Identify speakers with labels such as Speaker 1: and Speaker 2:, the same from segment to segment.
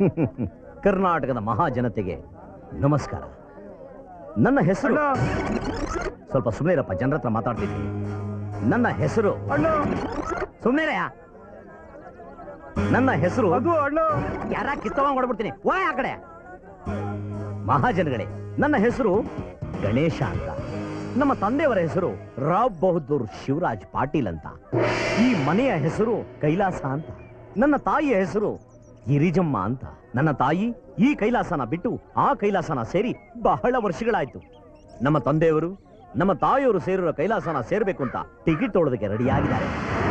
Speaker 1: ಕರ್ನಾಟಕದ ಮಹಾಜನತೆಗೆ ನಮಸ್ಕಾರ ನನ್ನ ಹೆಸರು ಸ್ವಲ್ಪ ಸುಮ್ಮನೆ ಇರಪ್ಪ ಜನರ ಹತ್ರ ಮಾತಾಡ್ತಿದ್ದೀನಿ ನನ್ನ ಹೆಸರು ಸುಮ್ಮನೆ ನನ್ನ ಹೆಸರು ಯಾರ ಕಿತ್ತವ ಹೊಡ್ಬಿಡ್ತೀನಿ ವಾ ಆ ಕಡೆ ಮಹಾಜನಗಳೇ ನನ್ನ ಹೆಸರು ಗಣೇಶ ಅಂತ ನಮ್ಮ ತಂದೆಯವರ ಹೆಸರು ರಾವ್ ಬಹದ್ದೂರ್ ಶಿವರಾಜ್ ಪಾಟೀಲ್ ಅಂತ ಈ ಮನೆಯ ಹೆಸರು ಕೈಲಾಸ ಅಂತ ನನ್ನ ತಾಯಿಯ ಹೆಸರು ಗಿರಿಜಮ್ಮ ಅಂತ ನನ್ನ ತಾಯಿ ಈ ಕೈಲಾಸನ ಬಿಟ್ಟು ಆ ಕೈಲಾಸನ ಸೇರಿ ಬಹಳ ವರ್ಷಗಳಾಯ್ತು ನಮ್ಮ ತಂದೆಯವರು ನಮ್ಮ ತಾಯಿಯವರು ಸೇರಿರೋ ಕೈಲಾಸನ ಸೇರ್ಬೇಕು ಅಂತ ಟಿಕೆಟ್ ತೊಗೊಳೋದಕ್ಕೆ ರೆಡಿಯಾಗಿದ್ದಾರೆ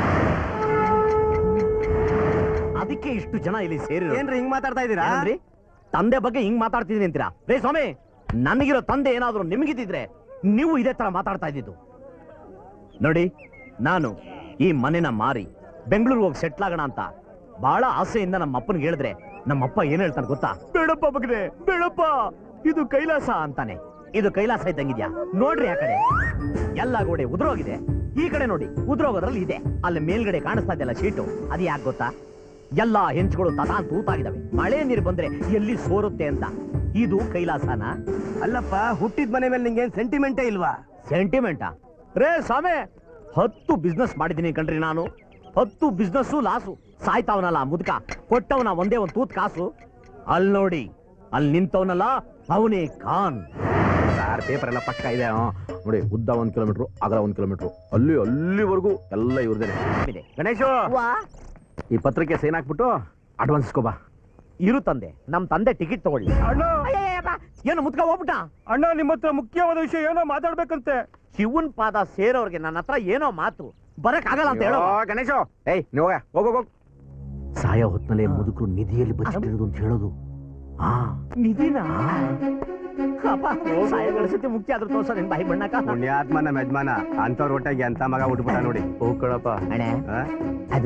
Speaker 1: ಅದಕ್ಕೆ ಇಷ್ಟು ಜನ ಇಲ್ಲಿ ಸೇರಿರೋ
Speaker 2: ಏನ್ರಿ ಹಿಂಗ್ ಮಾತಾಡ್ತಾ ಇದೀರಾ
Speaker 1: ಏನಂದ್ರಿ ತಂದೆ ಬಗ್ಗೆ ಹಿಂಗ್ ಮಾತಾಡ್ತಿದೀನಿ ಅಂತೀರಾ ರೇ ಸ್ವಾಮಿ ನನಗಿರೋ ತಂದೆ ಏನಾದ್ರೂ ನಿಮಗಿದ್ದಿದ್ರೆ ನೀವು ಇದೇ ತರ ಮಾತಾಡ್ತಾ ಇದ್ದಿದ್ದು ನೋಡಿ ನಾನು ಈ ಮನೆನ ಮಾರಿ ಬೆಂಗಳೂರಿಗೆ ಹೋಗಿ ಸೆಟ್ಲ್ ಆಗೋಣ ಅಂತ ಬಹಳ ಆಸೆಯಿಂದ ನಮ್ಮ ಅಪ್ಪನಿಗೆ ಹೇಳಿದ್ರೆ ನಮ್ಮಪ್ಪ ಏನ್ ಹೇಳ್ತಾನೆ ಗೊತ್ತಾ ಬೇಡಪ್ಪ ಮಗನೆ ಬೇಡಪ್ಪ ಇದು ಕೈಲಾಸ ಅಂತಾನೆ ಇದು ಕೈಲಾಸ ಇದ್ದಂಗಿದ್ಯಾ ನೋಡ್ರಿ ಆ ಕಡೆ ಎಲ್ಲ ಗೋಡೆ ಉದುರೋಗಿದೆ ಈ ಕಡೆ ನೋಡಿ ಉದುರೋಗೋದ್ರಲ್ಲಿ ಇದೆ ಅಲ್ಲಿ ಮೇಲ್ಗಡೆ ಕಾಣಿಸ್ತಾ ಇದೆಯಲ್ಲ ಶೀಟು ಅದು ಯಾಕೆ ಗೊತ್ತಾ ಎಲ್ಲಾ ಹೆಂಚುಗಳು ತತಾನ್ ತೂತಾಗಿದಾವೆ ಮಳೆ ನೀರು ಬಂದ್ರೆ ಎಲ್ಲಿ ಸೋರುತ್ತೆ ಅಂತ ಇದು ಕೈಲಾಸನ
Speaker 2: ಅಲ್ಲಪ್ಪ ಹುಟ್ಟಿದ ಮನೆ ಮೇಲೆ ನಿಂಗೇನ್ ಸೆಂಟಿಮೆಂಟೇ ಇಲ್ವಾ
Speaker 1: ಸೆಂಟಿಮೆಂಟಾ ರೇ ಸ್ವಾಮಿ ಹತ್ತು ಬಿಸ್ನೆಸ್ ಮಾಡಿದ್ದೀನಿ ಕಣ್ರಿ ನಾನು ಹತ್ತು ಬಿಸ್ನೆಸ್ಸು ಲಾಸು ಸಾಯ್ತಾವನಲ್ಲ ಮುದುಕ ಕೊಟ್ಟವನ ಒಂದೇ ಒಂದು ತೂತ್ ಕಾಸು ಅಲ್ಲಿ ನೋಡಿ ಅಲ್ಲಿ ನಿಂತವನಲ್ಲ ಅವನೇ ಖಾನ್
Speaker 3: ಸಾರ್ ಪೇಪರ್ ಎಲ್ಲ ಪಕ್ಕ ಇದೆ ಹ್ಮ್. ನೋಡಿ ಉದ್ದ ಒಂದ್ ಕಿಲೋಮೀಟರ್ ಅಗಲ ಒಂದ್ ಕಿಲೋಮೀಟರ್ ಅಲ್ಲಿ ಅಲ್ಲಿವರೆಗೂ ಎಲ್ಲ ಇವ್ರದೇನೆ
Speaker 1: ಇದೆ.
Speaker 3: ಗಣೇಶು ಈ ಪತ್ರಕ್ಕೆ ಸೈನ್ ಹಾಕ್ಬಿಟ್ಟು ಅಡ್ವಾನ್ಸ್ ಇಸ್ಕೋಬಾ
Speaker 1: ಇರು ತಂದೆ ನಮ್ ತಂದೆ ಟಿಕೆಟ್ ತಗೊಳ್ಳಿ
Speaker 2: ಅಣ್ಣ
Speaker 1: ಅಯ್ಯಯ್ಯಪ್ಪ, ಏನು ಮುದ್ಕ ಹೋಗ್ಬಿಟ್ಟ
Speaker 2: ಅಣ್ಣ ನಿಮ್ಮ ಹತ್ರ ಮುಖ್ಯವಾದ ವಿಷಯ ಏನೋ ಮಾತಾಡ್ಬೇಕಂತೆ
Speaker 1: ಶಿವನ್ ಪಾದ ಸೇರೋರ್ಗೆ ನನ್ನ ಹತ್ರ ಏನೋ ಮಾತು ಬರಕ್ ಆಗಲ್ಲ ಅಂತ ಹೇಳೋ
Speaker 3: ಅಯ್ಯೋ, ಗಣೇಶು ಏಯ್ ನೀವು ಹೋಗ ಹೋಗ್ ಹೋಗ್, ಹೋಗ್ ಸಾಯೋ ಹೊತ್ನಲ್ಲೇ ಮುದುಕರು ನಿಧಿಯಲ್ಲಿ ಬಚ್ಚಿಟ್ಟಿರೋದು ಅಂತ ಹೇಳೋದು ಹಾ
Speaker 1: ನಿಧಿನ ಅಪ್ಪ ಸಾಯ ಗಳಿಸುತ್ತೆ ಮುಖ್ಯ ಆದ್ರೂ ತೋರ್ಸ ನಿನ್ ಬಾಯಿ ಬಣ್ಣಕ
Speaker 2: ಪುಣ್ಯಾತ್ಮ ನಮ್ಮ ಯಜಮಾನ ಅಂತವ್ರ ಒಟ್ಟಾಗಿ ಅಂತ ಮಗ ಉಟ್ಬಿಟ್ಟ ನೋಡಿ
Speaker 3: ಹೋಗ್ ಕಣಪ್ಪ
Speaker 1: ಅಣ್ಣ
Speaker 2: ಆ?
Speaker 1: ಅದು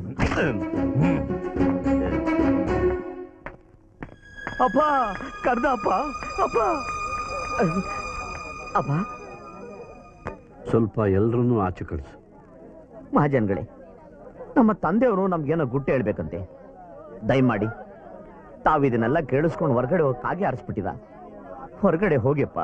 Speaker 1: ಅಪ್ಪ ಕರ್ದ ಅಪ್ಪ ಅಪ್ಪ ಅಪ್ಪ
Speaker 3: ಸ್ವಲ್ಪ ಎಲ್ರನ್ನೂ ಆಚೆ ಕಳಿಸು
Speaker 1: ಮಹಾಜನ್ಗಳೇ ನಮ್ಮ ತಂದೆಯವರು ನಮ್ಗೇನೋ ಗುಟ್ಟು ಹೇಳ್ಬೇಕಂತೆ ದಯಮಾಡಿ ತಾವಿದನ್ನೆಲ್ಲ ಕೇಳಿಸ್ಕೊಂಡು ಹೊರಗಡೆ ಹೋಗಿ ಕಾಗೆ ಆರಿಸ್ಬಿಟ್ಟಿದ ಹೊರಗಡೆ ಹೋಗಿಯಪ್ಪ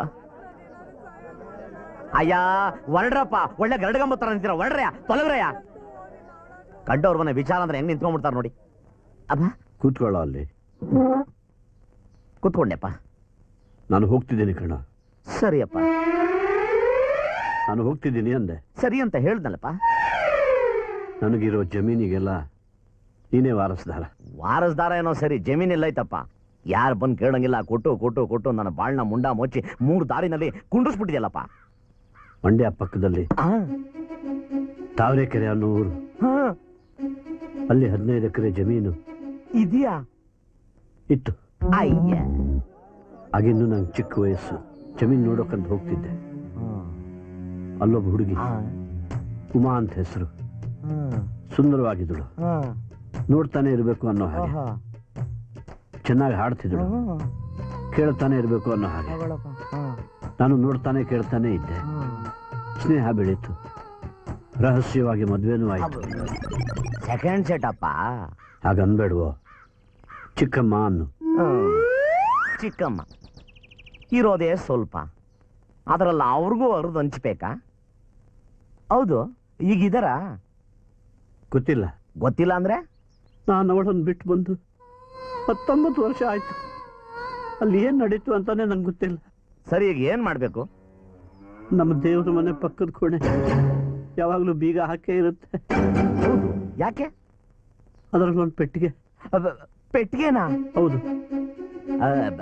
Speaker 1: ಅಯ್ಯ ಹೊರಡ್ರಪ್ಪ ಒಳ್ಳೆ ಗರಡ್ಗಂಬ ತರ ನಿಂತೀರ ಹೊರಡ್ರಯ್ಯ ತೊಲಗ್ರಯ್ಯ ಕಂಡವ್ರ ಮನೆ ವಿಚಾರ ಅಂದ್ರೆ ಹೆಂಗ್ ನಿಂತ್ಕೊಂಡ್ಬಿಡ್ತಾರ ನೋಡಿ ಅಬ್ಬ
Speaker 3: ಕೂತ್ಕೊಳ್ಳೋ ಅಲ್ಲಿ
Speaker 1: ಕೂತ್ಕೊಂಡೆಪ್ಪ
Speaker 3: ನಾನು ಹೋಗ್ತಿದ್ದೀನಿ ಕಣ
Speaker 1: ಸರಿಯಪ್ಪ
Speaker 3: ನಾನು ಹೋಗ್ತಿದ್ದೀನಿ ಅಂದೆ
Speaker 1: ಸರಿ ಅಂತ ಹೇಳ್ದಲ್ಲಪ್ಪ
Speaker 3: ನನಗಿರೋ ಜಮೀನಿಗೆಲ್ಲ ನೀನೇ ವಾರಸ್ದಾರ
Speaker 1: ವಾರಸ್ದಾರ ಏನೋ ಸರಿ ಜಮೀನಿಲ್ಲ ಐತಪ್ಪ ಯಾರು ಬಂದು ಕೇಳಂಗಿಲ್ಲ ಕೊಟ್ಟು ಕೊಟ್ಟು ಕೊಟ್ಟು ನನ್ನ ಬಾಳ್ನ ಮುಂಡ ಮುಚ್ಚಿ ಮೂರು ದಾರಿನಲ್ಲಿ ಕುಂಡಿಸ್ಬಿಟ್ಟಿದ್ಯಲ್ಲಪ್ಪ
Speaker 3: ಮಂಡ್ಯ ಪಕ್ಕದಲ್ಲಿ ತಾವರೆಕೆರೆ ಅನ್ನೋ ಊರು ಅಲ್ಲಿ ಹದಿನೈದು ಎಕರೆ ಜಮೀನು
Speaker 1: ಇದೆಯಾ
Speaker 3: ಇತ್ತು
Speaker 1: ಅಯ್ಯ
Speaker 3: ಆಗಿನ್ನೂ ನಂಗೆ ಚಿಕ್ಕ ವಯಸ್ಸು ಜಮೀನು ನೋಡೋಕಂತ ಹೋಗ್ತಿದ್ದೆ ಅಲ್ಲೊಬ್ಬ ಹುಡುಗಿ ಉಮಾ ಅಂತ ಹೆಸರು ಸುಂದರವಾಗಿದ್ದಳು ನೋಡ್ತಾನೆ ಇರಬೇಕು ಅನ್ನೋ ಹಾಗೆ ಚೆನ್ನಾಗಿ ಹಾಡ್ತಿದ್ದಳು ಕೇಳ್ತಾನೆ ಇರಬೇಕು ಅನ್ನೋ ಹಾಗೆ ನಾನು ನೋಡ್ತಾನೆ ಕೇಳ್ತಾನೆ ಇದ್ದೆ ಸ್ನೇಹ ಬೆಳೀತು ರಹಸ್ಯವಾಗಿ ಮದುವೆನೂ ಆಯ್ತು
Speaker 1: ಸೆಕೆಂಡ್ ಸೆಟ್ ಅಪ್ಪ
Speaker 3: ಹಾಗನ್ಬೇಡ್ವೋ ಚಿಕ್ಕಮ್ಮ ಅನ್ನು
Speaker 1: ಹ್ಮ್. ಚಿಕ್ಕಮ್ಮ ಇರೋದೇ ಸ್ವಲ್ಪ ಅದರಲ್ಲ ಅವ್ರಿಗೂ ಅವ್ರದ್ದು ಹಂಚ್ಬೇಕಾ ಹೌದು ಈಗ ಇದರ
Speaker 3: ಗೊತ್ತಿಲ್ಲ
Speaker 1: ಗೊತ್ತಿಲ್ಲ ಅಂದ್ರೆ
Speaker 3: ನಾನು ಅವಳನ್ನು ಬಿಟ್ಟು ಬಂದು ಹತ್ತೊಂಬತ್ತು ವರ್ಷ ಆಯ್ತು ಅಲ್ಲಿ ಏನ್ ನಡೀತು ಅಂತಾನೆ ನಂಗೆ ಗೊತ್ತಿಲ್ಲ
Speaker 1: ಸರಿ ಈಗ ಏನ್ ಮಾಡ್ಬೇಕು
Speaker 3: ನಮ್ಮ ದೇವ್ರ ಮನೆ ಪಕ್ಕದ ಕೋಣೆ ಯಾವಾಗಲೂ ಬೀಗ ಹಾಕೇ ಇರುತ್ತೆ
Speaker 1: ಹೌದು ಯಾಕೆ
Speaker 3: ಅದರಲ್ಲಿ ಒಂದು ಪೆಟ್ಟಿಗೆ
Speaker 1: ಅಬ್ಬ, ಪೆಟ್ಟಿಗೆನಾ
Speaker 3: ಹೌದು
Speaker 1: ಅಬ್ಬ.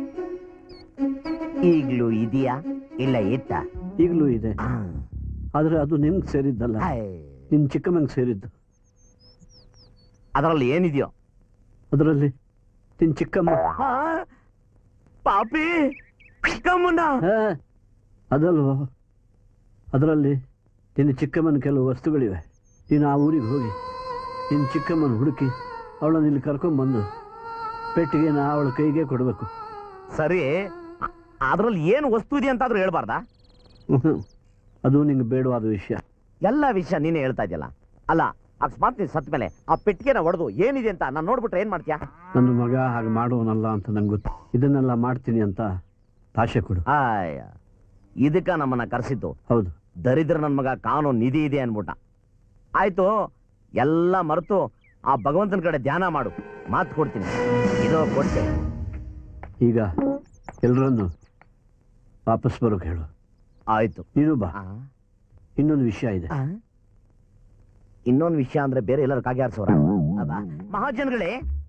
Speaker 1: ಈಗ್ಲೂ ಇದೆಯಾ ಇಲ್ಲ ಇತ್ತ
Speaker 3: ಈಗಲೂ ಇದೆ ಆದ್ರೆ ಅದು ನಿಮ್ಗೆ ಸೇರಿದ್ದಲ್ಲ ನಿನ್ ಚಿಕ್ಕಮ್ಮಂಗೆ ಸೇರಿದ್ದು
Speaker 1: ಅದರಲ್ಲಿ ಏನಿದೆಯೋ
Speaker 3: ಅದರಲ್ಲಿ ನಿನ್ ಚಿಕ್ಕಮ್ಮ
Speaker 1: ಆ, ಪಾಪಿ ಚಿಕ್ಕಮ್ಮನ
Speaker 3: ಹಾ, ಅದಲ್ವೋ ಅದರಲ್ಲಿ ನಿನ್ನ ಚಿಕ್ಕಮ್ಮನ ಕೆಲವು ವಸ್ತುಗಳಿವೆ ನೀನು ಆ ಊರಿಗೆ ಹೋಗಿ ನಿನ್ನ ಚಿಕ್ಕಮ್ಮನ ಹುಡುಕಿ ಅವಳನ್ನು ಇಲ್ಲಿ ಕರ್ಕೊಂಡ್ಬಂದು ಪೆಟ್ಟಿಗೆನ ಅವಳ ಕೈಗೆ ಕೊಡಬೇಕು
Speaker 1: ಸರಿ ಅ- ಅದ್ರಲ್ಲಿ ಏನು ವಸ್ತು ಇದೆ ಅಂತಾದ್ರೂ ಹೇಳ್ಬಾರ್ದಾ
Speaker 3: ಅದು ನಿಂಗೆ ಬೇಡವಾದ ವಿಷಯ
Speaker 1: ಎಲ್ಲ ವಿಷಯ ನೀನೇ ಹೇಳ್ತಾ ಇದೆಯಲ್ಲ ಅಲ್ಲ ಅಕಸ್ಮಾತ್ ನೀನ್ ಸತ್ ಮೇಲೆ ಆ ಪೆಟ್ಟಿಗೆನ ಹೊಡೆದು ಏನಿದೆ ಅಂತ ನಾನು ನೋಡ್ಬಿಟ್ರೆ ಏನ್ ಮಾಡ್ತೀಯಾ
Speaker 3: ನನ್ನ ಮಗ ಹಾಗೆ ಮಾಡುವನಲ್ಲ ಅಂತ ನಂಗೆ ಗೊತ್ತು ಇದನ್ನೆಲ್ಲ ಮಾಡ್ತೀನಿ ಅಂತ ಭಾಷೆ ಕೊಡು
Speaker 1: ಆಯ್ಯ ಇದಕ್ಕ ನಮ್ಮನ್ನ ಕರೆಸಿದ್ದು
Speaker 3: ಹೌದು
Speaker 1: ದರಿದ್ರ ನನ್ನ ಮಗ ಕಾನೂನು ನಿಧಿ ಇದೆ ಅನ್ಬಿಟ್ಟ ಆಯ್ತು ಎಲ್ಲ ಮರೆತು ಆ ಭಗವಂತನ ಕಡೆ ಧ್ಯಾನ ಮಾಡು ಮಾತು ಕೊಡ್ತೀನಿ ಇದು ಕೊಟ್ಟೆ
Speaker 3: ಈಗ ಎಲ್ಲರನ್ನು ವಾಪಸ್ ಬರೋಕೆ ಹೇಳು
Speaker 1: ಆಯ್ತು
Speaker 3: ನೀನು ಬಾ
Speaker 1: ಆ,
Speaker 3: ಇನ್ನೊಂದು ವಿಷಯ ಇದೆ
Speaker 1: ಆ? ಇನ್ನೊಂದು ವಿಷಯ ಅಂದ್ರೆ ಬೇರೆ ಎಲ್ಲರೂ ಕಾಗೆ ಆಡ್ಸೋರ ಮಹಾಜನಗಳೇ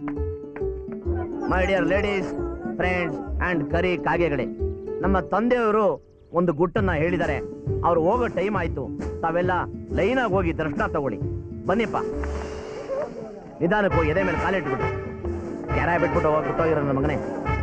Speaker 1: my dear ladies friends and ಕರಿ ಕಾಗೆಗಳೇ ನಮ್ಮ ತಂದೆಯವರು ಒಂದು ಗುಟ್ಟನ್ನ ಹೇಳಿದ್ದಾರೆ ಅವ್ರು ಹೋಗೋ ಟೈಮ್ ಆಯ್ತು ತಾವೆಲ್ಲ ಲೈನಾಗಿ ಹೋಗಿ ದರ್ಶನ ತಗೊಳ್ಳಿ ಬನ್ನಿಪ್ಪ ನಿಧಾನಕ್ಕೆ ಹೋಗಿ ಎದೆ ಮೇಲೆ ಕಾಲಿಟ್ಬಿಟ್ಟು ಕೆರ ಬಿಟ್ಬಿಟ್ಟು ಹೋಗ್ಬಿಟ್ಟು ನನ್ನ ಮಗನೇ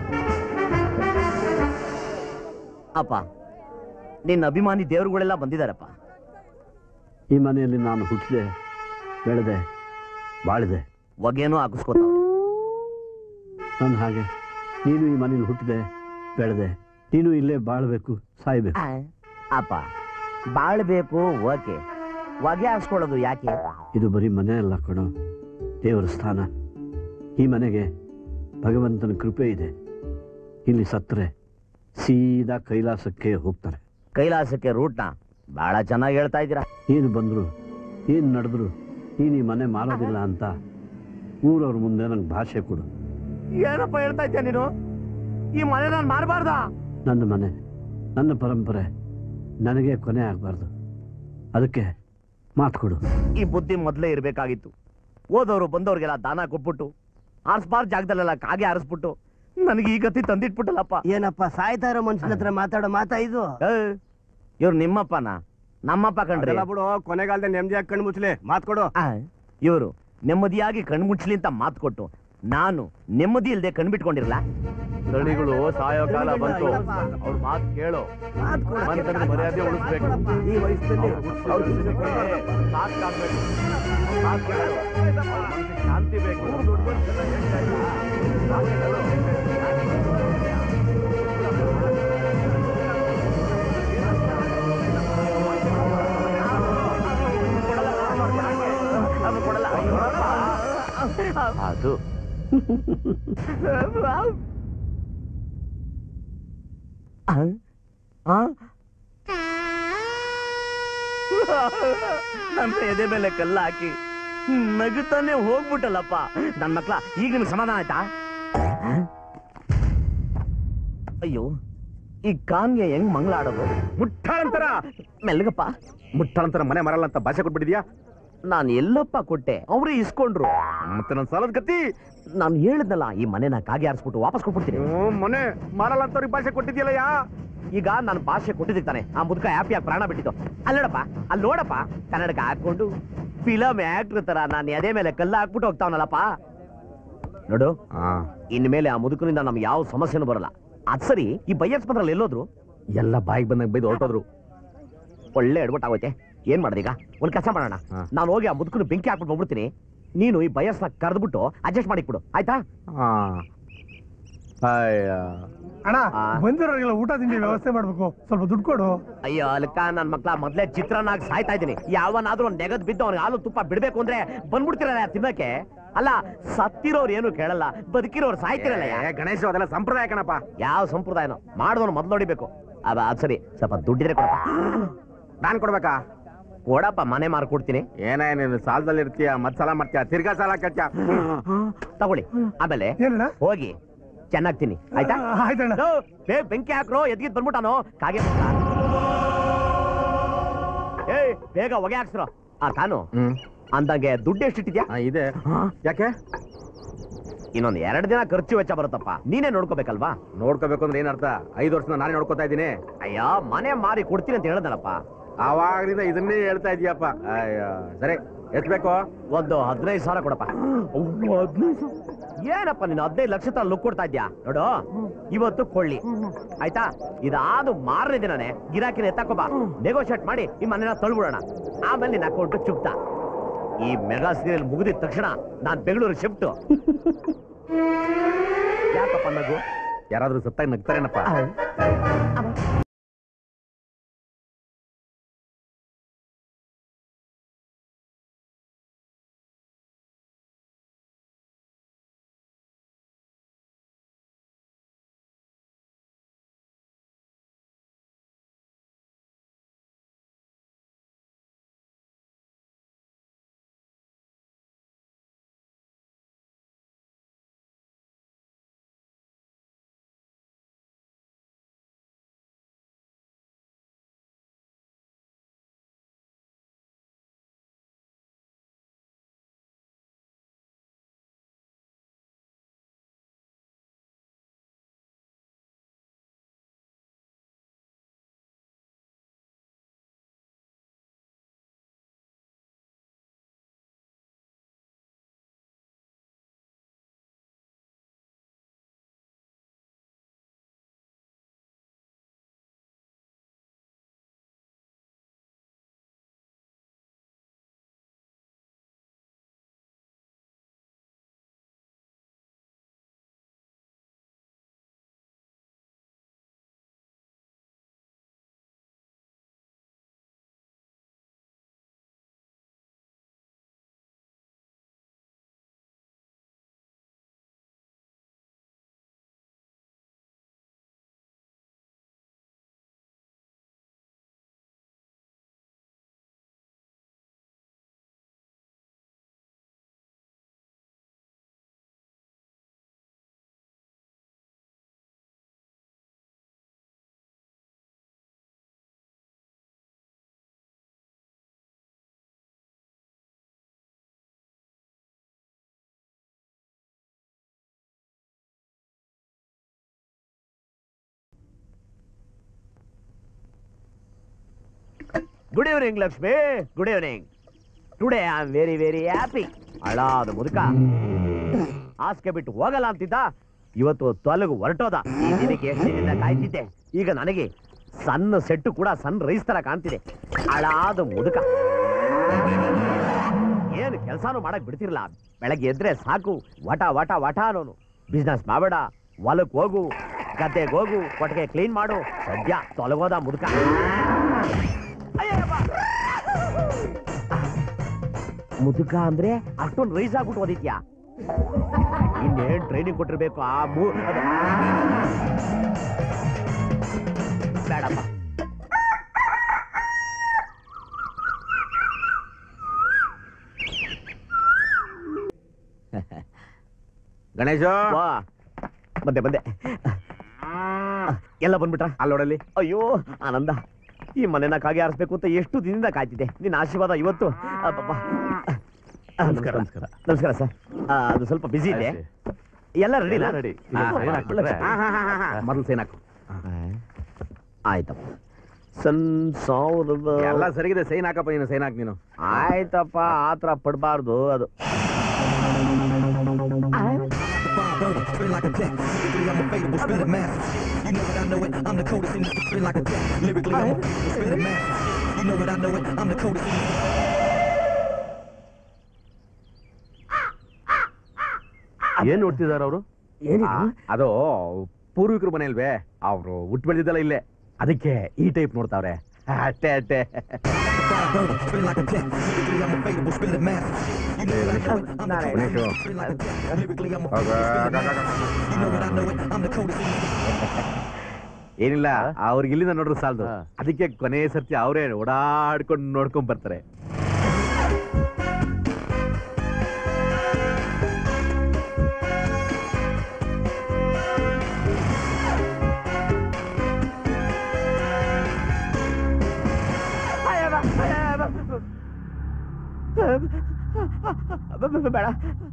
Speaker 1: ಅಪ್ಪ ನಿನ್ನ ಅಭಿಮಾನಿ ದೇವರುಗಳೆಲ್ಲ ಬಂದಿದ್ದಾರಪ್ಪ
Speaker 3: ಈ ಮನೆಯಲ್ಲಿ ನಾನು ಹುಟ್ಟಿದೆ ಬೆಳೆದೆ ಬಾಳಿದೆ
Speaker 1: ಹೊಗೆನೂ ಹಾಕಿಸ್ಕೊತಾವ್ರೆ
Speaker 3: ನನ್ನ ಹಾಗೆ ನೀನು ಈ ಮನೇಲಿ ಹುಟ್ಟಿದೆ ಬೆಳೆದೆ ನೀನು ಇಲ್ಲೇ ಬಾಳ್ಬೇಕು ಸಾಯ್ಬೇಕು
Speaker 1: ಅಪ್ಪ ಬಾಳ್ಬೇಕು ಓಕೆ ಹೊಗೆ ಹಾಕ್ಸ್ಕೊಳ್ಳೋದು ಯಾಕೆ
Speaker 3: ಇದು ಬರೀ ಮನೆ ಅಲ್ಲ ಕಣೋ ದೇವರ ಸ್ಥಾನ ಈ ಮನೆಗೆ ಭಗವಂತನ ಕೃಪೆ ಇದೆ ಇಲ್ಲಿ ಸತ್ತರೆ ಸೀದಾ ಕೈಲಾಸಕ್ಕೆ ಹೋಗ್ತಾರೆ
Speaker 1: ಕೈಲಾಸಕ್ಕೆ ರೂಟ್ನ ಬಹಳ ಚೆನ್ನಾಗಿ ಹೇಳ್ತಾ ಇದ್ದೀರಾ
Speaker 3: ಏನು ಬಂದ್ರು ಏನು ನಡೆದ್ರು ನೀನು ಈ ಮನೆ ಮಾರೋದಿಲ್ಲ ಅಂತ ಊರವ್ರ ಮುಂದೆ ನಂಗೆ ಭಾಷೆ ಕೊಡು
Speaker 1: ಏನಪ್ಪ ಹೇಳ್ತಾ ಇದ್ಯಾ ನೀನು ಈ ಮನೆ ನಾನು ಮಾರಬಾರ್ದಾ
Speaker 3: ನನ್ನ ಮನೆ ನನ್ನ ಪರಂಪರೆ ನನಗೆ ಕೊನೆ ಆಗಬಾರ್ದು ಅದಕ್ಕೆ ಮಾತು ಕೊಡು
Speaker 1: ಈ ಬುದ್ಧಿ ಮೊದಲೇ ಇರಬೇಕಾಗಿತ್ತು ಓದೋರು ಬಂದವ್ರಿಗೆಲ್ಲ ದಾನ ಕೊಟ್ಬಿಟ್ಟು ಆರಿಸ್ಬಾರ್ದು ಜಾಗದಲ್ಲೆಲ್ಲ ಕಾಗೆ ಆರಿಸ್ಬಿಟ್ಟು ನನಗೆ ಈ ಗತಿ ತಂದಿಟ್ಬಿಟ್ಟಲ್ಲಪ್ಪ
Speaker 4: ಏನಪ್ಪ ಸಾಯ್ತಾ ಇರೋ ಮನುಷ್ಯನ ಹತ್ರ ಮಾತಾಡೋ ಮಾತಾ ಇದು
Speaker 1: ಇವ್ರು ನಿಮ್ಮಪ್ಪನ ನಮ್ಮಪ್ಪ ಕಣ್ರಿ
Speaker 2: ಅದೆಲ್ಲ ಬಿಡು ಕೊನೆಗಾಲದಲ್ಲಿ ನೆಮ್ಮದಿಯಾಗಿ ಕಣ್ಣು ಮುಚ್ಚಲಿ ಮಾತ್ ಕೊಡು
Speaker 1: ಇವರು ನೆಮ್ಮದಿಯಾಗಿ ಕಣ್ಮುಚ್ಲಿ ಅಂತ ಮಾತು ಕೊಟ್ಟು ನಾನು ನೆಮ್ಮದಿ ಇಲ್ಲದೆ ಕಣ್ಬಿಟ್ಕೊಂಡಿರಲ್ಲ ತಳಿಗಳು ಸಾಯೋ ಕಾಲ ಬಂತು ಅವ್ರ ಮಾತು ಕೇಳು
Speaker 4: ಮಾತ್ ಕೊಡು.
Speaker 1: ಮನುಷ್ಯನ ಮರ್ಯಾದೆ ಉಳಿಸ್ಬೇಕು
Speaker 4: ಈ ವಯಸ್ಸಲ್ಲಿ ಅವ್ರ್ ಜೊತೆ
Speaker 1: ಸಾಕಾಗ್ಬೇಕು. ಮಾತ್ ಕೇಳು. ಅವ್ರ ಮನ್ಸಿಗೆ ಶಾಂತಿ ಬೇಕು ಅದು ಕೊಡಲ್ಲ. ಅದು ಆ? ಆ? ನನ್ನ ಎದೆ ಮೇಲೆ ಕಲ್ಲ ಹಾಕಿ ನಗುತ್ತಾನೆ ಹೋಗ್ಬಿಟ್ಟಲ್ಲಪ್ಪ ನನ್ ಮಕ್ಳ ಈಗ ನಿಮ್ಗೆ ಸಮಾಧಾನ ಆಯ್ತಾ ಆ? ಅಯ್ಯೋ ಈ ಕಾನ್ಗೆ ಹೆಂಗ್ ಮಂಗಳ ಆಡೋದು
Speaker 2: ಮುಟ್ಟಾಳಂತರ
Speaker 1: ಮೆಲ್ಗಪ್ಪ
Speaker 2: ಮುಟ್ಟಾಳಂತರ ಮನೆ ಮರಲ್ಲ ಅಂತ ಭಾಷೆ ಕೊಟ್ಬಿಟ್ಟಿದ್ಯಾ
Speaker 1: ನಾನು ಎಲ್ಲಪ್ಪ ಕೊಟ್ಟೆ ಅವ್ರೇ ಇಸ್ಕೊಂಡ್ರು
Speaker 2: ಮತ್ತೆ ನನ್ನ ಸಾಲದ ಗತಿ
Speaker 1: ನಾನು ಹೇಳಿದ್ನಲ್ಲ ಈ ಮನೆನ ಕಾಗೆ ಆರಿಸ್ಬಿಟ್ಟು ವಾಪಸ್ ಕೊಟ್ಬಿಡ್ತೀನಿ
Speaker 2: ಹ್ಮ್, ಮನೆ ಮಾರಲ್ಲ ಅಂತವ್ರಿಗೆ ಭಾಷೆ ಕೊಟ್ಟಿದ್ಯಲ್ಲ ಯಾ
Speaker 1: ಈಗ ನಾನು ಭಾಷೆ ಕೊಟ್ಟಿದ್ದಕ್ಕೆ ತಾನೆ ಆ ಮುದುಕ ಹ್ಯಾಪಿಯಾಗಿ ಪ್ರಾಣ ಬಿಟ್ಟಿದ್ದು ಅಲ್ಲಿ ನೋಡಪ್ಪ ಅಲ್ಲಿ ನೋಡಪ್ಪ ಕನ್ನಡಕ ಹಾಕೊಂಡು ಫಿಲಮ್ ಆಕ್ಟರ್ ತರ ನಾನು ಎದೆ ಮೇಲೆ ಕಲ್ಲ ಹಾಕ್ಬಿಟ್ಟು ಹೋಗ್ತಾವನಲ್ಲಪ್ಪ ನೋಡು ಇನ್ಮೇಲೆ ಆ ಮುದುಕನಿಂದ ನಮ್ಗೆ ಯಾವ ಸಮಸ್ಯೆನೂ ಬರಲ್ಲ ಅದ್ ಸರಿ ಈ ಬೈಯರ್ಸ್ ಬಂದ್ರಲ್ಲಿ ಎಲ್ಲೋದ್ರು
Speaker 2: ಎಲ್ಲ ಬಾಯಿಗೆ ಬಂದಾಗ ಬೈದು ಹೊರಟೋದ್ರು
Speaker 1: ಒಳ್ಳೆ ಎಡ್ಬಿಟ್ಟು ಆಗೋಯ್ತೆ ಏನ್ ಮಾಡೋದೀಗ ಒಂದ್ ಕೆಲಸ ಮಾಡೋಣ
Speaker 2: ಹಾ.
Speaker 1: ನಾನು ಹೋಗಿ ಆ ಮುದುಕನ ಬೆಂಕಿ ಹಾಕ್ಬಿಟ್ಟು ಹೋಗ್ಬಿಡ್ತೀನಿ ನೀನು ಈ ಬಯಸ್ನ ಕರೆದ್ಬಿಟ್ಟು ಅಡ್ಜಸ್ಟ್ ಮಾಡಿಕ್ಬಿಡು ಆಯ್ತಾ
Speaker 5: ಅಣ್ಣ
Speaker 1: ಆ.
Speaker 5: ಬಂದಿರೋರಿಗೆಲ್ಲ ಊಟ ತಿಂಡಿ ವ್ಯವಸ್ಥೆ ಮಾಡ್ಬೇಕು ಸ್ವಲ್ಪ ದುಡ್ಡು ಕೊಡು
Speaker 1: ಅಯ್ಯೋ ಅಲ್ಕ ನನ್ ಮಕ್ಳ ಮೊದ್ಲೇ ಚಿತ್ರನಾಗ್ ಸಾಯ್ತಾ ಇದ್ದೀನಿ ಯಾವನಾದ್ರೂ ಒಂದ್ ನೆಗದ್ ಬಿದ್ದು ಅವ್ನಿಗೆ ಹಾಲು ತುಪ್ಪ ಬಿಡ್ಬೇಕು ಅಂದ್ರೆ ಬಂದ್ಬಿಡ್ತಿರಲ್ಲ ತಿನ್ನಕ್ಕೆ ಅಲ್ಲ ಸತ್ತಿರೋರು ಏನು ಕೇಳಲ್ಲ ಬದುಕಿರೋರು ಸಾಯ್ತಿರಲ್ಲ
Speaker 2: ಗಣೇಶ ಅದೆಲ್ಲ ಸಂಪ್ರದಾಯ ಕಣಪ್ಪ
Speaker 1: ಯಾವ ಸಂಪ್ರದಾಯನೋ ಮಾಡಿದವನು ಮೊದ್ಲು ನೋಡಿಬೇಕು ಅದ ಅದ್ ಸರಿ ಸ್ವಲ್ಪ ದುಡ್ಡಿದ್ರೆ ಕೊಡಪ್ಪ
Speaker 2: ನಾನ್ ಕೊಡ್ಬೇಕಾ
Speaker 1: ಕೊಡಪ್ಪ ಮನೆ ಮಾರ್ ಕೊಡ್ತೀನಿ
Speaker 2: ಏನೇ ನೀನು ಸಾಲದಲ್ಲಿ ಇರ್ತೀಯ ಮತ್ ಸಾಲ ಮಾಡ್ತೀಯ ತಿರ್ಗಾ ಸಾಲ ಕಟ್ಟ
Speaker 1: ತಗೊಳ್ಳಿ ಆಮೇಲೆ
Speaker 5: ಏನಣ್ಣ
Speaker 1: ಹೋಗಿ ಚೆನ್ನಾಗ್ ತಿನ್ನಿ ಆಯ್ತಾ
Speaker 5: ಆಯ್ತಣ್ಣ
Speaker 1: ಲೋ, ಬೇಗ ಬೆಂಕಿ ಹಾಕ್ರೋ ಎದ್ಗಿದ್ ಬಂದ್ಬಿಟ್ಟಾನು ಕಾಗೆ ಮಕ್ಳ. ಏಯ್ ಬೇಗ ಹೊಗೆ ಹಾಕ್ಸ್ರೋ ಆ ಕಾನು
Speaker 2: ಹ್ಮ್
Speaker 1: ಅಂದಂಗೆ ದುಡ್ಡು ಎಷ್ಟಿಟ್ಟಿದ್ಯಾ
Speaker 2: ಆ, ಇದೆ ಯಾಕೆ
Speaker 1: ಇನ್ನೊಂದ್ ಎರಡ್ ದಿನ ಖರ್ಚು ವೆಚ್ಚ ಬರುತ್ತಪ್ಪ ನೀನೇ ನೋಡ್ಕೋಬೇಕಲ್ವಾ
Speaker 2: ನೋಡ್ಕೋಬೇಕು ಅಂದ್ರೆ ಏನ್ ಅರ್ಥ ಐದು ವರ್ಷ ನಾನೇ ನೋಡ್ಕೋತಾ ಇದ್ದೀನಿ
Speaker 1: ಅಯ್ಯ ಮನೆ ಮಾರಿ ಕೊಡ್ತೀನಿ ಅಂತ ಹೇಳ್ದನಪ್ಪ
Speaker 2: ಆವಾಗ್ಲಿಂದ ಇದನ್ನೇ ಹೇಳ್ತಾ ಇದೀಯಪ್ಪ ಅಯ್ಯೋ ಸರಿ ಎತ್ಬೇಕು
Speaker 1: ಒಂದು ಹದಿನೈದು ಸಾವಿರ ಕೊಡಪ್ಪ ಏನಪ್ಪ ನೀನು ಹದಿನೈದು ಲಕ್ಷ ತರ ಲುಕ್ ಕೊಡ್ತಾ ಇದ್ಯಾ ನೋಡು ಇವತ್ತು ಕೊಳ್ಳಿ ಆಯ್ತಾ ಇದಾದು ಮಾರನೇ ದಿನನೇ ಗಿರಾಕಿನ ಎತ್ತಕೋಬಾ ನೆಗೋಷಿಯೇಟ್ ಮಾಡಿ ಈ ಮನೆನ ತಳ್ಬಿಡೋಣ ಆಮೇಲೆ ನಿನ್ನ ಅಕೌಂಟ್ ಚುಕ್ತ ಈ ಮೆಗಾ ಸೀರಿಯಲ್ ಮುಗಿದಿದ ತಕ್ಷಣ ನಾನ್ ಬೆಂಗಳೂರು ಶಿಫ್ಟ್ ಯಾಕಪ್ಪ ನಗು
Speaker 2: ಯಾರಾದ್ರೂ ಸತ್ತಾಗ ನಗ್ತಾರೇನಪ್ಪ
Speaker 1: good evening Lakshmi good evening today I am very very happy ಅಳಾದ ಮುದುಕ ಹಾಸಿಗೆ ಬಿಟ್ಟು ಹೋಗಲ್ಲ ಅಂತಿದ್ದ ಇವತ್ತು ತೊಲಗು ಹೊರಟೋದ ಈ ದಿನಕ್ಕೆ ಎಷ್ಟು ದಿನದಿಂದ ಕಾಯ್ತಿದ್ದೆ ಈಗ ನನಗೆ ಸಣ್ಣ ಸೆಟ್ಟು ಕೂಡ ಸಣ್ಣ ರೈಸ್ ತರ ಕಾಣ್ತಿದೆ ಅಳಾದ ಮುದುಕ ಏನು ಕೆಲಸನೂ ಮಾಡಕ್ ಬಿಡ್ತಿರ್ಲಿಲ್ಲ ಬೆಳಗ್ಗೆ ಎದ್ರೆ ಸಾಕು ವಟ ವಟ ವಟ ಅನ್ನೋನು ಬಿಸ್ನೆಸ್ ಮಾಡಬೇಡ ಹೊಲಕ್ ಹೋಗು ಗದ್ದೆಗೆ ಹೋಗು ಕೊಟ್ಟಿಗೆ ಕ್ಲೀನ್ ಮಾಡು ಸದ್ಯ ತೊಲಗೋದ ಮುದುಕ ಅಯ್ಯಯ್ಯಪ್ಪ. ಮುದುಕ ಅಂದ್ರೆ ಅಷ್ಟೊಂದು ರೈಸ್ ಆಗ್ಬಿಟ್ಟು ಓದಿದ್ಯಾ ಇನ್ನೇನ್ ಟ್ರೈನಿಂಗ್ ಕೊಟ್ಟಿರ್ಬೇಕು ಆ ಮೂ ಅದು- ಬೇಡಪ್ಪ
Speaker 2: ಗಣೇಶ
Speaker 1: ವಾ ಬಂದೆ ಬಂದೆ ಎಲ್ಲ ಬಂದ್ಬಿಟ್ರ
Speaker 2: ಅಲ್ಲೋಡಲ್ಲಿ
Speaker 1: ಅಯ್ಯೋ ಆನಂದ ಈ ಮನೆನ ಕಾಗೆ ಆರಿಸ್ಬೇಕು ಅಂತ ಎಷ್ಟು ದಿನದಿಂದ ಕಾಯ್ತಿದ್ದೆ ನಿನ್ನ ಆಶೀರ್ವಾದ ಇವತ್ತು ಅಬ್ಬಬ್ಬ. ನಮಸ್ಕಾರ
Speaker 2: ನಮಸ್ಕಾರ.
Speaker 1: ನಮಸ್ಕಾರ ಸರ್ ಆ, ಅದು ಸ್ವಲ್ಪ ಬಿಸಿ ಇದೆ ಎಲ್ಲ ರೆಡಿ
Speaker 2: ಎಲ್ಲ ready.
Speaker 1: ಹಾ,
Speaker 2: ಇದು sign ಹಾಕ್ಬಿಟ್ರೆ?
Speaker 1: ಹಾ, ಹಾ, ಹಾ, ಹಾ. ಮೊದಲು ಸೈನ್ ಹಾಕು ಆಯ್ತಪ್ಪ ಸನ್ ಸಾವಿರದ
Speaker 2: ಎಲ್ಲ ಸರಿಗಿದೆ ಸೈನ್ ಹಾಕಪ್ಪ ನೀನು ಸೈನ್ ಹಾಕ್ ನೀನು
Speaker 1: ಆಯ್ತಪ್ಪ ಆತರ ಪಡಬಾರ್ದು ಅದು
Speaker 6: Spin like a jet. Lyrically, I'm a fatal, spin a mass. You know what I know it. I'm the coldest in the spin like a jet. Lyrically, I'm a spin a mass. You know what I know it. I'm the coldest in the
Speaker 2: ಏನ್ ನೋಡ್ತಿದಾರ ಅವರು ಅದು ಪೂರ್ವಿಕರು ಮನೆಯಲ್ವೇ ಅವರು ಹುಟ್ಟು ಬೆಳೆದಿದ್ದಲ್ಲ ಇಲ್ಲೇ ಅದಕ್ಕೆ ಈ type ನೋಡ್ತಾವ್ರೆ ಅಟ್ಟೆ ಅಟ್ಟೆ
Speaker 6: burner. Spin like a jet. Lyrically, I'm a fatal, spin a mass. You know what I know it. I'm the coldest in the spin like a jet. Lyrically, I'm a fatal, spin a mass. You know what I know it. I'm the coldest in the
Speaker 2: ಏನಿಲ್ಲ ಅವ್ರಿಗೆ ಇಲ್ಲಿಂದ ನೋಡ್ರು ಸಾಲದು ಅದಕ್ಕೆ ಕೊನೆ ಸರ್ತಿ ಅವರೇ ಓಡಾಡ್ಕೊಂಡು ನೋಡ್ಕೊಂಡ್ ಬರ್ತಾರೆ
Speaker 1: ಬೇಡ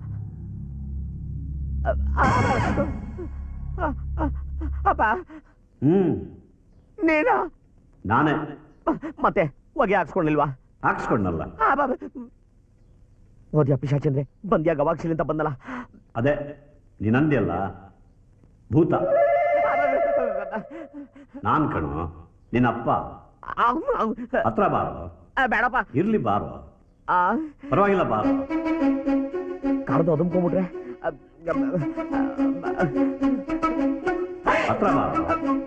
Speaker 1: ಅಪ್ಪ
Speaker 3: ಹ್ಮ್
Speaker 1: ನೀನು
Speaker 3: ನಾನೇ
Speaker 1: ಮತ್ತೆ ಹೊಗೆ ಹಾಕ್ಸ್ಕೊಂಡಿಲ್ವಾ
Speaker 3: ಹಾಕ್ಸ್ಕೊಂಡಲ್ಲ
Speaker 1: ಓದ್ಯಾ ಪಿಶಾಚಂದ್ರೆ ಬಂದ್ಯಾ ಗವಾಕ್ಷಿಲಿ ಅಂತ ಬಂದಲ್ಲ
Speaker 3: ಅದೇ ನೀನಂದ್ಯಲ್ಲ ಭೂತ ನಾನ್ ಕಣೋ ನಿನ್ನಪ್ಪ ಹತ್ರ ಬಾರೋ
Speaker 1: ಆ, ಬೇಡಪ್ಪ
Speaker 3: ಇರ್ಲಿ ಬಾರೋ
Speaker 1: ಆ,
Speaker 3: ಪರವಾಗಿಲ್ಲ ಬಾರೋ
Speaker 1: ಕಡ್ದು ಅದುಮ್ಕೊಂಬಿಟ್ರೆ
Speaker 3: ಹತ್ರ ಬಾರೋ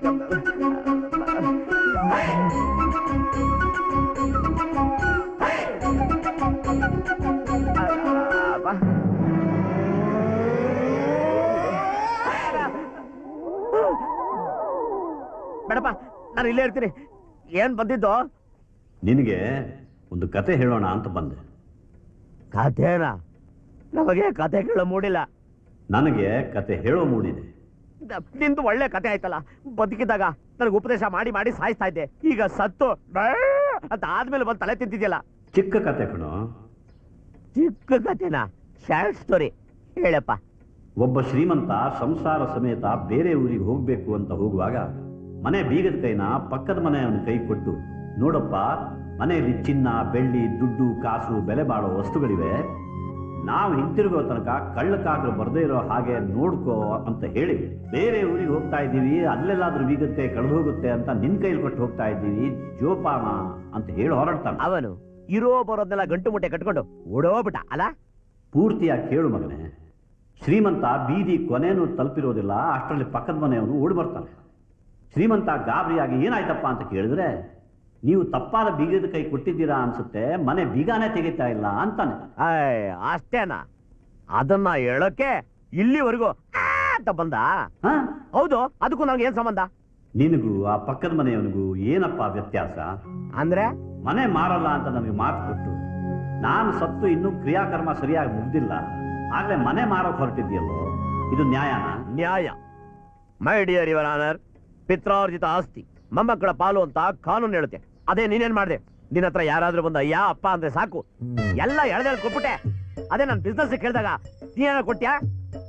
Speaker 1: ಬೇಡಪ್ಪ ನಾನು ಇಲ್ಲೇ ಇರ್ತೀನಿ ಏನ್ ಬಂದಿದ್ದು
Speaker 3: ನಿನಗೆ ಒಂದು ಕತೆ ಹೇಳೋಣ ಅಂತ ಬಂದೆ
Speaker 1: ಕಥೆನಾ ನಮಗೆ ಕತೆ ಕೇಳೋ ಮೂಡಿಲ್ಲ
Speaker 3: ನನಗೆ ಕತೆ ಹೇಳೋ ಮೂಡಿದೆ
Speaker 1: ನಿಂದು ಒಳ್ಳೆ ಕತೆ ಆಯ್ತಲ್ಲ ಬದುಕಿದಾಗ ನನಗೆ ಉಪದೇಶ ಮಾಡಿ ಮಾಡಿ ಸಾಯಿಸ್ತಾ ಇದ್ದೆ ಈಗ ಸತ್ತು ಬೇ ಅಂತ ಆದ್ಮೇಲೆ ಬಂದು ತಲೆ ತಿಂತಿದ್ಯಲ್ಲ
Speaker 3: ಚಿಕ್ಕ ಕತೆ ಕಣೋ
Speaker 1: ಚಿಕ್ಕ ಕತೆನಾ ಶಾರ್ಟ್ ಸ್ಟೋರಿ ಹೇಳಪ್ಪ
Speaker 3: ಒಬ್ಬ ಶ್ರೀಮಂತ ಸಂಸಾರ ಸಮೇತ ಬೇರೆ ಊರಿಗೆ ಹೋಗ್ಬೇಕು ಅಂತ ಹೋಗುವಾಗ ಮನೆ ಬೀಗದ ಕೈನ ಪಕ್ಕದ ಮನೆಯವನ ಕೈ ಕೊಟ್ಟು ನೋಡಪ್ಪ ಮನೆಯಲ್ಲಿ ಚಿನ್ನ ಬೆಳ್ಳಿ ದುಡ್ಡು ಕಾಸು ಬೆಲೆ ಬಾಳೋ ವಸ್ತುಗಳಿವೆ ನಾವು ಹಿಂತಿರುಗೋ ತನಕ ಕಳ್ಳಕ್ಕಾಗ್ರು ಬರದೇ ಇರೋ ಹಾಗೆ ನೋಡ್ಕೋ ಅಂತ ಹೇಳಿ ಬೇರೆ ಊರಿಗೆ ಹೋಗ್ತಾ ಇದ್ದೀವಿ ಅಲ್ಲೆಲ್ಲಾದ್ರೂ ಬೀಗದ ಕೈ ಕಳೆದು ಹೋಗುತ್ತೆ ಅಂತ ನಿನ್ ಕೈಲಿ ಕೊಟ್ಟು ಹೋಗ್ತಾ ಇದ್ದೀವಿ ಜೋಪಾನ ಅಂತ ಹೇಳಿ ಹೊರಡ್ತಾನೆ
Speaker 1: ಅವನು ಇರೋ ಬರೋದನ್ನೆಲ್ಲ ಗಂಟು ಮುಟ್ಟೆ ಕಟ್ಕೊಂಡು ಓಡೋಗ್ಬಿಟ್ಟ ಅಲ್ಲ
Speaker 3: ಪೂರ್ತಿಯಾಗಿ ಕೇಳು ಮಗನೇ ಶ್ರೀಮಂತ ಬೀದಿ ಕೊನೆಯನ್ನು ತಲುಪಿರೋದಿಲ್ಲ ಅಷ್ಟರಲ್ಲಿ ಪಕ್ಕದ ಮನೆಯವನು ಓಡಿ ಬರ್ತಾನೆ ಶ್ರೀಮಂತ ಗಾಬರಿಯಾಗಿ ಏನಾಯ್ತಪ್ಪ ಅಂತ ಕೇಳಿದ್ರೆ ನೀವು ತಪ್ಪಾದ ಬೀಗದ ಕೈ ಕೊಟ್ಟಿದ್ದೀರಾ ಅನ್ಸುತ್ತೆ ಮನೆ ಬೀಗಾನೇ ತೆಗಿತಾ ಇಲ್ಲ ಅಂತಾನೆ
Speaker 1: ಅಯ್ಯ ಅಷ್ಟೇನಾ ಅದನ್ನ ಹೇಳಕ್ಕೆ ಇಲ್ಲಿವರೆಗೂ ಆ ಅಂತ ಬಂದ
Speaker 3: ಹ?
Speaker 1: ಹೌದು ಅದಕ್ಕೂ ನಮ್ಗೆ ಏನ್ ಸಂಬಂಧ
Speaker 3: ನಿನಗೂ ಆ ಪಕ್ಕದ ಮನೆಯವನಿಗೂ ಏನಪ್ಪ ವ್ಯತ್ಯಾಸ
Speaker 1: ಅಂದ್ರೆ
Speaker 3: ಮನೆ ಮಾರಲ್ಲ ಅಂತ ನನಗೆ ಮಾತು ಕೊಟ್ಟು ನಾನು ಸತ್ತು ಇನ್ನೂ ಕ್ರಿಯಾಕರ್ಮ ಸರಿಯಾಗಿ ಮುಗ್ದಿಲ್ಲ ಆಗ್ಲೇ ಮನೆ ಮಾರೋಕ್ ಹೊರಟಿದ್ಯಲ್ಲೋ ಇದು ನ್ಯಾಯನಾ
Speaker 1: ನ್ಯಾಯ ಮೈ ಡಿಯರ್ ಯುವರ್ ಆನರ್ ಪಿತ್ರಾರ್ಜಿತ ಆಸ್ತಿ ಮೊಮ್ಮಕ್ಕಳ ಪಾಲು ಅಂತ ಕಾನೂನು ಹೇಳುತ್ತೆ ಅದೇ ನೀನೇನ್ ಮಾಡ್ದೆ ನಿನ್ನ ಹತ್ರ ಯಾರಾದ್ರೂ ಬಂದ ಯಾ ಅಪ್ಪ ಅಂದ್ರೆ ಸಾಕು ಎಲ್ಲ ಎಳ್ದೇಳ್ ಕೊಟ್ಬಿಟ್ಟೆ ಅದೇ ನನ್ನ ಬಿಸ್ನೆಸ್ ಕೇಳಿದಾಗ ನೀನೇನ ಕೊಟ್ಯಾ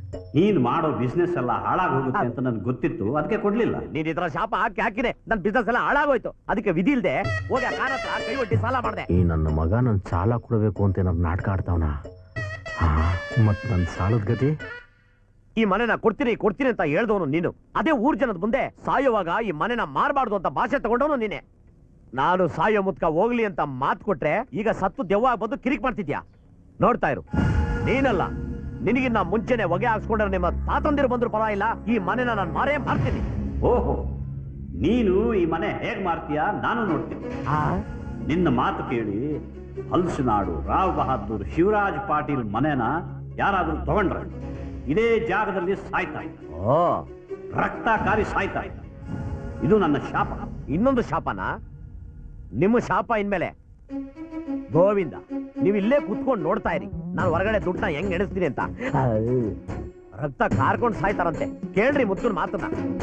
Speaker 3: ನೀನು ಮಾಡೋ ಬಿಸ್ನೆಸ್ ಎಲ್ಲ ಹಾಳಾಗಿ ಹೋಗುತ್ತೆ ಅಂತ ನನ್ಗೆ ಗೊತ್ತಿತ್ತು ಅದಕ್ಕೆ ಕೊಡ್ಲಿಲ್ಲ
Speaker 1: ನೀನ್ ಇದ್ರ ಶಾಪ ಹಾಕಿ ಹಾಕಿದೆ ನನ್ ಬಿಸ್ನೆಸ್ ಎಲ್ಲ ಹಾಳಾಗೋಯ್ತು ಅದಕ್ಕೆ ವಿಧಿ ಇಲ್ದೆ ಹೋಗಿ ಆ ಕಾರ್ ಹತ್ರ ಕೈ ಒಡ್ಡಿ ಸಾಲ ಮಾಡಿದೆ
Speaker 2: ಈ ನನ್ನ ಮಗ ನನ್ ಸಾಲ ಕೊಡಬೇಕು ಅಂತ ಏನಾದ್ರು ನಾಟಕ ಆಡ್ತಾವನ ಮತ್ ನನ್ ಸಾಲದ ಗತಿ
Speaker 1: ಈ ಮನೆನ ಕೊಡ್ತೀನಿ ಕೊಡ್ತೀನಿ ಅಂತ ಹೇಳ್ದವನು ನೀನು ಅದೇ ಊರ್ ಜನದ ಮುಂದೆ ಸಾಯುವಾಗ ಈ ಮನೆನ ಮಾರಬಾರ್ದು ಅಂತ ಭಾಷೆ ತಗೊಂಡವನು ನೀನೆ ನಾನು ಸಾಯೋ ಮುತ್ಕ ಹೋಗ್ಲಿ ಅಂತ ಮಾತು ಕೊಟ್ರೆ ಈಗ ಸತ್ತು ದೆವ್ವ ಬಂದು ಕಿರಿಕ್ ಮಾಡ್ತಿದ್ಯಾ ನೋಡ್ತಾ ಇರು ನೀನಲ್ಲ ನಿನಗಿನ್ನ ಮುಂಚೆನೆ ಹೊಗೆ ಹಾಕ್ಸ್ಕೊಂಡ್ರೆ ನಿಮ್ಮ ತಾತಂದಿರು ಬಂದ್ರು ಪರವಾಗಿಲ್ಲ ಈ ಮನೆನ ನಾನು ಮಾರೇ ಮಾಡ್ತೀನಿ
Speaker 3: ಓಹೋ ನೀನು ಈ ಮನೆ ಹೇಗ್ ಮಾಡ್ತೀಯಾ ನಾನು ನೋಡ್ತೀನಿ ನಿನ್ನ ಮಾತು ಕೇಳಿ ಹಲ್ಸಿನಾಡು ರಾವ್ ಬಹಾದೂರ್ ಶಿವರಾಜ್ ಪಾಟೀಲ್ ಮನೆನ ಯಾರಾದ್ರೂ ತಗೊಂಡ್ರೆ ಇದೇ ಜಾಗದಲ್ಲಿ ಸಾಯ್ತಾ ಇದ್ದ
Speaker 1: ಓ
Speaker 3: ರಕ್ತ ಕಾರಿ ಸಾಯ್ತಾ ಇದ್ದ ಇದು ನನ್ನ ಶಾಪ
Speaker 1: ಇನ್ನೊಂದು ಶಾಪನ ನಿಮ್ಮ ಶಾಪ ಇನ್ಮೇಲೆ ಗೋವಿಂದ ನೀವು ಇಲ್ಲೇ ಕುತ್ಕೊಂಡು ನೋಡ್ತಾ ಇರಿ ನಾನು ಹೊರಗಡೆ ದುಡ್ಡನ್ನ ಹೆಂಗ್ ಎಣಿಸ್ತೀನಿ ಅಂತ ರಕ್ತ ಕಾರ್ಕೊಂಡು ಸಾಯ್ತಾರಂತೆ ಕೇಳ್ರಿ ಮುತ್ಕನ್ ಮಾತನ್ನ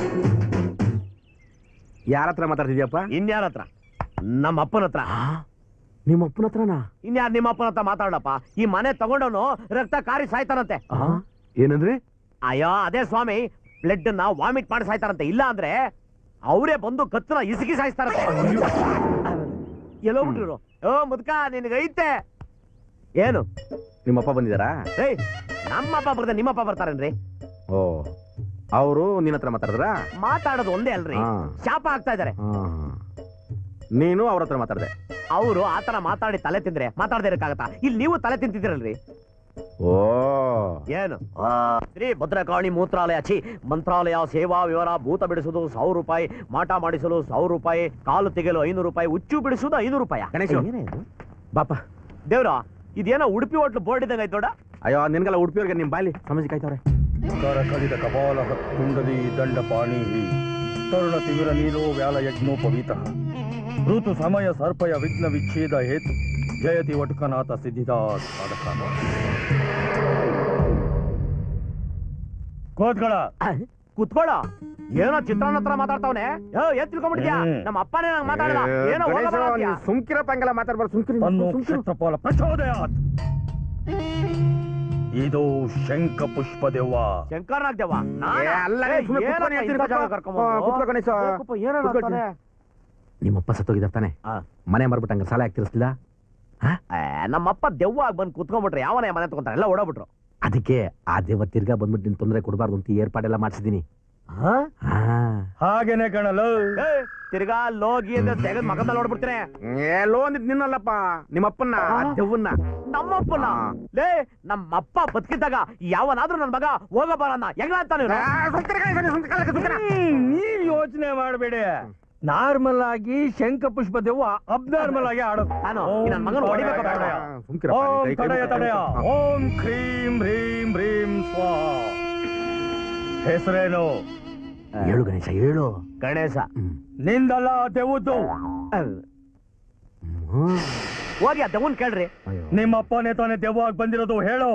Speaker 2: ಯಾರ ಹತ್ರ ಮಾತಾಡ್ತಿದ್ಯಪ್ಪ
Speaker 1: ಇನ್ಯಾರ ಹತ್ರ ನಮ್ಮ ಅಪ್ಪನ ಹತ್ರ
Speaker 2: ನಿಮ್ಮ ಅಪ್ಪನ ಹತ್ರನಾ
Speaker 1: ಇನ್ಯಾರು ನಿಮ್ಮ ಅಪ್ಪನ ಹತ್ರ ಮಾತಾಡಪ್ಪ ಈ ಮನೆ ತಗೊಂಡವನು ರಕ್ತ ಕಾರಿ ಸಾಯ್ತಾರಂತೆ
Speaker 2: ಏನಂದ್ರಿ
Speaker 1: ಅಯ್ಯೋ ಅದೇ ಸ್ವಾಮಿ ಬ್ಲಡ್ ನ ವಾಮಿಟ್ ಮಾಡಿ ಸಾಯ್ತಾರಂತೆ ಇಲ್ಲ ಅಂದ್ರೆ ಅವರೇ ಬಂದು ಕತ್ತನ ಇಸುಕಿ ಸಾಯಿಸ್ತಾರಂತೆ ಎಲ್ಲೋ ಬಿಟ್ರು ಓ ಮುದ್ಕ ನಿನಗೈತೆ ಏನು
Speaker 2: ನಿಮ್ಮಪ್ಪ ಬಂದಿದಾರಾ
Speaker 1: ಏಯ್ ನಮ್ಮಪ್ಪ ಬರ್ದೆ ನಿಮ್ಮಪ್ಪ ಬರ್ತಾರೇನ್ರಿ
Speaker 2: ಓ ಅವರು ನಿನ್ನ ಹತ್ರ ಮಾತಾಡಿದ್ರಾ
Speaker 1: ಮಾತಾಡೋದು ಒಂದೇ ಅಲ್ರಿ
Speaker 2: ಹಾ.
Speaker 1: ಶಾಪ ಆಗ್ತಾ ಇದಾರೆ
Speaker 2: ಹಾ. ನೀನು ಅವ್ರ ಹತ್ರ ಮಾತಾಡ್ದೆ
Speaker 1: ಅವರು ಆತರ ಮಾತಾಡಿ ತಲೆ ತಿಂದ್ರೆ ಮಾತಾಡದೇ ಇರಕ್ಕಾಗತ್ತಾ ಇಲ್ಲಿ ನೀವು ತಲೆ ತಿಂತಿದ್ದೀರಲ್ರಿ
Speaker 2: ಓ
Speaker 1: ಏನು ಶ್ರೀ ಭದ್ರಕಾಳಿ ಮೂತ್ರಾಲಯ ಛೀ ಮಂತ್ರಾಲಯ ಸೇವಾ ವಿವರ ಭೂತ ಬಿಡಿಸುವುದು ಸಾವಿರ ರೂಪಾಯಿ ಮಾಟ ಮಾಡಿಸಲು ಸಾವಿರ ರೂಪಾಯಿ ಕಾಲು ತೆಗೆಯಲು ಐನೂರು ರೂಪಾಯಿ ಹುಚ್ಚು ಬಿಡಿಸುವುದು ಐನೂರು ರೂಪಾಯಿ
Speaker 2: ಗಣೇಶು. ಬಾಪ
Speaker 1: ದೇವ್ರ ಇದೇನೋ ಉಡುಪಿ ಹೋಟ್ಲು ಬೋರ್ಡ್ ಇದ್ದಂಗೆ ಆಯ್ತು ನೋಡ
Speaker 2: ಅಯ್ಯೋ ನಿನ್ಗೆಲ್ಲ ಉಡುಪಿಯವ್ರಿಗೆ ನಿಮ್ ಬಾಲಿ ಸಮಸ್ಯೆ ಕಾಯ್ತವ್ರೆ
Speaker 6: ಕರ ಕಲಿತ ಕಪಾಲ ಕುಂಡಲಿ ದಂಡಪಾಣಿ ತರುಣ ತಿಮಿರ ನೀಲೋ ವ್ಯಾಲ ಯಜ್ಞೋಪವೀತ ಋತು ಸಮಯ ಸರ್ಪಯ ವಿಘ್ನ ವಿಚ್ಛೇದ ಹೇತು ಜಯತಿ ವಟುಕನಾಥ ಸಿದ್ಧಿದಾ ಸಾಧಕ ಕೋತ್ಗಳ
Speaker 1: ಕುತ್ಕೊಳ್ಳ ಏನೋ ಚಿತ್ರಾನ್ನ ಹತ್ರ ಮಾತಾಡ್ತಾವನೆ ಏ ಏನ್ ತಿಳ್ಕೊಂಡ್ಬಿಟ್ಟಿದ್ಯಾ
Speaker 6: ಹ್ಮ್.
Speaker 1: ನಮ್ಮ ಅಪ್ಪನೇ ನಂಗೆ ಮಾತಾಡಲ್ಲ ಏನೋ ಹೋಗೋ ಬರೋ ಅಂತ್ಯಾ.
Speaker 2: ಸುಮ್ಕಿರಪ್ಪ ಹಂಗೆಲ್ಲ ಮಾತಾಡ್ಬಾರ್ದು ಸುಮ್ಕಿರಿ
Speaker 6: ತನ್ನೋ
Speaker 2: ಸುಮ್ಕಿರು.
Speaker 6: ಕ್ಷತ್ರಪಾಲ ಪ್ರಚೋದಯಾತ್ ಇದು ಶಂಖ ಪುಷ್ಪ ದೆವ್ವ
Speaker 1: ಶಂಕರ್ನಾಗ್ ದೇವ
Speaker 2: ಏ, ಅಲ್ಲ, ನೀನ್ ಸುಮ್ನೆ ಕುತ್ಕೊಂಡು ಹೇಳ್ತೀನಿ ಪಾಪ. ಆ, ಕುತ್ಕೋ ಗಣೇಶ. ಕುತ್ಕೊಳ್ತೀನಿ. ನಿಮ್ಮಪ್ಪ ಸತ್ತೋಗಿದಾರ ತಾನೆ
Speaker 1: ಆ.
Speaker 2: ಮನೆ ಮಾರ್ಬಿಟ್ಟು ಹಂಗ ಸಾಲ ಆಗ್ತಿರ್ಸ್ಲಿಲ್ಲ
Speaker 1: ನಮ್ಮಪ್ಪ ದೆವ್ವ ಆಗಿ ಬಂದು ಕುತ್ಕೊಂಡ್ಬಿಟ್ರೆ ಯಾವನೇ ಮನೆ ತಗೊಂತಾರೆ ಎಲ್ಲ ಓಡೋಗ್ಬಿಟ್ರು
Speaker 2: ಅದಕ್ಕೆ ಆ ದೇವ ತಿರ್ಗಾ ಬಂದ್ಬಿಟ್ಟು ನಿನ್ ತೊಂದರೆ ಕೊಡಬಾರ್ದು ಅಂತ ಏರ್ಪಾಡೆಲ್ಲ ಮಾಡಿಸಿದೀನಿ
Speaker 6: ಹಾಗೇನೆ ಕಣಲು
Speaker 1: ಏ, ತಿರ್ಗಾ ಲೋಗಿ ಅಂದ್ರೆ ತೆಗೆದ್ ಮಗದಲ್ಲಿ ನೋಡ್ಬಿಡ್ತೀನಿ
Speaker 2: ಲೋನ್ ನಿನ್ನಲ್ಲಪ್ಪ ನಿಮ್ಮಪ್ಪನ್ನ ಆ ದೆವ್ವನ್ನ
Speaker 1: ನಮ್ಮಪ್ಪನ
Speaker 2: ಹಾ.
Speaker 1: ಲೇ ನಮ್ಮಪ್ಪ ಬದುಕಿದ್ದಾಗ ಯಾವನಾದ್ರೂ ನನ್ ಮಗ ಹೋಗ ಬರನ್ನ ಹೆಂಗ ಅಂತಾನೆ ಇವ್ನು?
Speaker 2: ಆ, ಸುಮ್ಕಿರು ಗಣೇಶ, ಸುಮ್ಕಿರು, ಸುಮ್ಕಿರು.
Speaker 6: ನೀವ್ ಯೋಚನೆ ಮಾಡಬೇಡಿ ನಾರ್ಮಲ್ ಆಗಿ ಶಂಖ ಪುಷ್ಪ ದೆವ್ವ ಅಬ್ನಾರ್ಮಲ್ ಆಗಿ ಆಡೋದು
Speaker 1: ನಾನು ಈ ನನ್ ಮಗನ ಹೊಡಿಬೇಕು ಬೇಡ?
Speaker 2: ಆ, ಸುಮ್ಕಿರಪ್ಪ,
Speaker 6: ಓಂ
Speaker 2: ಕೈ- ಕೈ
Speaker 6: ತಡೆಯ
Speaker 2: ಮುಗ್ದು-
Speaker 6: ತಡೆಯ
Speaker 2: ಹಾ.
Speaker 6: ಓಂ ಕ್ರೀಂ ಹ್ರೀಂ ಹ್ರೀಂ ಸ್ವಾಹ ಹೆಸರೇನು
Speaker 2: ಹೇಳು ಗಣೇಶ ಹೇಳು
Speaker 1: ಗಣೇಶ
Speaker 2: ಹ್ಮ್.
Speaker 6: ನಿಂದಲ್ಲ ದೆವ್ವದ್ದು
Speaker 2: ಹ್ಮ್.
Speaker 1: ಹೋಗಿ ಆ ದೆವ್ವನ್ ಕೇಳ್ರಿ
Speaker 2: ಅಯ್ಯೋ.
Speaker 6: ನಿಮ್ಮಪ್ಪನೇ ತಾನೇ ದೆವ್ವ ಆಗಿ ಬಂದಿರೋದು ಹೇಳು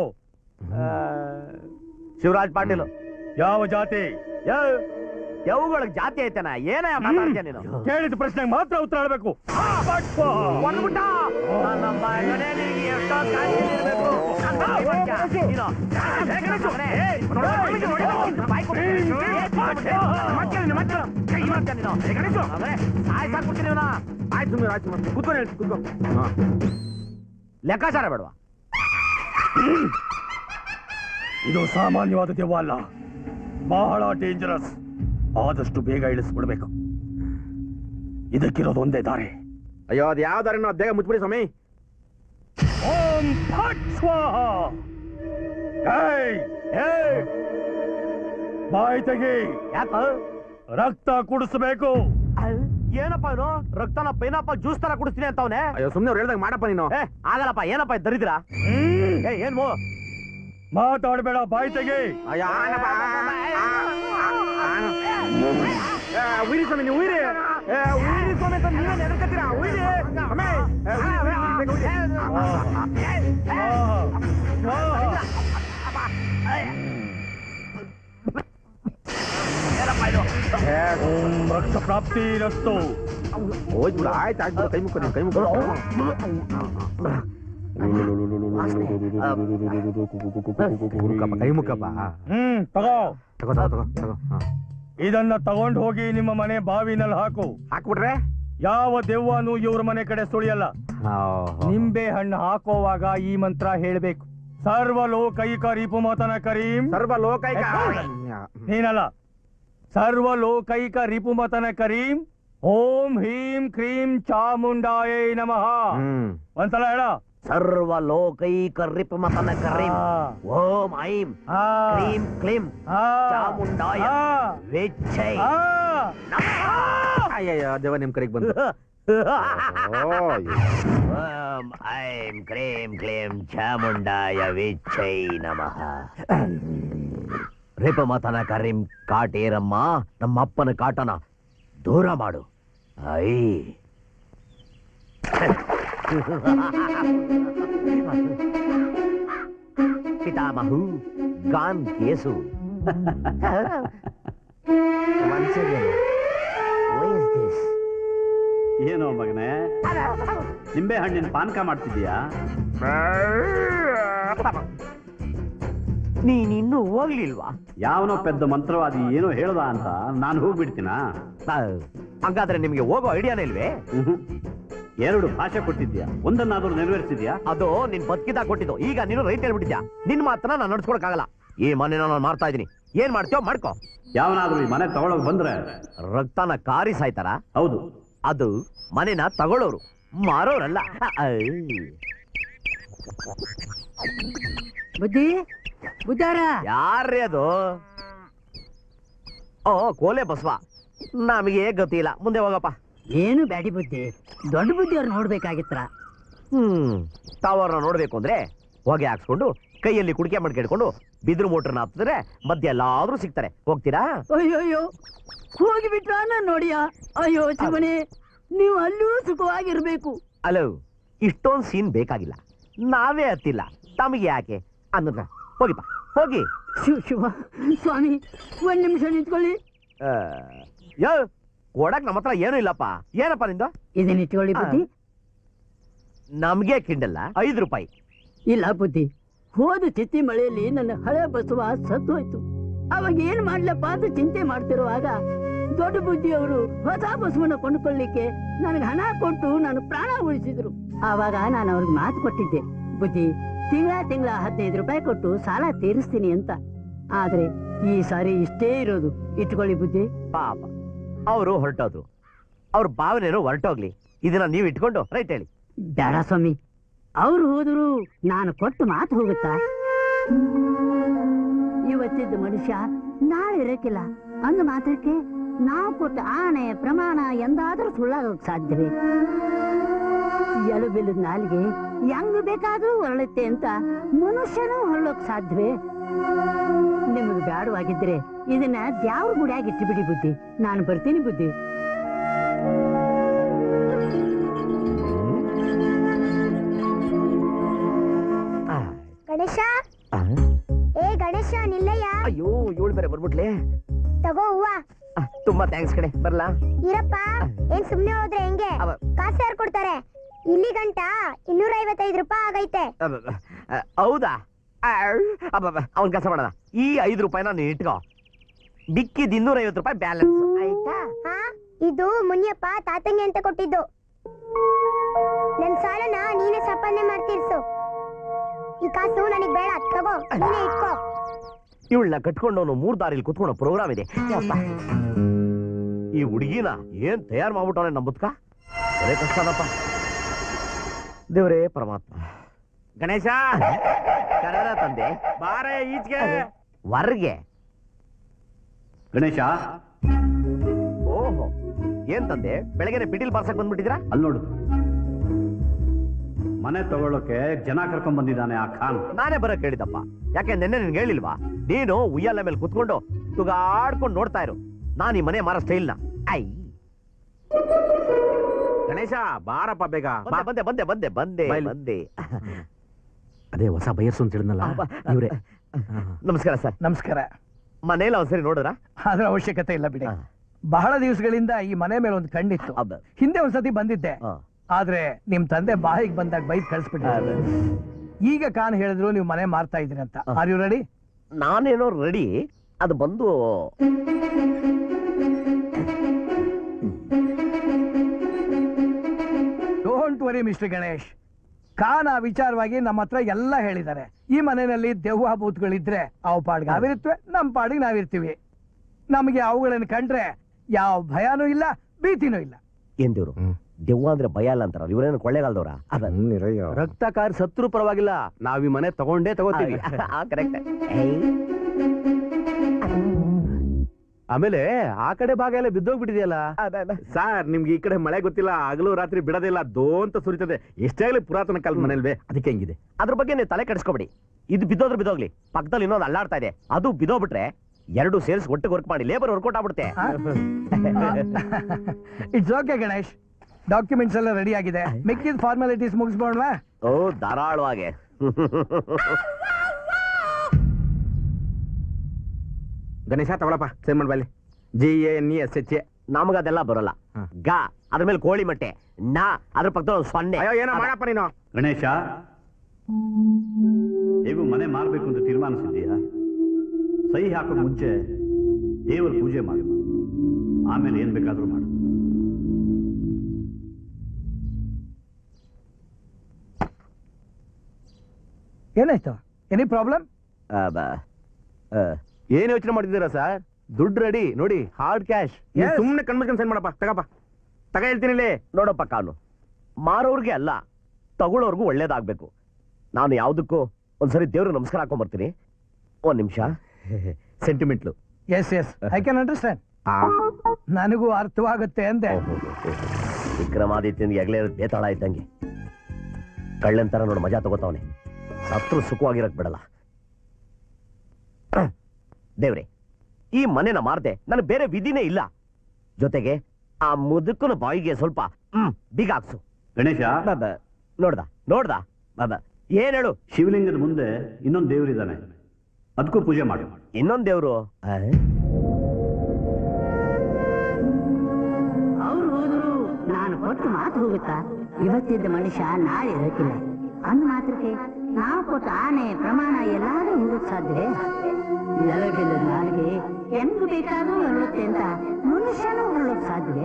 Speaker 1: ಶಿವರಾಜ್ ಪಾಟೀಲ್
Speaker 6: ಯಾವ ಜಾತಿ
Speaker 1: ದೆವ್ಗಳಿಗೆ ಜಾತಿ ಐತೆನ ಏನ ಮಾತಾಡ್ತೀಯ ನೀನು
Speaker 6: ಕೇಳಿದ ಪ್ರಶ್ನೆಗೆ ಮಾತ್ರ ಉತ್ತರ ಹೇಳ್ಬೇಕು
Speaker 1: ಹೊಡ್ಬಿಟ್ಟ ನನ್ನ ಮಗನೇ ನಿನಗೆ ಎಷ್ಟೋ ಕಾಯಿಲೆ ಇರ್ಬೇಕು. ನನ್ನ ಜೀವಕ್ಕೆ ನೀನು. ಏ, ಗಣೇಶು, ಏ, ನೋಡು, ನಿಮಗೆ ಹೊಡಿಬೇಕು. ಬಾಯ್ ಕೊಡು. ಏ, ಮತ್ತೆ ನೀನು, ಮತ್ತೆ ನೀನು. ಕೈ ಮಾಡ್ತೀಯ ನೀನು. ಏ, ಗಣೇಶು, ಮಗನೇ, ಸಾಯ್ಸಾಕ್ಬಿಡ್ತೀನಿ ಇವ್ನ.
Speaker 2: ಆಯ್ತು ಸುಮ್ನಿರು, ಆಯ್ತು ಸುಮ್ನಿರು. ಕೂತ್ಕೊಂಡು ಹೇಳ್ತೀನಿ, ಕೂತ್ಕೋ. ಹಾ.
Speaker 1: ಲೆಕ್ಕಾಚಾರ ಬೇಡವಾ
Speaker 6: ಇದು ಸಾಮಾನ್ಯವಾದ ದೆವ್ವ ಅಲ್ಲ ಬಹಳ ಡೇಂಜರಸ್ ಆದಷ್ಟು ಬೇಗ ಇಳಿಸ್ಬಿಡ್ಬೇಕು ಇದಕ್ಕಿರೋದು ಒಂದೇ ದಾರಿ
Speaker 2: ಅಯ್ಯೋ ಅದು ಯಾವ್ದಾರ ಬೇಗ ಮುಚ್ಬಿಡಿ ಸ್ವಾಮಿ
Speaker 6: ಓಂ ಫಟ್ ಸ್ವಾಹ ಏಯ್, ಏಯ್, ಬಾಯಿ ತೆಗಿ
Speaker 1: ಯಾಕ
Speaker 6: ರಕ್ತ ಕುಡಿಸ್ಬೇಕು
Speaker 1: ಏನಪ್ಪ ಇವನು ರಕ್ತನ ಪೈನಾಪಲ್ ಜ್ಯೂಸ್ ತರ ಕುಡಿಸ್ತೀನಿ ಅಂತವನೆ
Speaker 2: ಅಯ್ಯೋ ಸುಮ್ನೆ ಅವ್ರು ಹೇಳ್ದಾಗ ಮಾಡಪ್ಪ ನೀನು
Speaker 1: ಏ ಆಗಲ್ಲಪ್ಪ ಏನಪ್ಪ ಇದು ದರಿದ್ರ
Speaker 6: ಹ್ಮ್.
Speaker 1: ಏ ಏನ್ ಮೋ
Speaker 6: ಮಾತಾಡ್ಬೇಡ ಬಾಯಿ ತೆಗಿ
Speaker 2: ಅಯ್ಯೋ ಆನಪ್ಪ. ಆ, ಆ, ಆನ. ಏ, ಉಯ್ರಿ ಸ್ವಾಮಿ ನೀವು ಉಯ್ರಿ ಏ, ಉಯ್ರಿ ಸ್ವಾಮಿ ಅಂತ ನೀವೇ ನೆನಕತ್ತೀರಾ ಉಯ್ರಿ ಸ್ವಾಮಿ, ಏ, ಉಯ್ರಿ, ಉಯ್ರಿ, ಬೇಗ ಉಯ್ರಿ.
Speaker 6: ಸ್ವಾಹ, ಸ್ವಾಹ. ಓಂ ರಕ್ತ ಪ್ರಾಪ್ತಿ ರಸ್ತು
Speaker 2: ಹೋಯ್ತು ಬಿಡು ಆಯ್ತು ಆಯ್ತು ಬಿಡು, ಕೈ ಮುಕ್ಕು ನೀನು ಕೈ ಮುಕ್ಕು
Speaker 1: ಮುಖಪ್ಪ, ಕೈ ಮುಖಪ್ಪ
Speaker 6: ಹ್ಮ್ ತಗೋ
Speaker 1: ತಗೋ ತಗೋ ತಗೋ ತಗೋ ಹಾ.
Speaker 6: ಇದನ್ನ ತಗೊಂಡ್ ಹೋಗಿ ನಿಮ್ಮ ಮನೆ ಬಾವಿನಲ್ಲಿ ಹಾಕು
Speaker 1: ಹಾಕ್ಬಿಟ್ರೆ
Speaker 6: ಯಾವ ದೆವ್ವನು ಇವ್ರ ಮನೆ ಕಡೆ ಸುಳಿಯಲ್ಲ ನಿಂಬೆ ಹಣ್ಣು ಹಾಕೋವಾಗ ಈ ಮಂತ್ರ ಹೇಳ್ಬೇಕು ಸರ್ವ ಲೋಕೈಕ ರಿಪುಮತನ ಕರೀಂ
Speaker 1: ಸರ್ವ ಲೋಕೈಕ
Speaker 6: ನೀನಲ್ಲ ಸರ್ವ ಲೋಕೈಕ ರಿಪುಮತನ ಕರೀಂ ಓಂ ಹೀಂ ಕ್ರೀಂ ಚಾಮುಂಡಾಯ ನಮಃ
Speaker 1: ಹ್ಮ್
Speaker 6: ಒಂದ್ಸಲ ಹೇಳ
Speaker 1: ಸರ್ವ ಲೋಕೈಕ ರಿಪುಮತನ ಕರೀಂ
Speaker 6: ಆ,
Speaker 1: ಓಂ ಐಂ
Speaker 6: ಆ,
Speaker 1: ಕ್ಲೀಂ ಕ್ಲೀಂ
Speaker 6: ಆ,
Speaker 1: ಚಾಮುಂಡಾಯ
Speaker 6: ಆ,
Speaker 1: ವೆಚ್ಚೈ
Speaker 6: ಆ.
Speaker 1: ಅಯ್ಯಯ್ಯೋ ದೇವ ನಿಮ್ ಕರೆಗೆ ಬಂದು ಓಂ ಐಂ ಕ್ಲೀಂ ಕ್ಲೀಂ ಚಾಮುಂಡಾಯ ವೆಚ್ಚೈ ನಮಃ ರಿಪುಮತನ ಕರೀಂ ಕಾಟೇರಮ್ಮ ನಮ್ಮಪ್ಪನ ಕಾಟನ ದೂರ ಮಾಡು ಐ ಪಿತಾಮಹು gone case Once again, who is this?
Speaker 3: ಏನೋ ಮಗನೇ ನಿಂಬೆ ಹಣ್ಣಿನ ಪಾನಕ ಮಾಡ್ತಿದ್ಯಾ
Speaker 1: ನೀನಿನ್ನೂ ಹೋಗ್ಲಿಲ್ವಾ
Speaker 3: ಯಾವನೋ ಪೆದ್ದ ಮಂತ್ರವಾದಿ ಏನೋ ಹೇಳ್ದ ಅಂತ ನಾನು ಹೋಗ್ಬಿಡ್ತೀನಾ
Speaker 1: ಆ, ಹಂಗಾದ್ರೆ ನಿಮ್ಗೆ ಹೋಗೋ ಐಡಿಯಾನೇ ಇಲ್ವೇ
Speaker 3: ಮ್ಹೂ. ಎರಡು ಭಾಷೆ ಕೊಟ್ಟಿದ್ಯಾ ಒಂದನ್ನಾದ್ರೂ ನೆರವೇರಿಸಿದ್ಯಾ
Speaker 1: ಅದು ನಿನ್ ಬದುಕಿದಾಗ ಕೊಟ್ಟಿದ್ದು ಈಗ ನೀನು ರೈಟ್ ಹೇಳ್ಬಿಟ್ಟಿದ್ಯಾ ನಿನ್ ಮಾತನ್ನ ನಾನು ನಡ್ಸ್ಕೊಳಕ್ಕಾಗಲ್ಲ ಈ ಮನೆನ ನಾನು ಮಾಡ್ತಾ ಇದೀನಿ ಏನ್ ಮಾಡ್ತೀಯೋ ಮಾಡ್ಕೋ
Speaker 3: ಯಾವನಾದ್ರೂ ಈ ಮನೆ ತಗೊಳಕ್ ಬಂದ್ರೆ
Speaker 1: ರಕ್ತನ ಕಾರಿ ಸಾಯ್ತಾರ
Speaker 3: ಹೌದು
Speaker 1: ಅದು ಮನೆನ ತಗೊಳ್ಳೋರು ಮಾರೋರಲ್ಲ ಐ.
Speaker 7: ಬುದ್ಧಿ ಬುದ್ಧಾರ
Speaker 1: ಯಾರ್ರೀ ಅದು ಓ ಕೋಲೆ ಬಸವ ನಮಗೆ ಗತಿ ಇಲ್ಲ ಮುಂದೆ ಹೋಗಪ್ಪ
Speaker 7: ಏನು ಬ್ಯಾಡಿ ಬುದ್ಧಿ ದೊಡ್ಡ ಬುದ್ಧಿ ಅವ್ರು ನೋಡ್ಬೇಕಾಗಿತ್ರ
Speaker 1: ಹ್ಮ್ ಟವರ್ನ ನೋಡ್ಬೇಕು ಅಂದ್ರೆ ಹೊಗೆ ಹಾಕ್ಸ್ಕೊಂಡು ಕೈಯಲ್ಲಿ ಕುಡಿಕೆ ಮಾಡ್ಕೊಂಡು ಬಿದ್ರು ಮೋಟರ್ನ ಹತ್ತಿದ್ರೆ ಮಧ್ಯ ಎಲ್ಲಾದ್ರೂ ಸಿಗ್ತಾರೆ ಹೋಗ್ತೀರಾ
Speaker 7: ಅಯ್ಯೋಯ್ಯೋ ಹೋಗಿಬಿಟ್ರ ನಾನು ನೋಡಿಯ ಅಯ್ಯೋ ಶಿವನೇ ನೀವು ಅಲ್ಲೂ ಸುಖವಾಗಿರ್ಬೇಕು
Speaker 1: ಅಲೋ ಇಷ್ಟೊಂದ್ ಸೀನ್ ಬೇಕಾಗಿಲ್ಲ ನಾವೇ ಹತ್ತಿಲ್ಲ ತಮಗೆ ಯಾಕೆ ಅನ್ನೋದ್ರ ಹೋಗಿಪ್ಪ ಹೋಗಿ
Speaker 7: ಶಿವ ಶಿವ ಸ್ವಾಮಿ ಒಂದ್ ನಿಮಿಷ ನಿಂತ್ಕೊಳ್ಳಿ
Speaker 1: ಆ, ಯೋ ಕೊಡಕ್ ನಮ್ಮ ಹತ್ರ ಏನೂ ಇಲ್ಲಪ್ಪ ಏನಪ್ಪ ನಿಂದು
Speaker 7: ಇದನ್ನ ಇಟ್ಕೊಳ್ಳಿ ಬುದ್ಧಿ
Speaker 1: ನಮ್ಗೆ ಕಿಂಡಲ್ಲ ಐದು ರೂಪಾಯಿ
Speaker 7: ಇಲ್ಲ ಬುದ್ಧಿ ಹೋದ ಚಿತ್ತಿ ಮಳೆಯಲ್ಲಿ ನನ್ನ ಹಳೆ ಬಸವ ಸತ್ತು ಹೋಯ್ತು ಅವಾಗ ಏನ್ ಮಾಡ್ಲಪ್ಪ ಅಂತ ಚಿಂತೆ ಮಾಡ್ತಿರುವಾಗ ದೊಡ್ಡ ಬುದ್ಧಿಯವರು ಹೊಸ ಬಸವನ ಕೊಂಡ್ಕೊಳ್ಳಿಕ್ಕೆ ನನಗೆ ಹಣ ಕೊಟ್ಟು ನಾನು ಪ್ರಾಣ ಉಳಿಸಿದ್ರು ಆವಾಗ ನಾನು ಅವ್ರಿಗೆ ಮಾತು ಕೊಟ್ಟಿದ್ದೆ ಬುದ್ಧಿ ತಿಂಗಳ ತಿಂಗಳ ಹದಿನೈದು ರೂಪಾಯಿ ಕೊಟ್ಟು ಸಾಲ ತೀರಿಸ್ತೀನಿ ಅಂತ ಆದ್ರೆ ಈ ಸಾರಿ ಇಷ್ಟೇ ಇರೋದು ಇಟ್ಕೊಳ್ಳಿ ಬುದ್ಧಿ
Speaker 1: ಪಾಪ ಅವರು ಹೊರಟೋದ್ರು ಅವ್ರ ಭಾವನೆನೂ ಹೊರಟೋಗ್ಲಿ ಇದನ್ನ ನೀವು ಇಟ್ಕೊಂಡು ರೈಟ್ ಹೇಳಿ
Speaker 7: ಬೇಡ ಸ್ವಾಮಿ ಅವ್ರು ಹೋದ್ರು ನಾನು ಕೊಟ್ಟು ಮಾತು ಹೋಗುತ್ತಾ ಇವತ್ತಿದ್ದ ಮನುಷ್ಯ ನಾಳೆ ಇರಕ್ಕಿಲ್ಲ ಅಂದ ಮಾತ್ರಕ್ಕೆ ನಾವು ಕೊಟ್ಟ ಆಣೆ ಪ್ರಮಾಣ ಎಂದಾದ್ರೂ ಸುಳ್ಳಾಗೋಕ್ ಸಾಧ್ಯವೇ ಎಲುಬಿಲ್ಲದ ನಾಲಿಗೆ ಹೆಂಗ್ ಬೇಕಾದ್ರೂ ಹೊರಳುತ್ತೆ ಅಂತ ಮನುಷ್ಯನೂ ಹೊರಳೋಕ್ ಸಾಧ್ಯವೇ ನಿಮಗೆ ಬೇಡವಾಗಿದ್ರೆ ಇದನ್ನ ದ್ಯಾವ್ರ ಗುಡಿಯಾಗಿ ಇಟ್ಟುಬಿಡಿ ಬುದ್ಧಿ ನಾನು ಬರ್ತೀನಿ ಬುದ್ಧಿ
Speaker 1: ಆ,
Speaker 8: ಗಣೇಶ
Speaker 1: ಆ,
Speaker 8: ಏ ಗಣೇಶ ನಿಲ್ಲಯ್ಯ
Speaker 1: ಅಯ್ಯೋ ಇವಳು ಬೇರೆ ಬರ್ಬಿಟ್ಲೆ
Speaker 8: ತಗೋ ಹೂವ
Speaker 1: ಆ, ತುಂಬಾ ಥ್ಯಾಂಕ್ಸ್ ಕಡೆ ಬರ್ಲಾ
Speaker 8: ಇರಪ್ಪ ಏನ್ ಸುಮ್ನೆ ಹೋದ್ರೆ ಹೆಂಗೆ
Speaker 1: ಅವ-
Speaker 8: ಕಾಸು ಯಾರು ಕೊಡ್ತಾರೆ ಇಲ್ಲಿ ಗಂಟ ಇನ್ನೂರ ಐವತ್ತೈದು ರೂಪಾಯಿ ಆಗೈತೆ
Speaker 1: ಅಬ್ಬಬ್ಬ, ಆ, ಹೌದಾ ಅವನ್ ಕೆಲಸ ಮಾಡೋಣ ಈ ಐದು ರೂಪಾಯಿನ ನೀನ್ ಇಟ್ಕೋ ಬಿಕ್ಕಿದ್ ಇನ್ನೂರ ಐವತ್ತು ರೂಪಾಯಿ ಬ್ಯಾಲೆನ್ಸ್ ಆಯ್ತಾ
Speaker 8: ಹಾ ಇದು ಮುನಿಯಪ್ಪ ತಾತಂಗೆ ಅಂತ ಕೊಟ್ಟಿದ್ದು ನನ್ ಸಾಲನ ನೀನೇ ಸಂಪಾದನೆ ಮಾಡ್ತೀರ್ಸು ಈ ಕಾಸು ನನಗ್ ಬೇಡ ತಗೋ ನೀನೇ ಇಟ್ಕೋ
Speaker 1: ಇವಳನ್ನ ಕಟ್ಕೊಂಡು ಅವನು ಮೂರ್ ದಾರಿಲಿ ಕುತ್ಕೊಳ್ಳೋ ಪ್ರೋಗ್ರಾಮ್ ಇದೆ ಯಪ್ಪ. ಈ ಹುಡುಗಿನ ಏನ್ ತಯಾರು ಮಾಡ್ಬಿಟ್ಟವನೆ ನಮ್ಮ ಬದುಕ ಬರೇ ಕಷ್ಟನಪ್ಪ ದೇವ್ರೇ ಪರಮಾತ್ಮ ಗಣೇಶ ಕನ್ನಡ ತಂದೆ
Speaker 2: ಬಾರೆ ಈಚೆಗೆ
Speaker 1: ವರ್ಗೆ
Speaker 3: ಗಣೇಶ
Speaker 1: ಓಹೋ ಏನ್ ತಂದೆ ಬೆಳಗ್ಗೆ ಪಿಟೀಲ್ ಬಾರ್ಸಕ್ ಬಂದ್ಬಿಟ್ಟಿದ್ರಾ
Speaker 3: ಅಲ್ಲಿ ನೋಡು ಮನೆ ತಗೊಳ್ಳೋಕೆ ಜನ ಕರ್ಕೊಂಡ್ ಬಂದಿದ್ದಾನೆ ಆ ಖಾನ್
Speaker 1: ನಾನೇ ಬರಕ್ ಹೇಳಿದಪ್ಪ ಯಾಕೆ ನಿನ್ನೆ ನಿನ್ಗೆ ಹೇಳಿಲ್ವಾ ನೀನು ಉಯ್ಯಾಲೆ ಮೇಲೆ ಕುತ್ಕೊಂಡು ತುಗಾಡ್ಕೊಂಡು ನೋಡ್ತಾ ಇರು ನಾನು ಈ ಮನೆ ಮಾರೋ ಸ್ಟೈಲ್ನ ಐ
Speaker 2: ಗಣೇಶ ಬಾರಪ್ಪ ಬೇಗ ಬಾ.
Speaker 1: ಬಂದೆ ಬಂದೆ ಬಂದೆ ಬಂದೆ
Speaker 2: ಬಾಯ್ಲಿ.
Speaker 1: ಬಂದೆ
Speaker 2: ಅದೇ ಹೊಸ ಬಯರ್ಸು ಅಂತ ಹೇಳಿದ್ನಲ್ಲ
Speaker 1: ಅಬ್ಬಾ.
Speaker 2: ಇವ್ರೆ
Speaker 1: ನಮಸ್ಕಾರ ಸರ್
Speaker 5: ನಮಸ್ಕಾರ
Speaker 1: ಮನೇಲಿ ಒಂದ್ಸರಿ ನೋಡಿದ್ರ
Speaker 5: ಅದ್ರ ಅವಶ್ಯಕತೆ ಇಲ್ಲ ಬಿಡಿ
Speaker 1: ಹಾ.
Speaker 5: ಬಹಳ ದಿವಸಗಳಿಂದ ಈ ಮನೆ ಮೇಲೆ ಒಂದು ಕಣ್ಣಿತ್ತು
Speaker 1: ಅಬ್ಬ.
Speaker 5: ಹಿಂದೆ ಒಂದ್ಸತಿ ಬಂದಿದ್ದೆ
Speaker 1: ಹಾ.
Speaker 5: ಆದ್ರೆ ನಿಮ್ ತಂದೆ ಬಾಯಿಗೆ ಬಂದಾಗ ಬೈದ್ ಕಳಿಸ್ಬಿಟ್ಟಿದ್ದಾರೆ ಈಗ ಕಾನ್ ಹೇಳಿದ್ರು ನೀವು ಮನೆ ಮಾರ್ತಾ ಇದ್ರಿ ಅಂತ ಆರ್ ಯು ರೆಡಿ
Speaker 1: ನಾನೇನೋ ರೆಡಿ ಅದು ಬಂದು
Speaker 5: don't worry mister Ganesh Khan ಆ ವಿಚಾರವಾಗಿ ನಮ್ಮ ಹತ್ರ ಎಲ್ಲ ಹೇಳಿದ್ದಾರೆ ಈ ಮನೆಯಲ್ಲಿ ದೆವ್ವ ಭೂತ್ಗಳಿದ್ರೆ ಅವು ಪಾಡ್ಗೆ ನಾವಿರ್ತವೆ ನಮ್ಮ ಪಾಡಿಗೆ ನಾವಿರ್ತೀವಿ ನಮಗೆ ಅವುಗಳನ್ನು ಕಂಡ್ರೆ ಯಾವ ಭಯನೂ ಇಲ್ಲ ಭೀತಿನೂ ಇಲ್ಲ
Speaker 1: ಏನ್ ದೇವ್ರು ದೆವ್ವ ಅಂದ್ರೆ ಭಯ ಅಲ್ಲ ಅಂತಾರ ಇವರೇನು ಕೊಳ್ಳೇಗಾಲದವ್ರ
Speaker 2: ರಕ್ತ ಕಾರ್ ಸತ್ರು ಪರವಾಗಿಲ್ಲ ನಾವ್ ಈ ಮನೆ ತಗೊಂಡೇ ತಗೋತೀವಿ
Speaker 1: ಕರೆಕ್ಟ್
Speaker 2: ಆಮೇಲೆ ಆ ಕಡೆ ಭಾಗ ಎಲ್ಲ ಬಿದ್ದೋಗ್ಬಿಟ್ಟಿದೆಯಲ್ಲ ಸರ್ ನಿಮ್ಗೆ ಈ ಕಡೆ ಮಳೆ ಗೊತ್ತಿಲ್ಲ ಹಗಲು ರಾತ್ರಿ ಬಿಡೋದಿಲ್ಲ ದೋ ಅಂತ ಸುರಿತದೆ ಎಷ್ಟೇ ಆಗ್ಲಿ ಪುರಾತನ ಕಾಲದ ಮನೇಲ್ವೇ ಅದಕ್ಕೆ ಹೆಂಗಿದೆ
Speaker 1: ಅದ್ರ ಬಗ್ಗೆ ನೀವು ತಲೆ ಕೆಡಿಸ್ಕೊಬೇಡಿ ಇದು ಬಿದ್ದೋದ್ರೆ ಬಿದ್ದೋಗ್ಲಿ ಪಕ್ಕದಲ್ಲಿ ಇನ್ನೊಂದು ಅಲ್ಲಾಡ್ತಾ ಇದೆ ಅದು ಬಿದ್ದೋಗ್ಬಿಟ್ರೆ ಎರಡು ಸೇರಿಸಿ ಒಟ್ಟಿಗೆ ವರ್ಕ್ ಮಾಡಿ ಲೇಬರ್ ವರ್ಕೌಟ್ ಆಗ್ಬಿಡುತ್ತೆ
Speaker 5: ಇಟ್ಸ್ ಓಕೆ ಗಣೇಶ್ ಡಾಕ್ಯುಮೆಂಟ್ಸ್ ಎಲ್ಲ ರೆಡಿ ಆಗಿದೆ ಮಿಕ್ಕಿದ ಫಾರ್ಮಾಲಿಟೀಸ್ ಮುಗಿಸ್ಬೋಣವಾ
Speaker 1: ಓ ಧಾರಾಳವಾಗಿ
Speaker 2: ಗಣೇಶ ತಗೊಳಪ್ಪ ಸೈನ್ ಮಾಡಿ ಬಲ್ಲಿ G N E S H A
Speaker 1: ನಮಗದೆಲ್ಲ ಬರೋಲ್ಲ
Speaker 2: ಹ.
Speaker 1: ಗ ಅದ್ರ ಮೇಲೆ ಕೋಳಿ ಮಟ್ಟೆ ನಾ ಅದ್ರ ಪಕ್ಕದಲ್ಲಿ ಒಂದು ಸೊನ್ನೆ
Speaker 2: ಅಯ್ಯೋ ಏನೋ ಮಾಡಪ್ಪ ನೀನು
Speaker 3: ಗಣೇಶ ಹೇಗೂ ಮನೆ ಮಾರಬೇಕು ಅಂತ ತೀರ್ಮಾನಿಸಿದ್ದೀಯಾ ಸಹಿ ಹಾಕೋ ಮುಂಚೆ ದೇವರ ಪೂಜೆ ಮಾಡು ಆಮೇಲೆ ಏನ್ ಬೇಕಾದ್ರೂ ಮಾಡು
Speaker 5: ಏನಾಯ್ತು ಎನಿ ಪ್ರಾಬ್ಲಮ್
Speaker 1: ಆ, ಬ- ಆ,
Speaker 2: ಏನ್ ಯೋಚನೆ ಮಾಡಿದ್ದೀರಾ ಸರ್ ದುಡ್ಡು ರೆಡಿ ನೋಡಿ ಹಾರ್ಡ್ ಕ್ಯಾಶ್
Speaker 5: Yes.
Speaker 2: ಸುಮ್ಮನೆ ಕಣ್ಮುಚ್ಕೊಂಡು ಸೈನ್ ಮಾಡಪ್ಪ ತಗಪ್ಪ ತಗ ಹೇಳ್ತೀನಿ ಇಲ್ಲಿ
Speaker 1: ನೋಡಪ್ಪ ಕಾನು ಮಾರೋರ್ಗೆ ಅಲ್ಲ ತಗೊಳ್ಳೋರ್ಗೂ ಒಳ್ಳೇದಾಗ್ಬೇಕು ನಾನು ಯಾವುದಕ್ಕೂ ಒಂದ್ಸರಿ ದೇವ್ರಿಗೆ ನಮಸ್ಕಾರ ಹಾಕೊಂಡ್ ಒಂದ್ ನಿಮಿಷ ಸೆಂಟಿಮೆಂಟ್ಲು
Speaker 5: yes yes I can understand ನನಗೂ ಅರ್ಥವಾಗುತ್ತೆ ಅಂದೆ
Speaker 1: ವಿಕ್ರಮಾದಿತ್ಯನ್ ಎಗ್ಲೇ ಬೇತಾಳ ಇದ್ದಂಗೆ ಕಳ್ಳನ್ ತರ ನೋಡು ಮಜಾ ತಗೋತಾವನೆ ಸತ್ರು ಸುಖವಾಗಿರಕ್ ಬಿಡಲ್ಲ ದೇವ್ರೆ ಈ ಮನೆನ ಮಾರ್ದೆ ನನಗೆ ಬೇರೆ ವಿಧಿನೇ ಇಲ್ಲ ಜೊತೆಗೆ ಆ ಮುದುಕನ ಬಾಯಿಗೆ ಸ್ವಲ್ಪ ಹ್ಮ್ ಬೀಗ ಹಾಕ್ಸು
Speaker 3: ಗಣೇಶ
Speaker 1: ಬಾಬಾ, ನೋಡ್ದ ನೋಡ್ದ ಬಾಬಾ ಏನ್ ಹೇಳು
Speaker 3: ಶಿವಲಿಂಗದ ಮುಂದೆ ಇನ್ನೊಂದು ದೇವರಿದ್ದಾನೆ ಅದಕ್ಕೂ ಪೂಜೆ ಮಾಡು
Speaker 1: ಇನ್ನೊಂದ್ ದೇವ್ರು ಆ?
Speaker 7: ಅವ್ರು ಹೋದ್ರು ನಾನು ಕೊಟ್ಟು ಮಾತು ಹೋಗುತ್ತಾ ಇವತ್ತಿದ್ದ ಮನುಷ್ಯ ನಾಳೆ ಇರಕ್ಕಿಲ್ಲ ಅಂದ್ ಮಾತ್ರಕ್ಕೆ ನಾವು ಕೊಟ್ಟ ಆನೆ ಪ್ರಮಾಣ ಎಲ್ಲಾರು ಹೋಗಕ್ ಸಾಧ್ಯವೇ ಎಲಗಿಲ್ಲ ನಾಲ್ಗೆ ಹೆಂಗ್ ಬೇಕಾದ್ರೂ ಹೊರಳುತ್ತೆ ಅಂತ ಮನುಷ್ಯನೂ ಹೊರಳಕ್ ಸಾಧ್ಯವೇ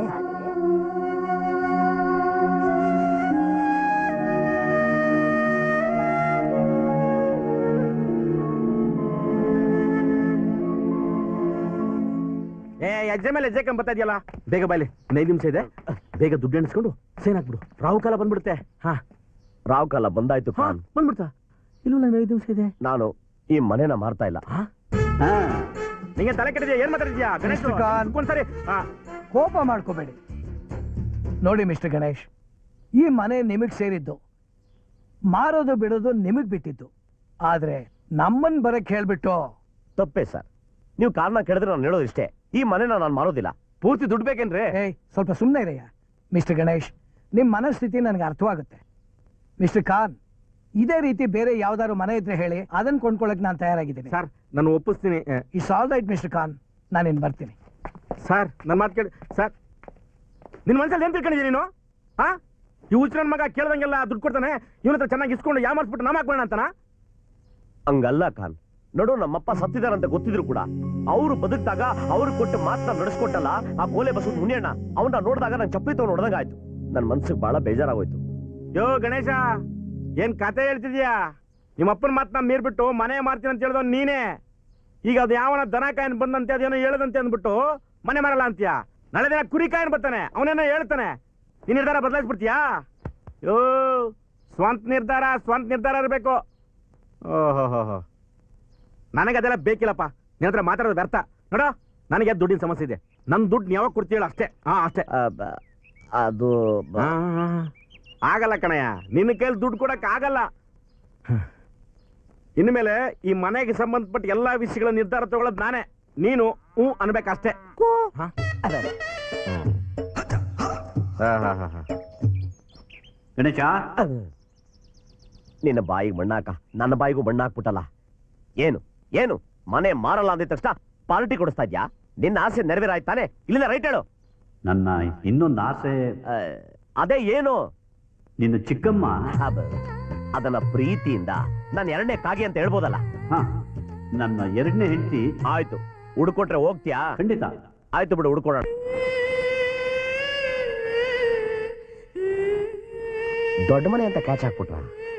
Speaker 2: ಏ ಹೆಜ್ಜೆ ಮೇಲೆ ಹೆಜ್ಜೆ ಕಂಬತ್ತಾ ಇದೆಯಲ್ಲ ಬೇಗ ಬಾಯ್ಲಿ ಒಂದು ಐದು ನಿಮಿಷ ಇದೆ ಬೇಗ ದುಡ್ಡು ಎಣಿಸ್ಕೊಂಡು ಸೈನ್ ಹಾಕ್ಬಿಡು ರಾವು ಕಾಲ ಬಂದ್ಬಿಡುತ್ತೆ ಹಾ
Speaker 1: ರಾವ್ ಕಾಲ ಬಂದಾಯ್ತು
Speaker 2: ಹಾ
Speaker 1: ಖಾನ್
Speaker 2: ಬಂದ್ಬಿಡ್ತಾ ಇಲ್ಲ ಒಂದು ಐದು ನಿಮಿಷ ಇದೆ
Speaker 1: ನಾನು ಈ ಮನೆನ ಮಾರ್ತಾ ಇಲ್ಲ
Speaker 2: ಹಾ
Speaker 3: ಹಾ
Speaker 2: ನಿಂಗೆ ತಲೆ ಕೆಟ್ಟಿದ್ಯಾ ಏನ್ ಮಾತಾಡಿದ್ಯಾ ಗಣೇಶ್
Speaker 5: Mr. Khan.
Speaker 2: ಒಂದ್ಸರಿ ಹಾ
Speaker 5: ಕೋಪ ಮಾಡ್ಕೋಬೇಡಿ ನೋಡಿ ಮಿಸ್ಟರ್ ಗಣೇಶ್ ಈ ಮನೆ ನಿಮಗ್ ಸೇರಿದ್ದು ಮಾರೋದು ಬಿಡೋದು ನಿಮಗ್ ಬಿಟ್ಟಿದ್ದು ಆದ್ರೆ ನಮ್ಮನ್ ಬರಕ್ ಹೇಳ್ಬಿಟ್ಟು
Speaker 1: ತಪ್ಪೇ ಸರ್ ನೀವು ಕಾರಣ ಕೇಳಿದ್ರೆ ನಾನು ಹೇಳೋದು ಇಷ್ಟೇ ಈ ಮನೆನ ನಾನು ಮಾರೋದಿಲ್ಲ
Speaker 2: ಪೂರ್ತಿ ದುಡ್ಡು ಬೇಕೇನ್ರಿ
Speaker 5: ಏಯ್ ಸ್ವಲ್ಪ ಸುಮ್ಮನೆ ಇರಯ್ಯ ಮಿಸ್ಟರ್ ಗಣೇಶ್ ನಿಮ್ಮ ಮನಸ್ಥಿತಿ ನನಗೆ ಅರ್ಥವಾಗುತ್ತೆ ಮಿಸ್ಟರ್ ಖಾನ್ ಇದೇ ರೀತಿ ಬೇರೆ ಯಾವ್ದಾದ್ರು ಮನೆ ಇದ್ರೆ ಹೇಳಿ ಅದನ್ನ ಕೊಂಡ್ಕೊಳಕ್ ನಾನು ತಯಾರಾಗಿದ್ದೀನಿ
Speaker 2: ಸರ್ ನಾನು ಒಪ್ಪಿಸ್ತೀನಿ ಆ,
Speaker 5: it's all right mister Khan ನಾನು ಇನ್ ಬರ್ತೀನಿ
Speaker 2: ಸರ್ ನನ್ನ ಮಾತು ಕೇಳಿ ಸರ್ ನಿನ್ನ ಮನಸ್ಸಲ್ಲಿ ಏನ್ ತಿಳ್ಕೊಂಡಿದ್ದೀನಿ ನೀನು ಹಾ ಈ ಹುಚ್ಚ ನನ್ನ ಮಗ ಕೇಳ್ದಂಗೆಲ್ಲ ದುಡ್ಡು ಕೊಡ್ತಾನೆ ಇವನ ಹತ್ರ ಚೆನ್ನಾಗಿ ಇಸ್ಕೊಂಡು ಯಾಮಾರ್ಸ್ಬಿಟ್ಟು ನಾಮ ಹಾಕೋಣ ಅಂತಾನ
Speaker 1: ಹಂಗಲ್ಲ ಖಾನ್ ನೋಡು ನಮ್ಮಪ್ಪ ಸತ್ತಿದಾರಂತ ಗೊತ್ತಿದ್ರು ಕೂಡ ಅವರು ಬದುಕ್ದಾಗ ಅವ್ರು ಕೊಟ್ಟು ಮಾತನ್ನ ನಡೆಸ್ಕೊಟ್ಟಲ್ಲ ಆ ಗೋಲೆ ಬಸ್ ಮುನಿಯಣ್ಣ ಅವನ್ನ ನೋಡಿದಾಗ ನಂಗೆ ಚಪ್ಪಲಿ ತಗೊಂಡು ನೋಡ್ದಂಗ ಆಯ್ತು ನನ್ನ ಮನ್ಸಿಗೆ ಬಹಳ ಬೇಜಾರಾಗೋಯ್ತು
Speaker 2: ಯೋ ಗಣೇಶ ಏನ್ ಕತೆ ಹೇಳ್ತಿದ್ಯಾ ನಿಮ್ಮ ಅಪ್ಪನ ಮಾತನ್ನ ಮೀರ್ಬಿಟ್ಟು ಮನೆ ಮಾಡ್ತೀನಿ ಅಂತ ಹೇಳ್ದವ್ ನೀನೇ ಈಗ ಅದು ಯಾವನ ದನ ಕಾಯನ್ ಬಂದಂತೆ ಅದೇನೋ ಹೇಳದಂತೆ ಅಂದ್ಬಿಟ್ಟು ಮನೆ ಮಾರಲ್ಲ ಅಂತೀಯ ನಾಳೆ ದಿನ ಕುರಿ ಕಾಯನ್ ಬರ್ತಾನೆ ಅವನೇನೋ ಹೇಳ್ತಾನೆ ನೀನ್ ನಿರ್ಧಾರ ಬದಲಾಯಿಸ್ಬಿಡ್ತೀಯಾ ಯೋ ಸ್ವಂತ ನಿರ್ಧಾರ ಸ್ವಂತ ನಿರ್ಧಾರ ಇರಬೇಕು ಓಹೋ ನನಗೆ ಅದೆಲ್ಲ ಬೇಕಿಲ್ಲಪ್ಪ ನಿನ್ನ ಹತ್ರ ಮಾತಾಡೋದು ವ್ಯರ್ಥ ನೋಡ ನನಗೆ ದುಡ್ಡಿನ ಸಮಸ್ಯೆ ಇದೆ ನನ್ನ ದುಡ್ಡು ಯಾವಾಗ ಕೊಡ್ತೀಯಲ್ಲ ಅಷ್ಟೇ ಹಾ ಅಷ್ಟೇ
Speaker 1: ಆ, ಬ- ಅದು ಬ-
Speaker 2: ಆ, ಆಗಲ್ಲ ಕಣಯ್ಯ ನಿನ್ನ ಕೈಲಿ ದುಡ್ಡು ಕೊಡಕ್ ಆಗಲ್ಲ ಇನ್ಮೇಲೆ ಈ ಮನೆಗೆ ಸಂಬಂಧಪಟ್ಟ ಎಲ್ಲಾ ವಿಷಯಗಳ ನಿರ್ಧಾರ ತಗೊಳ್ಳೋದು ನಾನೇ ನೀನು ಹ್ಞೂ ಅನ್ಬೇಕಷ್ಟೇ ಹ? ಹಾ, ಹಾ, ಹಾ, ಹಾ.
Speaker 3: ಗಣೇಶ
Speaker 1: ನಿನ್ನ ಬಾಯಿಗೆ ಮಣ್ಣಾಕ ನನ್ನ ಬಾಯಿಗೂ ಮಣ್ಣಾಕ್ಬಿಟ್ಟಲ್ಲ ಏನು ಏನು ಮನೆ ಮಾರಲ್ಲ ಅಂದಿದ ತಕ್ಷಣ ಪಾರ್ಟಿ ಕೊಡಿಸ್ತಾ ಇದ್ಯಾ ನಿನ್ನ ಆಸೆ ನೆರವೇರಾಯ್ತಾನೆ ಇಲ್ಲಿಂದ ರೈಟ್ ಹೇಳು
Speaker 3: ನನ್ನ ಇನ್ನೊಂದು ಆಸೆ
Speaker 1: ಆ, ಅದೇ ಏನು
Speaker 3: ನಿನ್ನ ಚಿಕ್ಕಮ್ಮ
Speaker 1: ಅಬ್ಬ, ಅದನ್ನ ಪ್ರೀತಿಯಿಂದ ನಾನು ಎರಡನೇ ಕಾಗಿ ಅಂತ ಹೇಳ್ಬೋದಲ್ಲ
Speaker 3: ಹಾ ನನ್ನ ಎರಡನೇ ಹೆಂಡತಿ
Speaker 1: ಆಯ್ತು ಹುಡ್ಕೊಟ್ರೆ ಹೋಗ್ತೀಯಾ
Speaker 3: ಖಂಡಿತ
Speaker 1: ಆಯ್ತು ಬಿಡು ಹುಡ್ಕೊಡೋಣ ದೊಡ್ಡ ಮನೆ ಅಂತ ಕ್ಯಾಚ್ ಹಾಕ್ಬಿಟ್ರ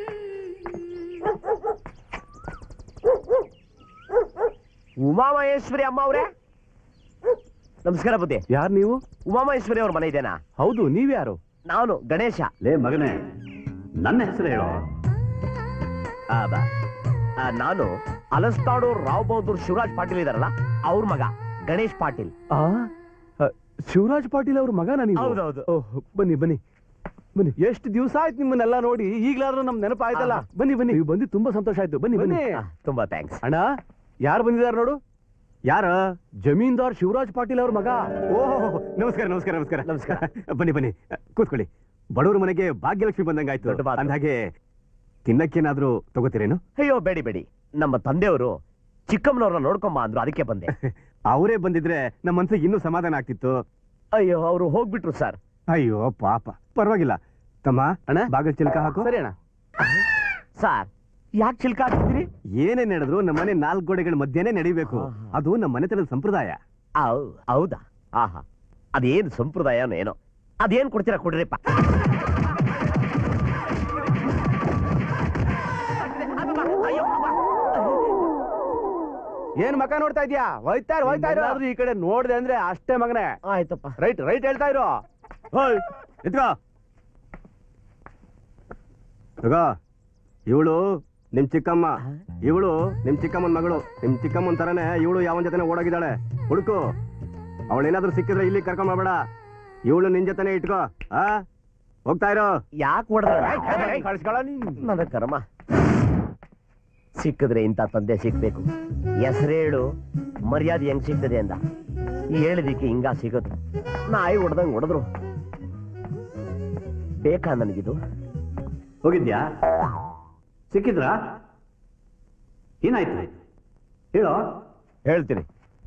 Speaker 1: ಉಮಾಮಹೇಶ್ವರಿ ಅಮ್ಮ ಅವ್ರೆ ನಮಸ್ಕಾರ ಬುದ್ಧಿ
Speaker 2: ಯಾರು ನೀವು
Speaker 1: ಉಮಾಮಹೇಶ್ವರಿ ಅವ್ರ ಮನೆ ಇದೆನಾ
Speaker 2: ಹೌದು ನೀವ್ಯಾರು
Speaker 1: ನಾನು ಗಣೇಶ
Speaker 3: ಲೇ ಮಗನೇ ನನ್ನ ಹೆಸರು ಹೇಳೋ
Speaker 1: ಆ, ಬಾ. ಆ, ನಾನು ಅಲಸ್ತಾಡು ರಾವ್ ಬಹದ್ದೂರ್ ಶಿವರಾಜ್ ಪಾಟೀಲ್ ಇದಾರಲ್ಲ ಅವ್ರ ಮಗ ಗಣೇಶ್ ಪಾಟೀಲ್
Speaker 2: ಆ ಅ, ಶಿವರಾಜ್ ಪಾಟೀಲ್ ಅವ್ರ ಮಗನ ನೀವು
Speaker 1: ಹೌದೌದು.
Speaker 2: ಓಹ್, ಬನ್ನಿ ಬನ್ನಿ ಬನ್ನಿ ಎಷ್ಟು ದಿವಸ ಆಯ್ತು ನಿಮ್ಮನ್ನೆಲ್ಲ ನೋಡಿ ಈಗ್ಲಾದ್ರೂ ನಮ್ ನೆನಪಾಯ್ತಲ್ಲ
Speaker 1: ಆಹಾ.
Speaker 2: ಬನ್ನಿ ಬನ್ನಿ ನೀವು ಬಂದು ತುಂಬಾ ಸಂತೋಷ ಆಯ್ತು ಬನ್ನಿ ಬನ್ನಿ
Speaker 1: ಆ, ತುಂಬಾ ಥ್ಯಾಂಕ್ಸ್
Speaker 2: ಅಣ್ಣ ಯಾರು ಬಂದಿದ್ದಾರೆ ನೋಡು ಯಾರ ಜಮೀನ್ದಾರ್ ಶಿವರಾಜ್ ಪಾಟೀಲ್ ಅವ್ರ ಮಗ ಓಹ್ ನಮಸ್ಕಾರ ನಮಸ್ಕಾರ ನಮಸ್ಕಾರ
Speaker 1: ನಮಸ್ಕಾರ.
Speaker 2: ಬನ್ನಿ ಬನ್ನಿ ಕೂತ್ಕೊಳ್ಳಿ ಬಡವರ ಮನೆಗೆ ಭಾಗ್ಯಲಕ್ಷ್ಮಿ ಬಂದಂಗಾಯ್ತು
Speaker 1: ದೊಡ್ಡ ಮಾತು.
Speaker 2: ಅಂದ್ಹಾಗೆ ತಿನ್ನಕ್ಕೇನಾದ್ರೂ ತಗೋತೀರೇನು
Speaker 1: ಅಯ್ಯೋ ಬೇಡಿ ಬೇಡಿ ನಮ್ಮ ತಂದೆಯವರು ಚಿಕ್ಕಮ್ಮನವ್ರನ್ನ ನೋಡ್ಕೊಂಬ ಅಂದ್ರು ಅದಕ್ಕೆ ಬಂದೆ
Speaker 2: ಅವರೇ ಬಂದಿದ್ರೆ ನಮ್ಮ ಮನ್ಸಿಗೆ ಇನ್ನೂ ಸಮಾಧಾನ ಆಗ್ತಿತ್ತು
Speaker 1: ಅಯ್ಯೋ ಅವರು ಹೋಗ್ಬಿಟ್ರು ಸರ್
Speaker 2: ಅಯ್ಯೋ ಪಾಪ ಪರವಾಗಿಲ್ಲ ತಮ್ಮ ಅಣ್ಣ ಬಾಗಲ್ ಚಿಲ್ಕ ಹಾಕು ಸರಿ ಅಣ್ಣ
Speaker 1: ಸರ್ ಯಾಕೆ ಚಿಲ್ಕ ಹಾಕ್ತಿದ್ರಿ
Speaker 2: ಏನೇ ನಡೆದ್ರು ನಮ್ಮ ಮನೆ ನಾಲ್ಕು ಗೋಡೆಗಳ ಮಧ್ಯೆನೇ ನಡಿಬೇಕು
Speaker 1: ಆಹಾ.
Speaker 2: ಅದು ನಮ್ಮ ಮನೆತನದ ಸಂಪ್ರದಾಯ
Speaker 1: ಔ- ಹೌದಾ ಆಹಾ ಅದೇನ್ ಸಂಪ್ರದಾಯನೋ ಏನೋ ಅದೇನ್ ಕೊಡ್ತೀರಾ ಕೊಡ್ರಿಪ್ಪ
Speaker 2: ಏನ್ ಮಕ ನೋಡ್ತಾ ಇದ್ಯಾ ಹೋಯ್ತಾ ಇರು, ಹೋಯ್ತಾ ಇರು. ಈ ಕಡೆ ನೋಡ್ದೆ ಅಂದ್ರೆ ಅಷ್ಟೇ ಮಗನೇ
Speaker 1: ಆಯ್ತಪ್ಪ
Speaker 2: ರೈಟ್ ರೈಟ್ ಹೇಳ್ತಾ ಇರು ಹೋಯ್ ಎತ್ಕೋ ತಗೋ ಇವಳು ನಿಮ್ ಚಿಕ್ಕಮ್ಮ ಇವಳು ನಿಮ್ ಚಿಕ್ಕಮ್ಮನ ಮಗಳು ನಿಮ್ ಚಿಕ್ಕಮ್ಮನ ತರನೇ ಇವಳು ಯಾವನ್ ಜೊತೆ ಓಡೋಗಿದ್ದಾಳೆ ಹುಡುಕು ಅವಳೇನಾದ್ರೂ ಸಿಕ್ಕಿದ್ರೆ ಇಲ್ಲಿ ಕರ್ಕೊಂಡ್ ಮಾಡ್ಬೇಡ ಇವಳು ನಿನ್ ಜೊತೆನೆ ಇಟ್ಕೋ ಆ ಹೋಗ್ತಾ ಇರೋ
Speaker 1: ಯಾಕೆ ಹೊಡೆದ್ರ
Speaker 2: ಕಳ್ಸ್ಕೊಳ
Speaker 1: ನನ್ನ ಕರ್ಮ ಸಿಕ್ಕಿದ್ರೆ ಇಂಥ ತಂದೆ ಸಿಕ್ಬೇಕು ಹೆಸರೇಳು ಮರ್ಯಾದೆ ಹೆಂಗ್ ಸಿಗ್ತದೆ ಅಂದ ಹೇಳಿದಿಕ್ಕೆ ಹಿಂಗ ಸಿಗುತ್ತೆ ನಾಯಿ ಹೊಡೆದಂಗ್ ಹೊಡೆದ್ರು ಬೇಕಾ ನನಗಿದು
Speaker 3: ಹೋಗಿದ್ಯಾ ಸಿಕ್ಕಿದ್ರಾ ಏನಾಯ್ತು ಹೇಳೋ
Speaker 1: ಹೇಳ್ತೀನಿ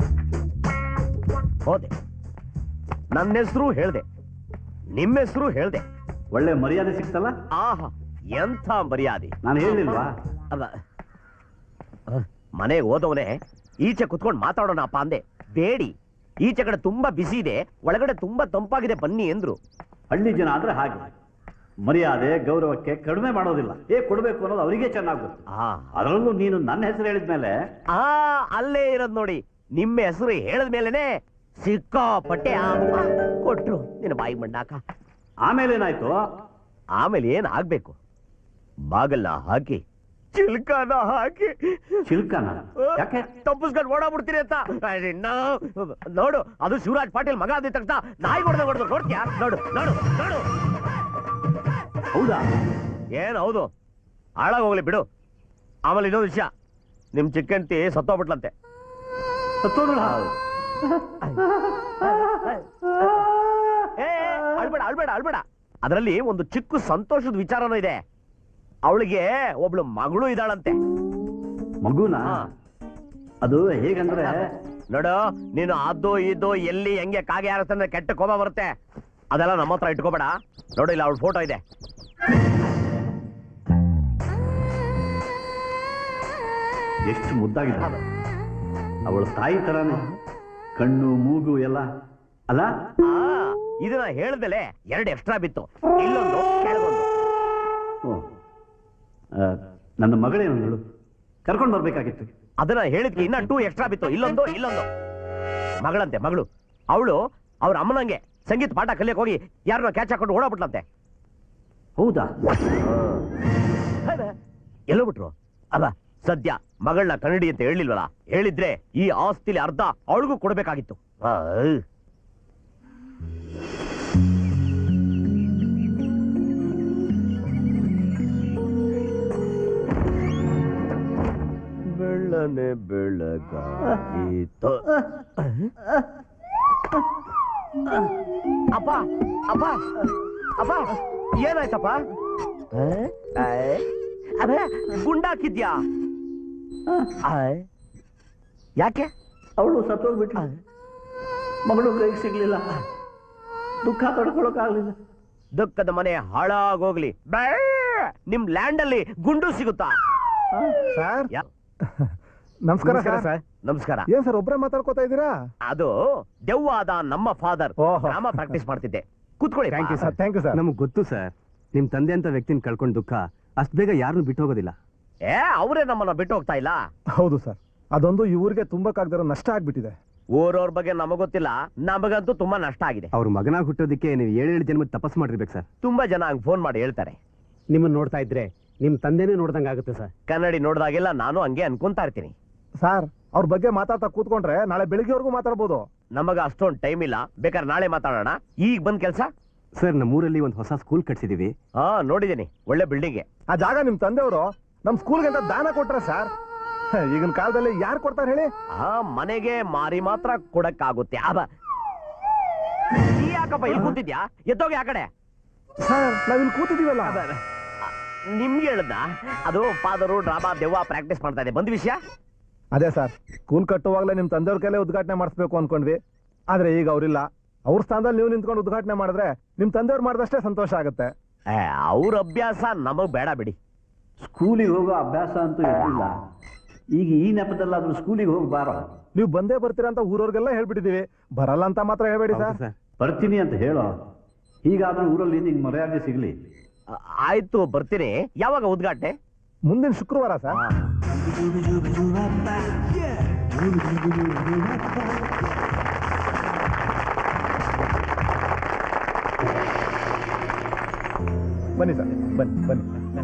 Speaker 1: ಹೋದೆ ನನ್ನ ಹೆಸರು ಹೇಳ್ದೆ ನಿಮ್ಮ ಹೆಸರು ಹೇಳ್ದೆ
Speaker 3: ಒಳ್ಳೆ ಮರ್ಯಾದೆ ಸಿಕ್ತಲ್ಲ
Speaker 1: ಆಹಾ ಎಂಥ ಮರ್ಯಾದೆ
Speaker 3: ನಾನು ಹೇಳಿಲ್ವಾ
Speaker 1: ಅಲ್ಲ ಮನೆಗೆ ಹೋದವನೇ ಈಚೆ ಕುತ್ಕೊಂಡು ಮಾತಾಡೋಣಪ್ಪ ಅಂದೆ ಬೇಡಿ ಈಚೆ ಕಡೆ ತುಂಬಾ ಬಿಸಿ ಇದೆ ಒಳಗಡೆ ತುಂಬಾ ತಂಪಾಗಿದೆ ಬನ್ನಿ ಎಂದ್ರು
Speaker 3: ಹಳ್ಳಿ ಜನ ಆದ್ರೆ ಹಾಗೆ ಮರ್ಯಾದೆ ಗೌರವಕ್ಕೆ ಕಡಿಮೆ ಮಾಡೋದಿಲ್ಲ ಏ ಕೊಡ್ಬೇಕು ಅನ್ನೋದು ಅವರಿಗೆ ಚೆನ್ನಾಗಿ ಗೊತ್ತು
Speaker 1: ಆ
Speaker 3: ಅದರಲ್ಲೂ ನೀನು ನನ್ನ ಹೆಸರು ಹೇಳಿದ್ಮೇಲೆ
Speaker 1: ಆ ಅಲ್ಲೇ ಇರೋದ್ ನೋಡಿ ನಿಮ್ಮ ಹೆಸರು ಹೇಳಿದ ಮೇಲೆನೆ ಸಿಕ್ಕಾಪಟ್ಟೆ ಅಮ್ಮ ಕೊಟ್ರು ನಿನ್ನ ಬಾಯಿ ಮಂಡಾಕ
Speaker 3: ಆಮೇಲೆ ಏನಾಯ್ತು
Speaker 1: ಆಮೇಲೆ ಏನ್ ಆಗ್ಬೇಕು ಬಾಗಲ್ನ ಹಾಕಿ ಚಿಲ್ಕನ ಹಾಕಿ
Speaker 3: ಚಿಲ್ಕನ ಯಾಕೆ
Speaker 1: ತಪ್ಪಿಸ್ಕೊಂಡು ಓಡಾಬಿಡ್ತೀನಿ ಅಂತ ಅಯ್ಯಣ್ಣ. ನೋಡು ಅದು ಶಿವರಾಜ್ ಪಾಟೀಲ್ ಮಗ ಆದ ತಕ್ಷಣ ನಾಯಿ ಹೊಡೆದ ಹೊಡೆದು ನೋಡ್ತೀಯಾ ನೋಡು ನೋಡು ನೋಡು
Speaker 3: ಹೌದಾ
Speaker 1: ಏನ್ ಹೌದು ಹಾಳಾಗ್ ಹೋಗ್ಲಿ ಬಿಡು ಆಮೇಲೆ ಇನ್ನೊಂದು ವಿಷಯ ನಿಮ್ ಚಿಕ್ಕಂತಿ ಸತ್ತೋಗ್ಬಿಟ್ಲಂತೆ
Speaker 3: ಸತ್ತೋದ್ರಾ?
Speaker 1: ಏ ಏ, ಅಳ್ಬೇಡ ಅಳ್ಬೇಡ ಅಳ್ಬೇಡ ಅದರಲ್ಲಿ ಒಂದು ಚಿಕ್ಕ ಸಂತೋಷದ ವಿಚಾರನೂ ಇದೆ ಅವಳಿಗೆ ಒಬ್ಳು ಮಗಳು ಇದ್ದಾಳಂತೆ
Speaker 3: ಮಗುನ
Speaker 1: ಹಾ.
Speaker 3: ಅದು ಹೇಗಂದ್ರೆ
Speaker 1: ನೋಡು ನೀನು ಅದು ಇದು ಎಲ್ಲಿ ಹೆಂಗೆ ಕಾಗೆ ಹಾರಿಸ್ತಂದ್ರೆ ಕೆಟ್ಟ ಕೋಪ ಬರುತ್ತೆ ಅದೆಲ್ಲ ನಮ್ಮ ಹತ್ರ ಇಟ್ಕೋಬೇಡ ನೋಡು ಇಲ್ಲ ಅವಳ ಫೋಟೋ ಇದೆ
Speaker 3: ಎಷ್ಟು ಮುದ್ದಾಗಿದ್ದಾಳೆ ಅವಳ ತಾಯಿ ತರಾನೆ ಕಣ್ಣು ಮೂಗು ಎಲ್ಲ ಅಲ್ಲ
Speaker 1: ಆ ಇದನ್ನ ಹೇಳ್ದಲೆ ಎರಡು ಎಕ್ಸ್ಟ್ರಾ ಬಿತ್ತು ಇಲ್ಲೊಂದು ಕೆಳಗೊಂದು
Speaker 3: ಓ. ಆ, ನನ್ನ ಮಗಳೇನಂದಳು ಕರ್ಕೊಂಡು ಬರ್ಬೇಕಾಗಿತ್ತು
Speaker 1: ಅದನ್ನ ಹೇಳಿದ್ಕೆ ಇನ್ನ ಟೂ ಎಕ್ಸ್ಟ್ರಾ ಬಿತ್ತು ಇಲ್ಲೊಂದು ಇಲ್ಲೊಂದು ಮಗಳಂತೆ ಮಗಳು ಅವಳು ಅವ್ರ ಅಮ್ಮನಂಗೆ ಸಂಗೀತ ಪಾಠ ಕಲಿಯಕ್ ಹೋಗಿ ಯಾರನ್ನ ಕ್ಯಾಚ್ ಹಾಕೊಂಡು ಓಡಾಬಿಟ್ಲಂತೆ
Speaker 3: ಹೌದಾ
Speaker 1: ಎಲ್ಲೋ ಬಿಟ್ರು ಅಲ್ಲ ಸದ್ಯ ಮಗಳನ್ನ ಕನ್ನಡಿ ಅಂತ ಹೇಳಿಲ್ವಲ್ಲ ಹೇಳಿದ್ರೆ ಈ ಆಸ್ತಿಲಿ ಅರ್ಧ ಅವಳಿಗೂ ಕೊಡ್ಬೇಕಾಗಿತ್ತು ಆ, ಬೆಳ್ಳನೆ ಬೆಳಗಾಯಿತು ಅಪ್ಪ ಅಪ್ಪ ಅಪ್ಪ ಏನಾಯ್ತಪ್ಪ ಅದೇ ಗುಂಡಾಕಿದ್ಯಾ ಆಯ್. ಯಾಕೆ
Speaker 3: ಅವಳು ಸತ್ತೋಗ್ಬಿಟ್ಲು ಮಗಳು ಕೈಗೆ ಸಿಗ್ಲಿಲ್ಲ ದುಃಖ ತಡ್ಕೊಳಕ್ಕಾಗ್ಲಿಲ್ಲ
Speaker 1: ದುಃಖದ ಮನೆ ಹಾಳಾಗೋಗ್ಲಿ ಬೇ! ನಿಮ್ ಲ್ಯಾಂಡ್ ಅಲ್ಲಿ ಗುಂಡು ಸಿಗುತ್ತಾ
Speaker 9: ಸರ್
Speaker 1: ಯಾ-
Speaker 9: ನಮಸ್ಕಾರ
Speaker 1: ನಮಸ್ಕಾರ
Speaker 9: ಸರ್
Speaker 1: ಸರ್ ನಮಸ್ಕಾರ
Speaker 9: ಏನ್ ಸರ್ ಒಬ್ರೇ ಮಾತಾಡ್ಕೋತಾ ಇದ್ದೀರಾ
Speaker 1: ಅದು ದೆವ್ವಾದ ನಮ್ಮ ಫಾದರ್
Speaker 9: ಓಹೋ.
Speaker 1: ಡ್ರಾಮಾ ಪ್ರಾಕ್ಟೀಸ್ ಮಾಡ್ತಿದ್ದೆ ಕೂತ್ಕೊಳ್ಳಿ
Speaker 9: thank you sir thank you sir
Speaker 10: ನಮಗೆ ಗೊತ್ತು ಸರ್ ನಿಮ್ ತಂದೆ ಅಂತ ವ್ಯಕ್ತಿನ ಕಳ್ಕೊಂಡ್ ದುಃಖ ಅಷ್ಟ್ ಬೇಗ ಯಾರನ್ನು ಬಿಟ್ಟು ಹೋಗೋದಿಲ್ಲ
Speaker 1: ಏ ಅವರೇ ನಮ್ಮನ್ನ ಬಿಟ್ಟು ಹೋಗ್ತಾ ಇಲ್ಲ
Speaker 9: ಹೌದು ಸರ್ ಅದೊಂದು ಈ ಊರಿಗೆ ತುಂಬಕ್ಕಾಗ್ದಿರೋ ನಷ್ಟ ಆಗ್ಬಿಟ್ಟಿದೆ
Speaker 1: ಊರವ್ರ ಬಗ್ಗೆ ನಮಗೊತ್ತಿಲ್ಲ ನಮಗಂತೂ ತುಂಬಾ ನಷ್ಟ ಆಗಿದೆ
Speaker 10: ಅವ್ರ ಮಗನಾಗ್ ಹುಟ್ಟೋದಕ್ಕೆ ನೀವು ಏಳೇಳು ಜನ್ಮ ತಪಸ್ ಮಾಡಿರ್ಬೇಕು ಸರ್
Speaker 1: ತುಂಬಾ ಜನ ಹಂಗ್ ಫೋನ್ ಮಾಡಿ ಹೇಳ್ತಾರೆ
Speaker 10: ನಿಮ್ಮನ್ನ ನೋಡ್ತಾ ಇದ್ರೆ ನಿಮ್ ತಂದೆನೇ ನೋಡ್ದಂಗ ಆಗುತ್ತೆ ಸರ್
Speaker 1: ಕನ್ನಡಿ ನೋಡಿದಾಗೆಲ್ಲ ನಾನು ಹಂಗೆ ಅನ್ಕೊಂತಾ ಇರ್ತೀನಿ
Speaker 9: ಸರ್ ಅವ್ರ ಬಗ್ಗೆ ಮಾತಾಡ್ತಾ ಕೂತ್ಕೊಂಡ್ರೆ ನಾಳೆ ಬೆಳಿಗ್ಗೆವರೆಗೂ ಮಾತಾಡ್ಬೋದು
Speaker 1: ನಮಗ ಅಷ್ಟೊಂದ್ ಟೈಮ್ ಇಲ್ಲ ಬೇಕಾದ್ರೆ ನಾಳೆ ಮಾತಾಡೋಣ ಈಗ ಬಂದ್ ಕೆಲ್ಸ
Speaker 10: ಸರ್ ನಮ್ಮೂರಲ್ಲಿ ಒಂದು ಹೊಸ ಸ್ಕೂಲ್ ಕಟ್ಸಿದೀವಿ
Speaker 1: ಹಾ ನೋಡಿದೀನಿ ಒಳ್ಳೆ ಬಿಲ್ಡಿಂಗ್
Speaker 9: ಆ ಜಾಗ ನಿಮ್ ತಂದೆಯವರು ನಮ್ ಸ್ಕೂಲ್ಗೆ ಅಂತ ದಾನ ಕೊಟ್ರೆ ಸರ್ ಈಗಿನ ಕಾಲದಲ್ಲಿ ಯಾರು ಕೊಡ್ತಾರೆ ಹೇಳಿ
Speaker 1: ಆ ಮನೆಗೆ ಮಾರಿ ಮಾತ್ರ ಕೊಡಕ್ಕಾಗುತ್ತೆ ಅಬ ನೀ ಯಾಕಪ್ಪ ಇಲ್ಲಿ ಕೂತಿದ್ಯಾ ಎದ್ದೋಗಿ ಆ ಕಡೆ
Speaker 9: ಸರ್ ನಾವಿಲ್ಲಿ ಕೂತಿದೀವಲ್ಲ
Speaker 1: ನಿಮ್ಗೆ ಹೇಳ್ದ ಅದು ಫಾದರು ಡ್ರಾಮಾ ದೆವ್ವ ಪ್ರಾಕ್ಟೀಸ್ ಮಾಡ್ತಾ ಇದೆ ಬಂದ್ ವಿಷಯ
Speaker 9: ಅದೇ ಸರ್ ಸ್ಕೂಲ್ ಕಟ್ಟುವಾಗಲೇ ನಿಮ್ ತಂದೆಯವ್ರ ಕೈಲೇ ಉದ್ಘಾಟನೆ ಮಾಡಿಸ್ಬೇಕು ಅನ್ಕೊಂಡ್ವಿ ಆದ್ರೆ ಈಗ ಅವ್ರಿಲ್ಲ ಅವ್ರ ಸ್ಥಾನದಲ್ಲಿ ನೀವು ನಿಂತ್ಕೊಂಡು ಉದ್ಘಾಟನೆ ಮಾಡಿದ್ರೆ ನಿಮ್ ತಂದೆಯವ್ರು ಮಾಡಿದಷ್ಟೇ ಸಂತೋಷ ಆಗುತ್ತೆ
Speaker 1: ಅವ್ರ ಅಭ್ಯಾಸ ನಮಗ್ ಬೇಡ ಬಿಡಿ
Speaker 3: ಸ್ಕೂಲಿಗೆ ಹೋಗೋ ಅಭ್ಯಾಸ ಅಂತೂ ಇರಲಿಲ್ಲ ಈಗ ಈ ನೆಪದಲ್ಲಾದ್ರೂ ಸ್ಕೂಲಿಗೆ ಹೋಗಿ ಬಾರೋ
Speaker 9: ನೀವು ಬಂದೇ ಬರ್ತೀರಾ ಅಂತ ಊರವ್ರಿಗೆಲ್ಲ ಹೇಳ್ಬಿಟ್ಟಿದೀವಿ ಬರಲ್ಲ ಅಂತ ಮಾತ್ರ ಹೇಳ್ಬೇಡಿ ಸರ್
Speaker 10: ಸರ್
Speaker 3: ಬರ್ತೀನಿ ಅಂತ ಹೇಳೋ ಹೀಗಾದ್ರೂ ಊರಲ್ಲಿ ನಿಂಗೆ ಮರ್ಯಾದೆ ಸಿಗ್ಲಿ
Speaker 1: ಆ, ಆಯ್ತು ಬರ್ತೀನಿ ಯಾವಾಗ ಉದ್ಘಾಟನೆ
Speaker 9: ಮುಂದಿನ ಶುಕ್ರವಾರ ಸರ್ ಬನ್ನಿ ಸರ್ ಬನ್ನಿ ಬನ್ನಿ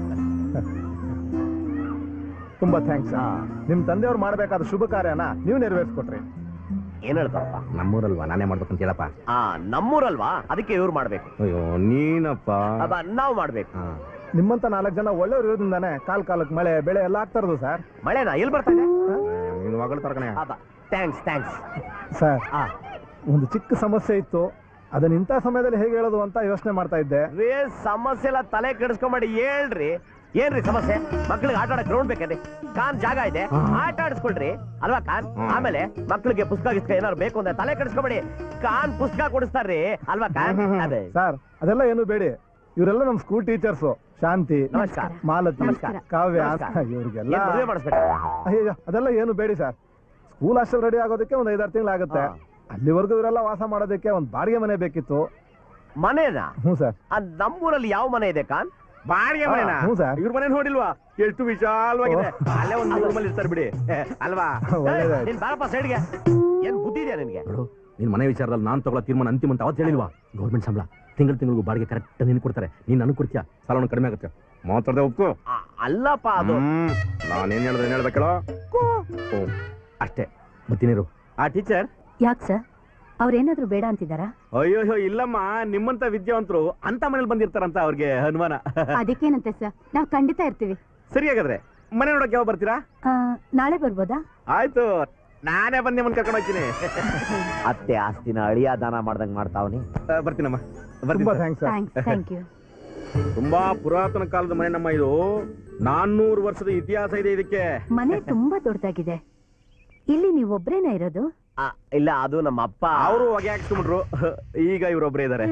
Speaker 9: ತುಂಬಾ ಥ್ಯಾಂಕ್ಸ್ ನಿಮ್ ತಂದೆಯವ್ರು ಮಾಡ್ಬೇಕಾದ ಶುಭ ಕಾರ್ಯನ ನೀವು ನೆರವೇರಿಸ್ಕೊಟ್ರಿ
Speaker 1: ಏನ್ ಹೇಳ್ತಾರಪ್ಪ
Speaker 10: ನಮ್ಮೂರಲ್ವಾ ನಾನೇ ಮಾಡ್ಬೇಕಂತ ಹೇಳಪ್ಪ
Speaker 1: ಆ ನಮ್ಮೂರಲ್ವಾ ಅದಕ್ಕೆ ಇವ್ರು ಮಾಡ್ಬೇಕು
Speaker 10: ಅಯ್ಯೋ ನೀನಪ್ಪ
Speaker 1: ಅಬ್ಬ ನಾವ್ ಮಾಡ್ಬೇಕು
Speaker 9: ನಿಮ್ಮಂತ ನಾಲ್ಕು ಜನ ಒಳ್ಳೆಯವ್ರು ಇರೋದ್ರಿಂದಾನೆ ಕಾಲ್ ಕಾಲಕ್ಕೆ ಮಳೆ ಬೆಳೆ ಎಲ್ಲ ಆಗ್ತಾ ಇರೋದು ಸರ್
Speaker 1: ಮಳೆನಾ ಎಲ್ಲಿ ಬರ್ತಾ ಇದೆ
Speaker 10: ನೀನು ಮಗಳು ತರ್ಕಣೆ
Speaker 1: ಅಬ್ಬ ಥ್ಯಾಂಕ್ಸ್ ಥ್ಯಾಂಕ್ಸ್
Speaker 9: ಸರ್
Speaker 1: ಆ
Speaker 9: ಒಂದು ಚಿಕ್ಕ ಸಮಸ್ಯೆ ಇತ್ತು ಅದನ್ನ ಇಂಥ ಸಮಯದಲ್ಲಿ ಹೇಗೆ ಹೇಳೋದು ಅಂತ ಯೋಚನೆ ಮಾಡ್ತಾ ಇದ್ದೆ
Speaker 1: ರೇ ಸಮಸ್ಯೆ ಎಲ್ಲ ತಲೆ ಕೆಡಿಸ್ಕೊಂಬೇಡಿ ಹೇಳ್ರಿ ಏನ್ರಿ ಸಮಸ್ಯೆ ಮಕ್ಳಿಗೆ ಆಟ ಆಡಕ್ ಗ್ರೌಂಡ್ ಬೇಕೇನ್ರಿ ಕಾನ್ ಜಾಗ ಇದೆ ಆಟ ಆಡಿಸ್ಕೊಳ್ರಿ ಅಲ್ವಾ ಕಾನ್ ಆಮೇಲೆ ಮಕ್ಳಿಗೆ ಪುಸ್ತಕ ಗಿಸ್ಕ ಏನಾದ್ರು ಬೇಕು ಅಂದ್ರೆ ತಲೆ ಕೆಡಿಸ್ಕೊಬೇಡಿ ಕಾನ್ ಪುಸ್ತಕ ಕೊಡಿಸ್ತಾರ್ರಿ ಅಲ್ವಾ ಕಾನ್ ಅದೇ
Speaker 9: ಸರ್ ಅದೆಲ್ಲ ಏನು ಬೇಡಿ ಇವರೆಲ್ಲ ನಮ್ಮ ಸ್ಕೂಲ್ ಟೀಚರ್ಸು ಶಾಂತಿ
Speaker 1: ನಮಸ್ಕಾರ.
Speaker 9: ಮಾಲತಿ
Speaker 1: ನಮಸ್ಕಾರ.
Speaker 9: ಕಾವ್ಯ
Speaker 1: ನಮಸ್ಕಾರ.
Speaker 9: ಇವ್ರಿಗೆಲ್ಲ
Speaker 1: ಏನ್ ಮದುವೆ ಮಾಡಿಸ್ಬೇಕು
Speaker 9: ಅಯ್ಯೋ ಅದೆಲ್ಲ ಏನು ಬೇಡಿ ಸರ್ ಸ್ಕೂಲ್ ಹಾಸ್ಟೆಲ್ ರೆಡಿ ಆಗೋದಕ್ಕೆ ಒಂದು ಐದಾರು ತಿಂಗಳಾಗುತ್ತೆ
Speaker 1: ಹಾ.
Speaker 9: ಅಲ್ಲಿವರೆಗೂ ಇವರೆಲ್ಲ ವಾಸ ಮಾಡೋದಕ್ಕೆ ಒಂದು ಬಾಡಿಗೆ ಮನೆ ಬೇಕಿತ್ತು
Speaker 1: ಮನೇನಾ
Speaker 9: ಹ್ಞೂ ಸರ್
Speaker 1: ಆ, ನಮ್ಮೂರಲ್ಲಿ ಯಾವ ಮನೆ ಇದೆ ಕಾನ್
Speaker 2: ಬಾಡಿಗೆ ಮನೆನಾ
Speaker 9: ಹ್ಞೂ ಸರ್
Speaker 2: ಇವ್ರ ಮನೆ ನೋಡಿಲ್ವಾ ಎಷ್ಟು ವಿಶಾಲವಾಗಿದೆ ಅಲ್ಲೇ ಒಂದು ರೂಮಲ್ಲಿ ಇರ್ತಾರೆ ಬಿಡಿ ಅಲ್ವಾ
Speaker 9: ಒಳ್ಳೇದಾಯ್ತು
Speaker 1: ನೀನ್ ಬಾರಪ್ಪ ಸೈಡ್ಗೆ ಏನ್ ಬುದ್ಧಿ ಇದೆಯಾ ನಿನ್ಗೆ
Speaker 10: ನೋಡು ನಿನ್ ಮನೆ ವಿಚಾರದಲ್ಲಿ ನಾನು ತಗೊಳ್ಳೋ ತೀರ್ಮಾನ ಅಂತಿಮ ಅಂತ ಅವತ್ತು ಹೇಳಿಲ್ವಾ ಗೌರ್ಮೆಂಟ್ ಸಂಬಳ ತಿಂಗಳು ತಿಂಗಳಿಗೂ ಬಾಡಿಗೆ ಕರೆಕ್ಟ್ ನೀನು ಕೊಡ್ತಾರೆ ನೀನು ನನಗೆ ಕೊಡ್ತೀಯಾ ಸಾಲವನ್ನು ಕಡಿಮೆ ಆಗುತ್ತೆ ಮಾತಾಡದೆ ಒಪ್ಕೋ
Speaker 1: ಆ, ಅಲ್ಲಪ್ಪ ಅದು
Speaker 10: ಹ್ಮ್ ನಾನೇನ್ ಹೇಳ್ದೆ ಹೇಳ್ಬೇಕೇಳೋ ಓ ಅಷ್ಟೇ ಬರ್ತೀನಿರು
Speaker 2: ಆ ಟೀಚರ್
Speaker 11: ಯಾಕೆ ಸರ್ ಅವ್ರೇನಾದ್ರೂ ಬೇಡ ಅಂತಿದ್ದಾರಾ
Speaker 2: ಅಯ್ಯೋ ಇಲ್ಲಮ್ಮ ನಿಮ್ಮಂತ ವಿದ್ಯಾವಂತರು ಅಂತ ಮನೇಲಿ ಬಂದಿರ್ತಾರಂತ ಅವ್ರಿಗೆ ಅನುಮಾನ
Speaker 11: ಅದಕ್ಕೇನಂತೆ ಸರ್ ನಾವು ಖಂಡಿತ ಇರ್ತೀವಿ
Speaker 2: ಸರಿ ಹಾಗಾದ್ರೆ ಮನೆ ನೋಡಕ್ಕೆ ಯಾವಾಗ ಬರ್ತೀರಾ
Speaker 11: ಆ, ನಾಳೆ ಬರ್ಬೋದಾ
Speaker 2: ಆಯ್ತು ನಾನೇ ಬಂದು ನಿಮ್ಮನ್ನ ಕರ್ಕೊಂಡು ಹೋಗ್ತೀನಿ
Speaker 1: ಅತ್ತೆ ಆಸ್ತಿನ ಅಳಿಯ ದಾನ ಮಾಡ್ದಂಗ್ ಮಾಡ್ತಾವನಿ
Speaker 2: ಆ, ಬರ್ತೀನಮ್ಮ
Speaker 9: ತುಂಬಾ
Speaker 2: ಬರ್ತೀನಿ
Speaker 9: thanks sir
Speaker 11: thanks thank you
Speaker 2: ತುಂಬಾ ಪುರಾತನ ಕಾಲದ ಮನೆ ನಮ್ಮ ಇದು ನಾನ್ನೂರು ವರ್ಷದ ಇತಿಹಾಸ ಇದೆ ಇದಕ್ಕೆ
Speaker 11: ಮನೆ ತುಂಬಾ ದೊಡ್ಡದಾಗಿದೆ ಇಲ್ಲಿ ನೀವೊಬ್ರೇನಾ ಇರೋದು
Speaker 1: ಆ, ಇಲ್ಲ ಅದು ನಮ್ಮ ಅಪ್ಪ
Speaker 2: ಅವರು ಹೊಗೆ ಹಾಕ್ಸ್ಕೊಂಡ್ಬಿಟ್ರು ಈಗ ಇವರೊಬ್ರೇ ಇದಾರೆ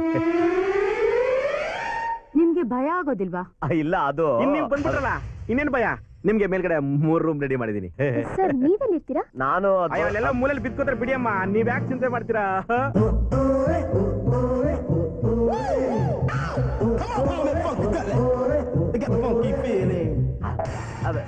Speaker 11: ನಿಮ್ಗೆ ಭಯ ಆಗೋದಿಲ್ವಾ
Speaker 1: ಆ, ಇಲ್ಲ ಅದು
Speaker 2: ಇನ್ ನೀವು ಬಂದ್ಬಿಟ್ರಲ್ಲ ಇನ್ನೇನ್ ಭಯ ನಿಮ್ಗೆ ಮೇಲ್ಗಡೆ ಮೂರ್ ರೂಮ್ ರೆಡಿ ಮಾಡಿದೀನಿ
Speaker 11: ಸರ್ ನೀವೆಲ್ಲಿರ್ತೀರಾ
Speaker 1: ನಾನು ಅದು-
Speaker 2: ಅಯ್ಯೋ ಅಲ್ಲೆಲ್ಲ ಮೂಲೆಯಲ್ಲಿ ಬಿದ್ಕೋತಾರೆ ಬಿಡಿಯಮ್ಮ ನೀವ್ ಯಾಕೆ ಚಿಂತೆ ಮಾಡ್ತೀರಾ
Speaker 1: ಅದೇ,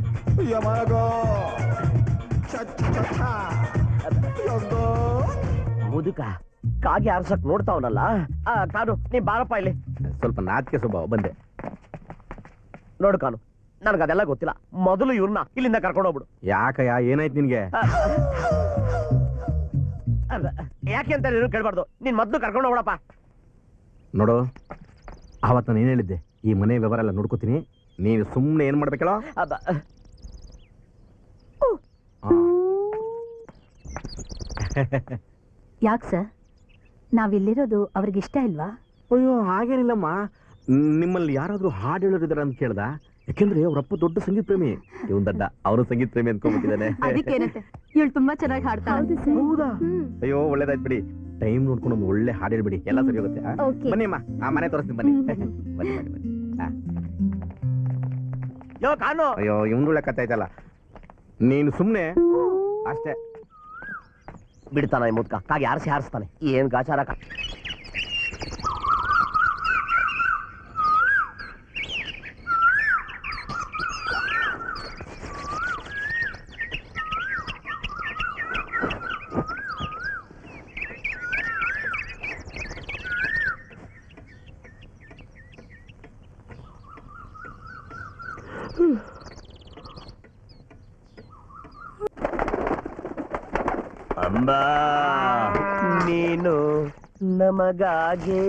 Speaker 1: ಮುದುಕ ಕಾಗೆ ಆರ್ಸಕ್ ನೋಡ್ತಾವನಲ್ಲ ಆ, ಕಾನು ನೀ ಬಾರಪ್ಪ ಇಲ್ಲಿ
Speaker 10: ಸ್ವಲ್ಪ ನಾಚಿಕೆ ಸ್ವಭಾವ ಬಂದೆ
Speaker 1: ನೋಡು ಕಾನು ನನಗೆ ಅದೆಲ್ಲ ಗೊತ್ತಿಲ್ಲ ಮೊದಲು ಇವ್ರನ್ನ ಇಲ್ಲಿಂದ ಕರ್ಕೊಂಡು ಹೋಗ್ಬಿಡು
Speaker 10: ಯಾಕಯ್ಯ ಏನಾಯ್ತು ನಿನ್ಗೆ
Speaker 1: ಆ, ಅದ, ಯಾಕೆ ಅಂತ ನೀನು ಕೇಳ್ಬಾರ್ದು ನೀನ್ ಮೊದ್ಲು ಕರ್ಕೊಂಡು ಹೋಗ್ಬಿಡಪ್ಪ
Speaker 10: ನೋಡು ಆವತ್ತು ನಾನು ಏನು ಹೇಳಿದ್ದೆ ಈ ಮನೆ ವ್ಯವಹಾರ ಎಲ್ಲ ನೋಡ್ಕೋತೀನಿ ನೀನು ಸುಮ್ಮನೆ ಏನು ಮಾಡ್ಬೇಕಲ್ಲ
Speaker 1: ಅದ,
Speaker 11: ಯಾಕೆ ಸರ್ ನಾವಿಲ್ಲಿರೋದು ಅವ್ರಿಗೆ ಇಷ್ಟ ಇಲ್ವಾ
Speaker 10: ಅಯ್ಯೋ ಹಾಗೇನಿಲ್ಲಮ್ಮ ನಿಮ್ಮಲ್ಲಿ ಯಾರಾದರೂ ಹಾಡು ಹೇಳೋರಿದಾರ ಅಂತ ಕೇಳ್ದ ಯಾಕೆಂದ್ರೆ ಅವ್ರಪ್ಪ ದೊಡ್ಡ ಸಂಗೀತ ಪ್ರೇಮಿ ಇವನ್ ದಡ್ಡ ಅವನು ಸಂಗೀತ ಪ್ರೇಮಿ ಅನ್ಕೊಂಡ್ಬಿಟ್ಟಿದ್ದಾನೆ
Speaker 11: ಅದಕ್ಕೇನಂತೆ ಇವಳು ತುಂಬಾ ಚೆನ್ನಾಗಿ ಹಾಡ್ತಾಳೆ
Speaker 10: ಹೌದಾ ಅಯ್ಯೋ ಒಳ್ಳೇದಾಯ್ತು ಬಿಡಿ ಟೈಮ್ ನೋಡ್ಕೊಂಡು ಒಂದು ಒಳ್ಳೆ ಹಾಡು ಹೇಳ್ಬಿಡಿ ಎಲ್ಲ ಸರಿ ಹೋಗುತ್ತೆ ಆ?
Speaker 11: Okay.
Speaker 10: ಬನ್ನಿ ಅಮ್ಮ ಆ ಮನೆ ತೋರಿಸ್ತೀನಿ ಬನ್ನಿ ಬನ್ನಿ ಬನ್ನಿ ಬನ್ನಿ ಆ.
Speaker 1: ಯೋ ಕಾನು
Speaker 10: ಅಯ್ಯೋ ಇವ್ನು ಒಳ್ಳೆ ಕತೆ ಆಯ್ತಲ್ಲ ನೀನು ಸುಮ್ನೆ ಅಷ್ಟೇ
Speaker 1: ಬಿಡ್ತಾನ ಈ ಮುದ್ಕ ಕಾಗೆ ಆರಿಸಿ ಹಾರಿಸ್ತಾನೆ ಏನ್ ಗಾಚಾರ ಕಾ- ಅಂಬಾ ನೀನು ನಮಗಾಗೆ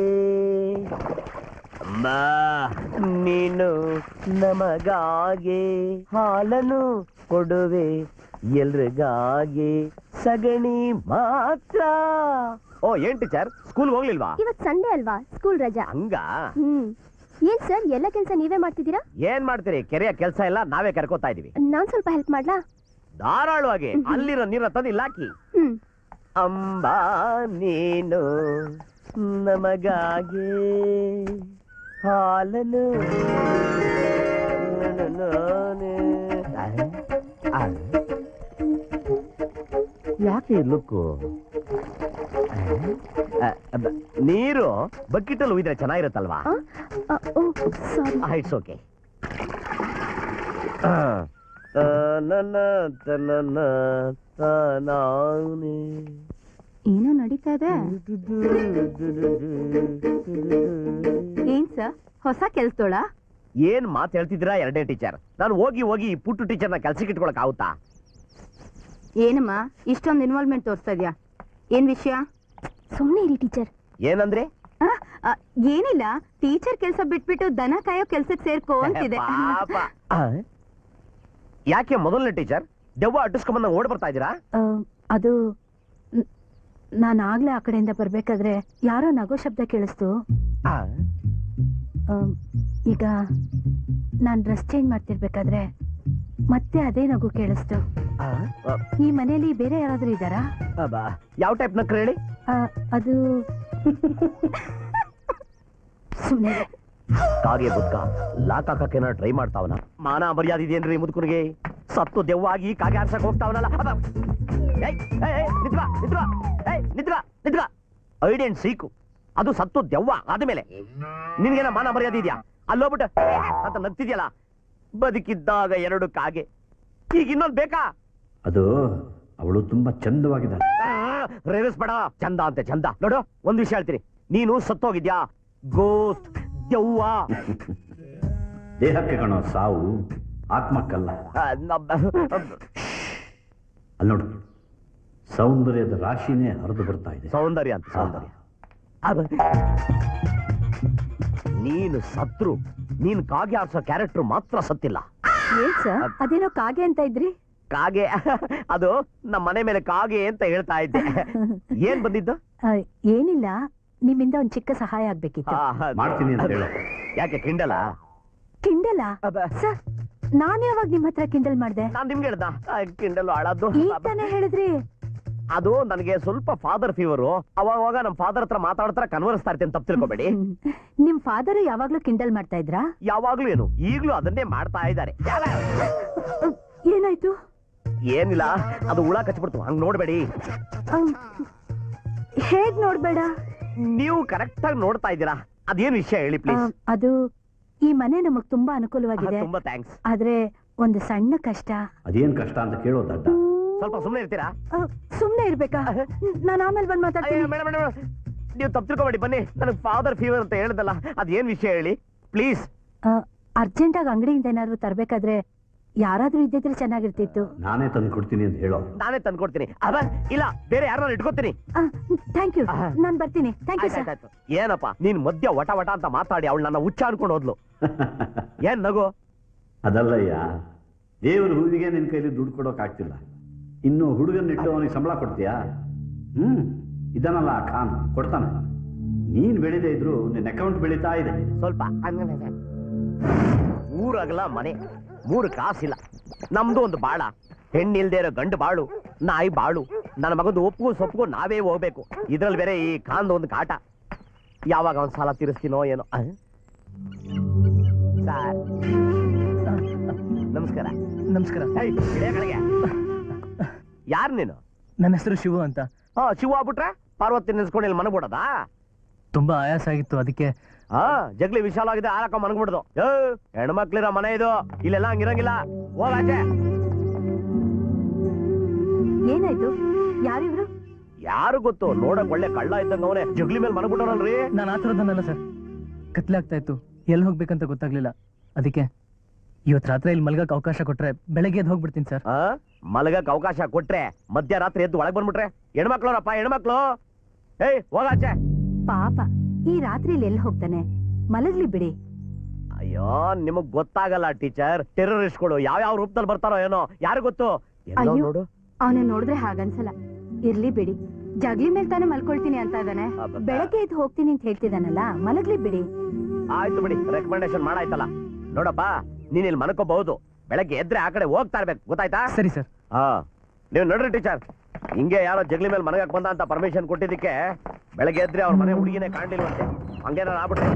Speaker 1: ಅಂಬಾ ನೀನು ನಮಗಾಗೆ ಹಾಲನು ಕೊಡುವೆ ಎಲ್ರಿಗಾಗೆ ಸಗಣಿ ಮಾತ್ರ ಓ ಏನ್ ಟೀಚರ್ ಸ್ಕೂಲ್ ಹೋಗ್ಲಿಲ್ವಾ
Speaker 8: ಇವತ್ ಸಂಡೇ ಅಲ್ವಾ ಸ್ಕೂಲ್ ರಜಾ
Speaker 1: ಹಂಗ
Speaker 8: ಹ್ಮ್ ಏನ್ ಸರ್ ಎಲ್ಲ ಕೆಲಸ ನೀವೇ ಮಾಡ್ತಿದ್ದೀರಾ
Speaker 1: ಏನ್ ಮಾಡ್ತೀರಿ ಕೆರೆಯ ಕೆಲಸ ಎಲ್ಲ ನಾವೇ ಕರ್ಕೋತಾ ಇದೀವಿ
Speaker 8: ನಾನ್ ಸ್ವಲ್ಪ ಹೆಲ್ಪ್ ಮಾಡ್ಲಾ
Speaker 1: ಧಾರಾಳವಾಗಿ ಅಲ್ಲಿರೋ ನೀರ ತಂದು ಇಲ್ಲಿ ಹಾಕಿ
Speaker 8: ಹ್ಮ್
Speaker 1: ಅಂಬಾ ನೀನು ನಮಗಾಗಿ ಹಾಲನು ಯಾಕೆ ಲುಕ್ಕು ನೀರು ಬಕೆಟಲ್ಲಿ ಉಯ್ದ್ರೆ ಚೆನ್ನಾಗಿರುತ್ತಲ್ವಾ
Speaker 8: ಆ, ಓ ಸಾರಿ
Speaker 1: ಇಟ್ಸ್ ಓಕೆ ನನ್ನ ತನ್ನ ತಾನೇ
Speaker 11: ಏನೋ ನಡೀತಾ ಇದೆ ಏನ್ ಸರ್ ಹೊಸ ಕೆಲ್ಸದೋಳ
Speaker 1: ಏನ್ ಮಾತು ಹೇಳ್ತಿದ್ದೀರಾ ಎರಡನೇ ಟೀಚರ್ ನಾನು ಹೋಗಿ ಹೋಗಿ ಈ ಪುಟ್ಟು ಟೀಚರ್ನ ಕೆಲ್ಸಕ್ಕೆ ಇಟ್ಕೊಳಕ್ ಆಗುತ್ತಾ
Speaker 11: ಏನಮ್ಮ ಇಷ್ಟೊಂದು ಇನ್ವಾಲ್ವ್ಮೆಂಟ್ ತೋರಿಸ್ತಾ ಇದ್ಯಾ ಏನ್ ವಿಷಯ
Speaker 8: ಸುಮ್ನೆ ಇರಿ ಟೀಚರ್
Speaker 1: ಏನಂದ್ರೆ
Speaker 11: ಆ, ಆ, ಏನಿಲ್ಲ ಟೀಚರ್ ಕೆಲಸ ಬಿಟ್ಬಿಟ್ಟು ದನ ಕಾಯೋ ಕೆಲ್ಸಕ್ಕೆ ಸೇರ್ಕೋ ಅಂತಿದೆ
Speaker 1: ಪಾಪ. ಆ? ಯಾಕೆ ಮೊದಲನೇ ಟೀಚರ್ ದೆವ್ವ ಅಟ್ಟಿಸ್ಕೊಂಬಂದ ಓಡ್ ಬರ್ತಾ ಇದ್ದೀರಾ
Speaker 11: ಆ, ಅದು ನಾನು ಆಗ್ಲೇ ಆ ಕಡೆಯಿಂದ ಬರ್ಬೇಕಾದ್ರೆ ಯಾರೋ ನಗೋ ಶಬ್ದ ಕೇಳಿಸ್ತು
Speaker 1: ಆ?
Speaker 11: ಆ, ಈಗ ನಾನು ಡ್ರೆಸ್ ಚೇಂಜ್ ಮಾಡ್ತಿರ್ಬೇಕಾದ್ರೆ ಮತ್ತೆ ಅದೇ ನಗು ಕೇಳಿಸ್ತು
Speaker 1: ಆ? ಆ,
Speaker 11: ಈ ಮನೆಯಲ್ಲಿ ಬೇರೆ ಯಾರಾದ್ರೂ ಇದ್ದಾರಾ
Speaker 1: ಅಬ್ಬಾ. ಯಾವ ಟೈಪ್ ನಕ್ರು ಹೇಳಿ
Speaker 11: ಆ, ಅದು ಸುಮ್ಮನೆ
Speaker 1: ಕಾಗೆ ಬುದ್ಕ ಲಾಕ್ ಹಾಕಕ್ಕೇನ ಟ್ರೈ ಮಾಡ್ತಾವನ ಮಾನ ಮರ್ಯಾದೆ ಇದೆಯೇನ್ರಿ ಮುದುಕನಿಗೆ ಸತ್ತು ದೆವ್ವಾಗಿ ಕಾಗೆ ಆರ್ಸಕ್ ಹೋಗ್ತಾವನಲ್ಲ ಅಬ್ಬಾ. ಏಯ್, ಏಯ್, ಏಯ್, ನಿಂತ್ಕೊ, ನಿಂತ್ಕೊ. ಏಯ್, ನಿಂತ್ಕೊ, ನಿಂತ್ಕೊ. ಐಡೆಂಟ್ ಸೀಕು ಅದು ಸತ್ತು ದೆವ್ವ ಆದ್ಮೇಲೆ ನಿನ್ಗೇನ ಮಾನ ಮರ್ಯಾದೆ ಇದೆಯಾ ಅಲ್ಲೋಗ್ಬಿಟ್ಟು ಅಂತ ನಗ್ತಿದ್ಯಲ್ಲ ಬದುಕಿದ್ದಾಗ ಎರಡು ಕಾಗೆ ಈಗ ಇನ್ನೊಂದು ಬೇಕಾ
Speaker 3: ಅದು ಅವಳು ತುಂಬಾ ಚಂದವಾಗಿದ್ದಾಳೆ
Speaker 1: ರೇವಿಸ್ಬೇಡ ಚಂದ ಅಂತೆ ಚಂದ ನೋಡು ಒಂದ್ ವಿಷಯ ಹೇಳ್ತೀನಿ ನೀನು ಸತ್ತೋಗಿದ್ಯಾ ಗೋಸ್ಟ್ ದೆವ್ವ
Speaker 3: ದೇಹಕ್ಕೆ ಕಾಣೋ ಸಾವು ಆತ್ಮಕ್ಕಲ್ಲ
Speaker 1: ಆ, ನಬ್ಬ-
Speaker 3: ಅಲ್ಲಿ ನೋಡು ಸೌಂದರ್ಯದ ರಾಶಿನೇ ಹರಿದು ಬರ್ತಾ ಇದೆ
Speaker 1: ಸೌಂದರ್ಯ ಅಂತ ಸೌಂದರ್ಯ ಅಬ್ಬ. ನೀನು ಸತ್ರು ನೀನ್ ಕಾಗೆ ಆಡ್ಸೋ ಕ್ಯಾರೆಕ್ಟರ್ ಮಾತ್ರ ಸತ್ತಿಲ್ಲ
Speaker 11: ಏನ್ ಸರ್ ಅದೇನೋ ಕಾಗೆ ಅಂತ ಇದ್ರಿ
Speaker 1: ಕಾಗೆ ಅದು ನಮ್ಮ ಮನೆ ಮೇಲೆ ಕಾಗೆ ಅಂತ ಹೇಳ್ತಾ ಇದ್ದೆ ಏನ್ ಬಂದಿದ್ದು
Speaker 11: ಆ, ಏನಿಲ್ಲ ನಿಮ್ಮಿಂದ ಒಂದ್ ಚಿಕ್ಕ ಸಹಾಯ ಆಗ್ಬೇಕಿತ್ತು
Speaker 1: ಆ,
Speaker 3: ಮಾಡ್ತೀನಿ ಅಂತ ಹೇಳು
Speaker 1: ಯಾಕೆ ಕಿಂಡಲ
Speaker 11: ಕಿಂಡಲ
Speaker 1: ಅಬ್ಬ.
Speaker 11: ಸರ್ ನಾನ್ ಯಾವಾಗ ನಿಮ್ ಹತ್ರ ಕಿಂಡಲ್ ಮಾಡ್ದೆ
Speaker 1: ನಾನ್ ನಿಮ್ಗೆ ಹೇಳ್ದ ಕಿಂಡಲ್ ಹಾಳಾದ್ದು
Speaker 11: ಈಗ ತಾನೇ ಹೇಳಿದ್ರಿ
Speaker 1: ಅದು ನನಗೆ ಸ್ವಲ್ಪ ಫಾದರ್ ಫೀವರು ಅವಾಗ ನಮ್ ಫಾದರ್ ಹತ್ರ ಮಾತಾಡ್ತಾರ ಕನ್ವರ್ಸ್ತಾ ಇರ್ತೇನೆ ತಪ್ಪು ತಿಳ್ಕೊಬೇಡಿ
Speaker 11: ಹ್ಮ್. ನಿಮ್ ಫಾದರ್ ಯಾವಾಗ್ಲೂ ಕಿಂಡಲ್ ಮಾಡ್ತಾ ಇದ್ರಾ
Speaker 1: ಯಾವಾಗ್ಲೂ ಏನು ಈಗ್ಲೂ ಅದನ್ನೇ ಮಾಡ್ತಾ ಇದ್ದಾರೆ
Speaker 11: ಏನಾಯ್ತು
Speaker 1: ಏನಿಲ್ಲ ಅದು ಹುಳ ಕಚ್ಬಿಡ್ತು ಹಂಗ್ ನೋಡ್ಬೇಡಿ
Speaker 11: ಅಮ್, ಹೇಗ್ ನೋಡ್ಬೇಡ
Speaker 1: ನೀವು ಕರೆಕ್ಟ್ ಆಗಿ ನೋಡ್ತಾ ಇದ್ದೀರಾ ಅದೇನ್ ವಿಷಯ ಹೇಳಿ
Speaker 11: ಆ,
Speaker 1: ಪ್ಲೀಸ್
Speaker 11: ಅದು ಈ ಮನೆ ನಮಗ್ ತುಂಬಾ ಅನುಕೂಲವಾಗಿದೆ
Speaker 1: ತುಂಬಾ ಥ್ಯಾಂಕ್ಸ್
Speaker 11: ಆದ್ರೆ ಒಂದು ಸಣ್ಣ ಕಷ್ಟ
Speaker 3: ಅದೇನ್ ಕಷ್ಟ ಅಂತ ಕೇಳೋ ದಡ್ಡ
Speaker 1: ಸ್ವಲ್ಪ ಸುಮ್ಮನೆ ಇರ್ತೀರಾ
Speaker 11: ಆ, ಸುಮ್ನೆ ಇರ್ಬೇಕಾ ನಾನು ಆಮೇಲೆ ಬಂದ್ ಮಾತಾಡ್ತೀನಿ
Speaker 1: ಅಯ್ಯೋ, ಮೇಡಮ್ ಮೇಡಮ್ ನೀವು ತಪ್ಪು ತಿಳ್ಕೊಬೇಡಿ ಬನ್ನಿ ನನಗೆ ಫಾದರ್ ಫೀವರ್ ಅಂತ ಹೇಳ್ದಲ್ಲ ಅದೇನ್ ವಿಷಯ ಹೇಳಿ ಪ್ಲೀಸ್
Speaker 11: ಅರ್ಜೆಂಟ್ ಆಗಿ ಅಂಗಡಿಯಿಂದ ಏನಾದ್ರು ತರ್ಬೇಕಾದ್ರೆ ಯಾರಾದ್ರೂ ಇದ್ದಿದ್ರೆ ಚೆನ್ನಾಗಿರ್ತಿತ್ತು
Speaker 3: ನಾನೇ ತಂದು ಕೊಡ್ತೀನಿ ಅಂತ ಹೇಳೋ
Speaker 1: ನಾನೇ ತಂದ್ಕೊಡ್ತೀನಿ ಅದ ಇಲ್ಲ ಬೇರೆ ಯಾರನ್ನ ಇಟ್ಕೋತೀನಿ
Speaker 11: ಥ್ಯಾಂಕ್ ಯು ನಾನ್ ಬರ್ತೀನಿ ಥ್ಯಾಂಕ್ ಯು ಸರ್
Speaker 1: ಆಯ್ತಾಯ್ತು. ಏನಪ್ಪ ನೀನ್ ಮಧ್ಯ ವಟ ವಟ ಅಂತ ಮಾತಾಡಿ ಅವಳು ನನ್ನ ಹುಚ್ಚ ಅನ್ಕೊಂಡು ಹೋದ್ಲು ಏನ್ ನಗು
Speaker 3: ಅದಲ್ಲಯ್ಯ ದೇವ್ರ ಹೂವಿಗೆ ನಿನ್ ಕೈಲಿ ದುಡ್ಡು ಕೊಡೋಕ್ಕಾಗ್ತಿಲ್ಲ ಇನ್ನು ಹುಡುಗನ್ನಿಟ್ಟು ಅವನಿಗೆ ಸಂಬಳ ಕೊಡ್ತೀಯಾ ಹ್ಮ್ ಇದನ್ನಲ್ಲ ಆ ಖಾನ್ ಕೊಡ್ತಾನೆ ನೀನ್ ಬೆಳಿದೇ ಇದ್ರು ನಿನ್ನ ಅಕೌಂಟ್ ಬೆಳೀತಾ ಇದೆ
Speaker 1: ಸ್ವಲ್ಪ ಊರಗಲ ಮನೆ ಮೂರು ಕಾಸಿಲ್ಲ ನಮ್ದು ಒಂದು ಬಾಳ ಹೆಣ್ಣಿಲ್ದೇ ಇರೋ ಗಂಡು ಬಾಳು ನಾಯಿ ಬಾಳು ನನ್ನ ಮಗಂದು ಒಪ್ಪು ಸೊಪ್ಪು ನಾವೇ ಹೋಗ್ಬೇಕು ಇದ್ರಲ್ಲಿ ಬೇರೆ ಈ ಕಾಂದ ಒಂದು ಕಾಟ ಯಾವಾಗ ಅವನ್ ಸಾಲ ತೀರಿಸ್ತೀನೋ ಏನೋ ಅಹ್? ಸಾರ್ ನಮಸ್ಕಾರ
Speaker 12: ನಮಸ್ಕಾರ
Speaker 1: ಯಾರು ನೀನು
Speaker 12: ನನ್ನ ಹೆಸರು ಶಿವು ಅಂತ
Speaker 1: ಹಾ ಶಿವ ಆಗ್ಬಿಟ್ರೆ ಪಾರ್ವತಿ ನೆನ್ಸ್ಕೊಂಡು ಇಲ್ಲಿ ಮನಗ್ಬಿಡೋದಾ
Speaker 12: ತುಂಬಾ ಆಯಾಸ ಆಗಿತ್ತು ಅದಕ್ಕೆ
Speaker 1: ಹಾ ಜಗ್ಲಿ ವಿಶಾಲವಾಗಿದೆ ಆರಕ ಮನಗ್ಬಿಡ್ದು ಏ ಹೆಣ್ಮಕ್ಳಿರೋ ಮನೆ ಇದು ಇಲ್ಲೆಲ್ಲ ಹಂಗಿರಂಗಿಲ್ಲ ಹೋಗಾಚೆ
Speaker 11: ಏನಾಯ್ತು ಯಾರಿವ್ರು
Speaker 1: ಯಾರು ಗೊತ್ತು ನೋಡಕ್ ಒಳ್ಳೆ ಕಳ್ಳ ಇದ್ದಂಗ ಅವನೇ ಜಗ್ಲಿ ಮೇಲೆ ಮನಗ್ಬಿಟ್ಟವನಲ್ರಿ
Speaker 12: ನಾನು ಆ ಥರದನ್ನಲ್ಲ ಸರ್ ಕತ್ಲೆ ಆಗ್ತಾ ಇತ್ತು ಎಲ್ಲಿ ಹೋಗ್ಬೇಕಂತ ಗೊತ್ತಾಗ್ಲಿಲ್ಲ ಅದಕ್ಕೆ ಇವತ್ತು ರಾತ್ರಿ ಇಲ್ಲಿ ಮಲ್ಗಕ್ ಅವಕಾಶ ಕೊಟ್ರೆ ಬೆಳಗ್ಗೆ ಎದ್ದು ಹೋಗ್ಬಿಡ್ತೀನಿ ಸರ್
Speaker 1: ಆ ಮಲಗಕ್ ಅವಕಾಶ ಕೊಟ್ರೆ ಮಧ್ಯರಾತ್ರಿ ಎದ್ದು ಒಳಗ್ ಬಂದ್ಬಿಟ್ರೆ ಹೆಣ್ಮಕ್ಳವ್ರಪ್ಪ ಹೆಣ್ಮಕ್ಳು ಏಯ್ ಹೋಗಾಚೆ
Speaker 11: ಪಾಪ ಈ ರಾತ್ರಿಲಿ ಎಲ್ಲಿ ಹೋಗ್ತಾನೆ ಮಲಗ್ಲಿ ಬಿಡಿ
Speaker 1: ಅಯ್ಯೋ ನಿಮಗ್ ಗೊತ್ತಾಗಲ್ಲ ಟೀಚರ್ ಟೆರರಿಸ್ಟ್ಗಳು ಯಾವ ಯಾವ ರೂಪದಲ್ಲಿ ಬರ್ತಾರೋ ಏನೋ ಯಾರು ಗೊತ್ತು ಎಲ್ಲೋ
Speaker 11: ಅಯ್ಯೋ
Speaker 1: ನೋಡು
Speaker 11: ಅವನ ನೋಡಿದ್ರೆ ಹಾಗನ್ಸಲ್ಲ ಇರ್ಲಿ ಬಿಡಿ ಜಗ್ಲಿ ಮೇಲೆ ತಾನೇ ಮಲ್ಕೊಳ್ತೀನಿ ಅಂತ ಇದ್ದಾನೆ ಬೆಳಗ್ಗೆ ಎದ್ದು ಹೋಗ್ತೀನಿ ಅಂತ ಹೇಳ್ತಿದ್ದಾನಲ್ಲ ಮಲಗ್ಲಿ ಬಿಡಿ
Speaker 1: ಆಯ್ತು ಬಿಡಿ ರೆಕಮೆಂಡೇಶನ್ ಮಾಡಾಯ್ತಲ್ಲ ನೋಡಪ್ಪ ನೀನ್ ಇಲ್ಲಿ ಮನ್ಕೋಬಹುದು ಬೆಳಗ್ಗೆ ಎದ್ರೆ ಆ ಕಡೆ ಹೋಗ್ತಾ ಇರ್ಬೇಕು ಗೊತ್ತಾಯ್ತಾ
Speaker 12: ಸರಿ ಸರ್
Speaker 1: ಹಾ ನೀವು ನೋಡ್ರಿ ಟೀಚರ್ ಹಿಂಗೆ ಯಾರೋ ಜಗ್ಲಿ ಮೇಲೆ ಮನಗಕ್ ಬಂದ ಅಂತ ಪರ್ಮಿಷನ್ ಕೊಟ್ಟಿದ್ದಕ್ಕೆ ಬೆಳಗ್ಗೆ ಎದ್ರೆ ಅವ್ರ ಮನೆ ಹುಡುಗಿನೇ ಕಾಣ್ಲಿಲ್ವಂತೆ ಹಂಗೇನಾರ ಆಗ್ಬಿಟ್ರೆ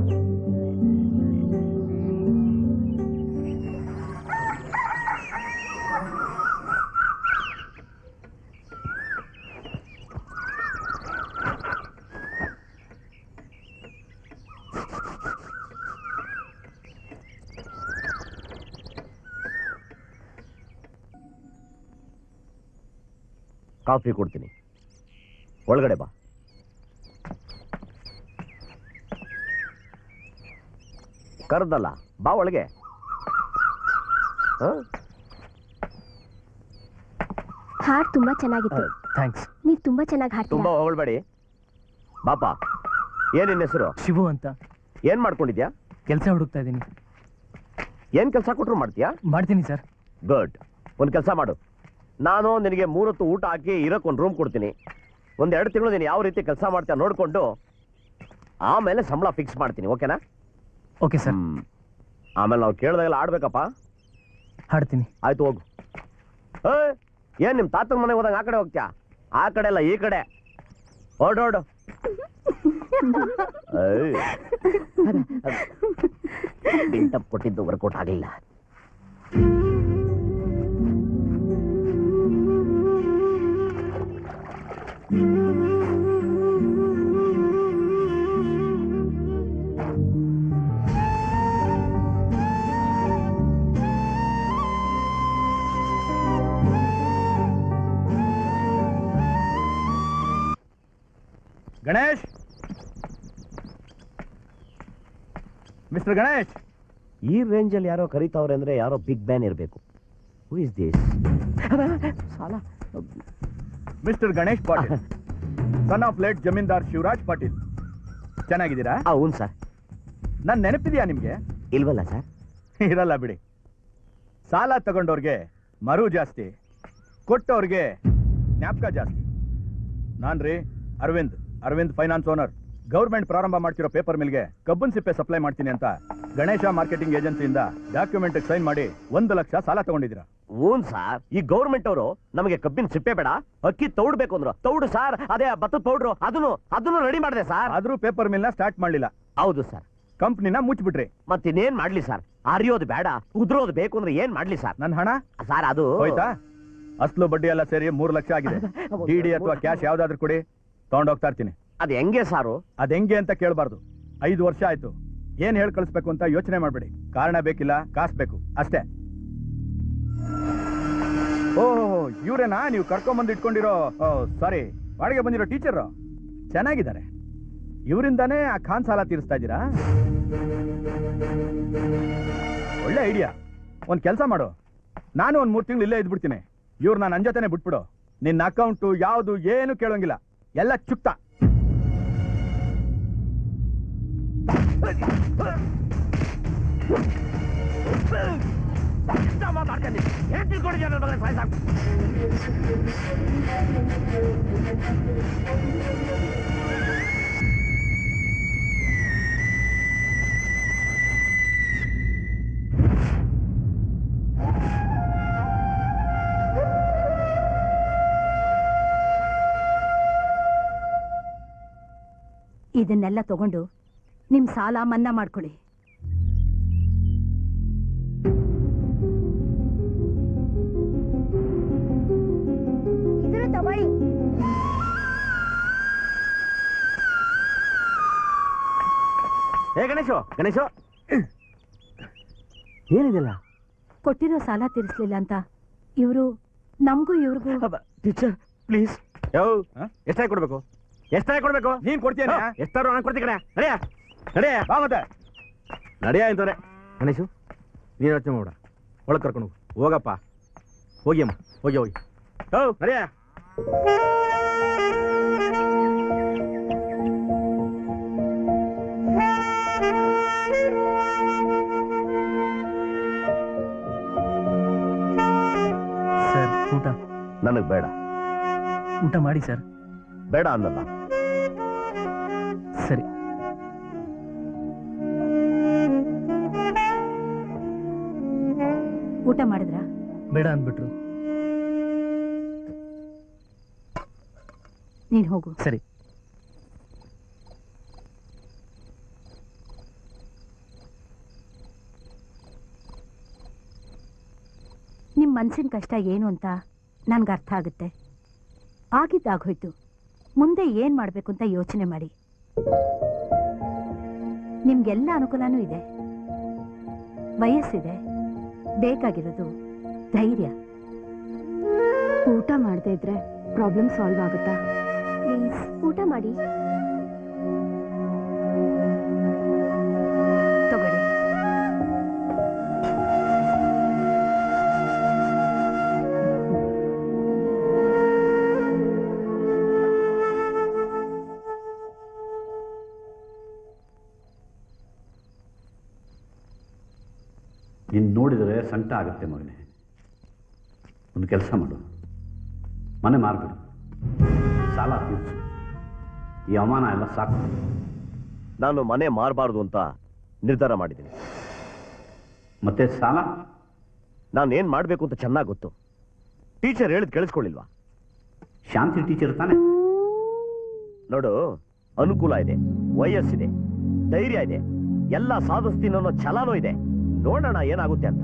Speaker 1: ಕಾಫಿ ಕೊಡ್ತೀನಿ ಒಳಗಡೆ ಬಾ ಕರ್ದಲ್ಲ ಬಾ ಒಳಗೆ ಹ?
Speaker 8: ಹಾಡ್ ತುಂಬಾ ಚೆನ್ನಾಗಿತ್ತು
Speaker 12: ಥ್ಯಾಂಕ್ಸ್
Speaker 8: ನೀವ್ ತುಂಬಾ ಚೆನ್ನಾಗಿ
Speaker 1: ತುಂಬಾ
Speaker 8: ಹಾಡ್ತೀರಾ
Speaker 1: ಹೊಗಳ್ಬೇಡಿ ಬಾಪ ಏನ್ ನಿನ್ನ ಹೆಸರು
Speaker 12: ಶಿವು ಅಂತ
Speaker 1: ಏನ್ ಮಾಡ್ಕೊಂಡಿದ್ಯಾ
Speaker 12: ಕೆಲಸ ಹುಡುಕ್ತಾ ಇದ್ದೀನಿ
Speaker 1: ಏನ್ ಕೆಲಸ ಕೊಟ್ರು ಮಾಡ್ತೀಯಾ
Speaker 12: ಮಾಡ್ತೀನಿ ಸರ್
Speaker 1: ಗುಡ್ ಒಂದ್ ಕೆಲಸ ಮಾಡು ನಾನು ನಿನಗೆ ಮೂರೊತ್ತು ಊಟ ಹಾಕಿ ಇರಕ್ ಒಂದು ರೂಮ್ ಕೊಡ್ತೀನಿ ಒಂದ್ ಎರಡು ತಿಂಗಳು ನೀನು ಯಾವ ರೀತಿ ಕೆಲಸ ಮಾಡ್ತೀಯ ನೋಡ್ಕೊಂಡು ಆಮೇಲೆ ಸಂಬಳ ಫಿಕ್ಸ್ ಮಾಡ್ತೀನಿ ಓಕೆನಾ
Speaker 12: ಓಕೆ ಸರ್
Speaker 1: ಆಮೇಲೆ ನಾವು ಕೇಳ್ದಾಗೆಲ್ಲ ಆಡ್ಬೇಕಪ್ಪ
Speaker 12: ಹಾಡ್ತೀನಿ
Speaker 1: ಆಯ್ತು ಹೋಗು ಏ, ಏನ್ ನಿಮ್ ತಾತನ ಮನೆಗೆ ಹೋದಾಗ ಆ ಕಡೆ ಹೋಗ್ತ್ಯಾ ಆ ಕಡೆ ಅಲ್ಲ ಈ ಕಡೆ ಹೊರ್ಡೋಡು ಬಿಲ್ಟಪ್ ಕೊಟ್ಟಿದ್ದು ವರ್ಕೌಟ್ ಆಗಲಿಲ್ಲ
Speaker 6: ಗಣೇಶ್ ಮಿಸ್ಟರ್ ಗಣೇಶ್
Speaker 1: ಈ ರೇಂಜಲ್ಲಿ ಯಾರೋ ಕರೀತಾವ್ರೆ ಅಂದ್ರೆ ಯಾರೋ ಬಿಗ್ ಬ್ಯಾನ್ ಇರಬೇಕು ಹೂ ಇಸ್ ದಿಸ್ ಸಾಲ
Speaker 6: mister Ganesh Patil son of late ಜಮೀನ್ದಾರ್ ಶಿವರಾಜ್ ಪಾಟೀಲ್ ಚೆನ್ನಾಗಿದ್ದೀರಾ
Speaker 1: ಹೌನ್ ಸರ್
Speaker 6: ನನ್ ನೆನಪಿದ್ಯಾ ನಿಮ್ಗೆ
Speaker 1: ಇಲ್ವಲ್ಲ ಸರ್
Speaker 6: ಇರಲ್ಲ ಬಿಡಿ ಸಾಲ ತಗೊಂಡವ್ರಿಗೆ ಮರು ಜಾಸ್ತಿ ಕೊಟ್ಟವ್ರಿಗೆ ಜ್ಞಾಪಕ ಜಾಸ್ತಿ ನಾನ್ ರೀ Aravind Aravind finance owner government ಪ್ರಾರಂಭ ಮಾಡ್ತಿರೋ ಪೇಪರ್ ಮಿಲ್ಗೆ ಕಬ್ಬನ್ ಸಿಪ್ಪೆ ಸಪ್ಲೈ ಮಾಡ್ತೀನಿ ಅಂತ ಗಣೇಶ ಮಾರ್ಕೆಟಿಂಗ್ ಏಜೆನ್ಸಿಯಿಂದ ಡಾಕ್ಯುಮೆಂಟ್ ಸೈನ್ ಮಾಡಿ ಒಂದು ಲಕ್ಷ ಸಾಲ ತಗೊಂಡಿದ್ದೀರಾ
Speaker 1: ಹ್ಞೂ ಸರ್ ಈ ಗೌರ್ಮೆಂಟ್ ಅವರು ನಮಗೆ ಕಬ್ಬಿನ ಸಿಪ್ಪೆ ಬೇಡ ಅಕ್ಕಿ ತೌಡ್ಬೇಕು ಅಂದ್ರು ತೌಡು ಸರ್ ಅದೇ ಭತ್ತದ ಪೌಡ್ರು ಅದನ್ನು ಅದನ್ನು ರೆಡಿ ಮಾಡಿದೆ ಸರ್
Speaker 6: ಆದ್ರೂ ಪೇಪರ್ ಮಿಲ್ನ ಸ್ಟಾರ್ಟ್ ಮಾಡಲಿಲ್ಲ
Speaker 1: ಹೌದು ಸರ್
Speaker 6: ಕಂಪ್ನಿನ ಮುಚ್ಚಿಬಿಟ್ರಿ
Speaker 1: ಮತ್ತಿನ್ನೇನ್ ಮಾಡ್ಲಿ ಸರ್ ಅರಿಯೋದು ಬೇಡ ಉದ್ರೋದು ಬೇಕು ಅಂದ್ರೆ ಏನ್ ಮಾಡ್ಲಿ ಸರ್
Speaker 6: ನನ್ನ ಹಣ
Speaker 1: ಸರ್ ಅದು
Speaker 6: ಹೋಯ್ತಾ ಅಸ್ಲು ಬಡ್ಡಿ ಎಲ್ಲ ಸೇರಿ ಮೂರು ಲಕ್ಷ ಆಗಿದೆ ಡಿ ಡಿ ಅಥವಾ ಕ್ಯಾಶ್ ಯಾವ್ದಾದ್ರು ಕೊಡಿ ತಗೊಂಡೋಗ್ತಾ ಇರ್ತೀನಿ
Speaker 1: ಅದ್ ಹೆಂಗೆ ಸಾರು
Speaker 6: ಅದ್ ಹೆಂಗೆ ಅಂತ ಕೇಳಬಾರ್ದು ಐದು ವರ್ಷ ಆಯ್ತು ಏನ್ ಹೇಳ್ ಕಳಿಸ್ಬೇಕು ಅಂತ ಯೋಚನೆ ಮಾಡ್ಬೇಡಿ ಕಾರಣ ಬೇಕಿಲ್ಲ ಕಾಸು ಬೇಕು ಅಷ್ಟೇ ಓಹೋ ಇವ್ರೇನಾ ನೀವು ಕರ್ಕೊಂಬಂದು ಇಟ್ಕೊಂಡಿರೋ ಸಾರಿ ಬಾಡಿಗೆ ಬಂದಿರೋ ಟೀಚರ್ ಚೆನ್ನಾಗಿದ್ದಾರೆ ಇವರಿಂದಾನೇ ಆ ಖಾನ್ ಸಾಲ ತೀರಿಸ್ತಾ ಇದ್ದೀರಾ ಒಳ್ಳೆ ಐಡಿಯಾ ಒಂದ್ ಕೆಲಸ ಮಾಡು ನಾನು ಒಂದ್ ಮೂರ್ ತಿಂಗಳು ಇಲ್ಲೇ ಇದ್ಬಿಡ್ತೀನಿ ಇವ್ರು ನಾನು ಅಂಜತೆನೆ ಬಿಟ್ಬಿಡು ನಿನ್ನ ಅಕೌಂಟು ಯಾವುದು ಏನು ಕೇಳೋಂಗಿಲ್ಲ ಎಲ್ಲ ಚುಕ್ತ
Speaker 1: ಮಾತಾಡ್ತೀನಿ ಏನ್ ತಿಳ್ಕೊಂಡಿದ್ಯಾ ನನ್ನ ಮಗನೇ ಸಾಯ್ಸಾಕು
Speaker 11: ಇದನ್ನೆಲ್ಲ ತಗೊಂಡು ನಿಮ್ ಸಾಲ ಮನ್ನಾ ಮಾಡ್ಕೊಳ್ಳಿ
Speaker 8: ಇದನ್ನು ತಗೊಳ್ಳಿ
Speaker 2: ಏ ಗಣೇಶು ಗಣೇಶು ಏನಿದೆಲ್ಲ
Speaker 11: ಕೊಟ್ಟಿರೋ ಸಾಲ ತೀರಿಸ್ಲಿಲ್ಲ ಅಂತ ಇವರು ನಮಗೂ ಇವ್ರಿಗೂ
Speaker 2: ಟೀಚರ್ ಪ್ಲೀಸ್ ಯೋ ಎಷ್ಟಾಗಿ ಕೊಡ್ಬೇಕು ಎಷ್ಟಾಗಿ ಕೊಡ್ಬೇಕು
Speaker 6: ನೀನ್ ಕೊಡ್ತೀಯ
Speaker 2: ಎಷ್ಟಾರು ನಾನು ಕೊಡ್ತೀನಿ ಕಣೆ ನಡೆಯ ನಡೆಯ
Speaker 6: ಬಾ ಮತ್ತೆ
Speaker 2: ನಡೆಯ ಅಂತಾನೆ
Speaker 10: ಗಣೇಶು ನೀನು ಯೋಚನೆ ಮಾಡ ಒಳಗೆ ಕರ್ಕೊಂಡು ಹೋಗು ಹೋಗಪ್ಪ ಹೋಗಿ ಅಮ್ಮ ಹೋಗಿ ಹೋಗಿ
Speaker 2: ಹೋ ನಡೆಯ
Speaker 12: ಸರ್ ಊಟ
Speaker 1: ನನಗೆ ಬೇಡ
Speaker 12: ಊಟ ಮಾಡಿ ಸರ್
Speaker 1: ಬೇಡ ಅನ್ನಲ್ಲ
Speaker 12: ಸರಿ
Speaker 11: ಊಟ ಮಾಡಿದ್ರಾ
Speaker 12: ಬೇಡ ಅಂದ್ಬಿಟ್ರು
Speaker 11: ನೀನ್ ಹೋಗು
Speaker 12: ಸರಿ
Speaker 11: ನಿಮ್ ಮನ್ಸಿನ ಕಷ್ಟ ಏನು ಅಂತ ನನ್ಗೆ ಅರ್ಥ ಆಗುತ್ತೆ ಆಗಿದ್ದಾಗೋಯ್ತು ಮುಂದೆ ಏನ್ ಮಾಡ್ಬೇಕು ಅಂತ ಯೋಚನೆ ಮಾಡಿ ನಿಮ್ಗೆಲ್ಲ ಅನುಕೂಲನೂ ಇದೆ ವಯಸ್ಸಿದೆ ಬೇಕಾಗಿರೋದು ಧೈರ್ಯ
Speaker 13: ಊಟ ಮಾಡದೇ ಇದ್ರೆ ಪ್ರಾಬ್ಲಮ್ ಸಾಲ್ವ್ ಆಗುತ್ತಾ
Speaker 8: ಪ್ಲೀಸ್ ಊಟ ಮಾಡಿ
Speaker 11: ತಗೊಳ್ಳಿ
Speaker 3: ನೀನು ನೋಡಿದರೆ ಸಂಕಟ ಆಗುತ್ತೆ ಮಗನೇ ಒಂದು ಕೆಲಸ ಮಾಡು ಮನೆ ಮಾರ್ಬಿಡು ಸಾಲ ತೀರ್ಸು ಈ ಅವಮಾನ ಎಲ್ಲ ಸಾಕು
Speaker 1: ನಾನು ಮನೆ ಮಾರಬಾರ್ದು ಅಂತ ನಿರ್ಧಾರ ಮಾಡಿದ್ದೀನಿ
Speaker 3: ಮತ್ತೆ ಸಾಲ
Speaker 1: ನಾನು ಏನ್ ಮಾಡ್ಬೇಕು ಅಂತ ಚೆನ್ನಾಗಿ ಗೊತ್ತು ಟೀಚರ್ ಹೇಳಿದ್ ಕೇಳಿಸ್ಕೊಳ್ಳಿಲ್ವಾ
Speaker 3: ಶಾಂತಿ ಟೀಚರ್ ತಾನೆ
Speaker 1: ನೋಡು ಅನುಕೂಲ ಇದೆ ವಯಸ್ಸಿದೆ ಧೈರ್ಯ ಇದೆ ಎಲ್ಲ ಸಾಧಿಸ್ತೀನಿ ಅನ್ನೋ ಛಲನೂ ಇದೆ ನೋಡೋಣ ಏನಾಗುತ್ತೆ ಅಂತ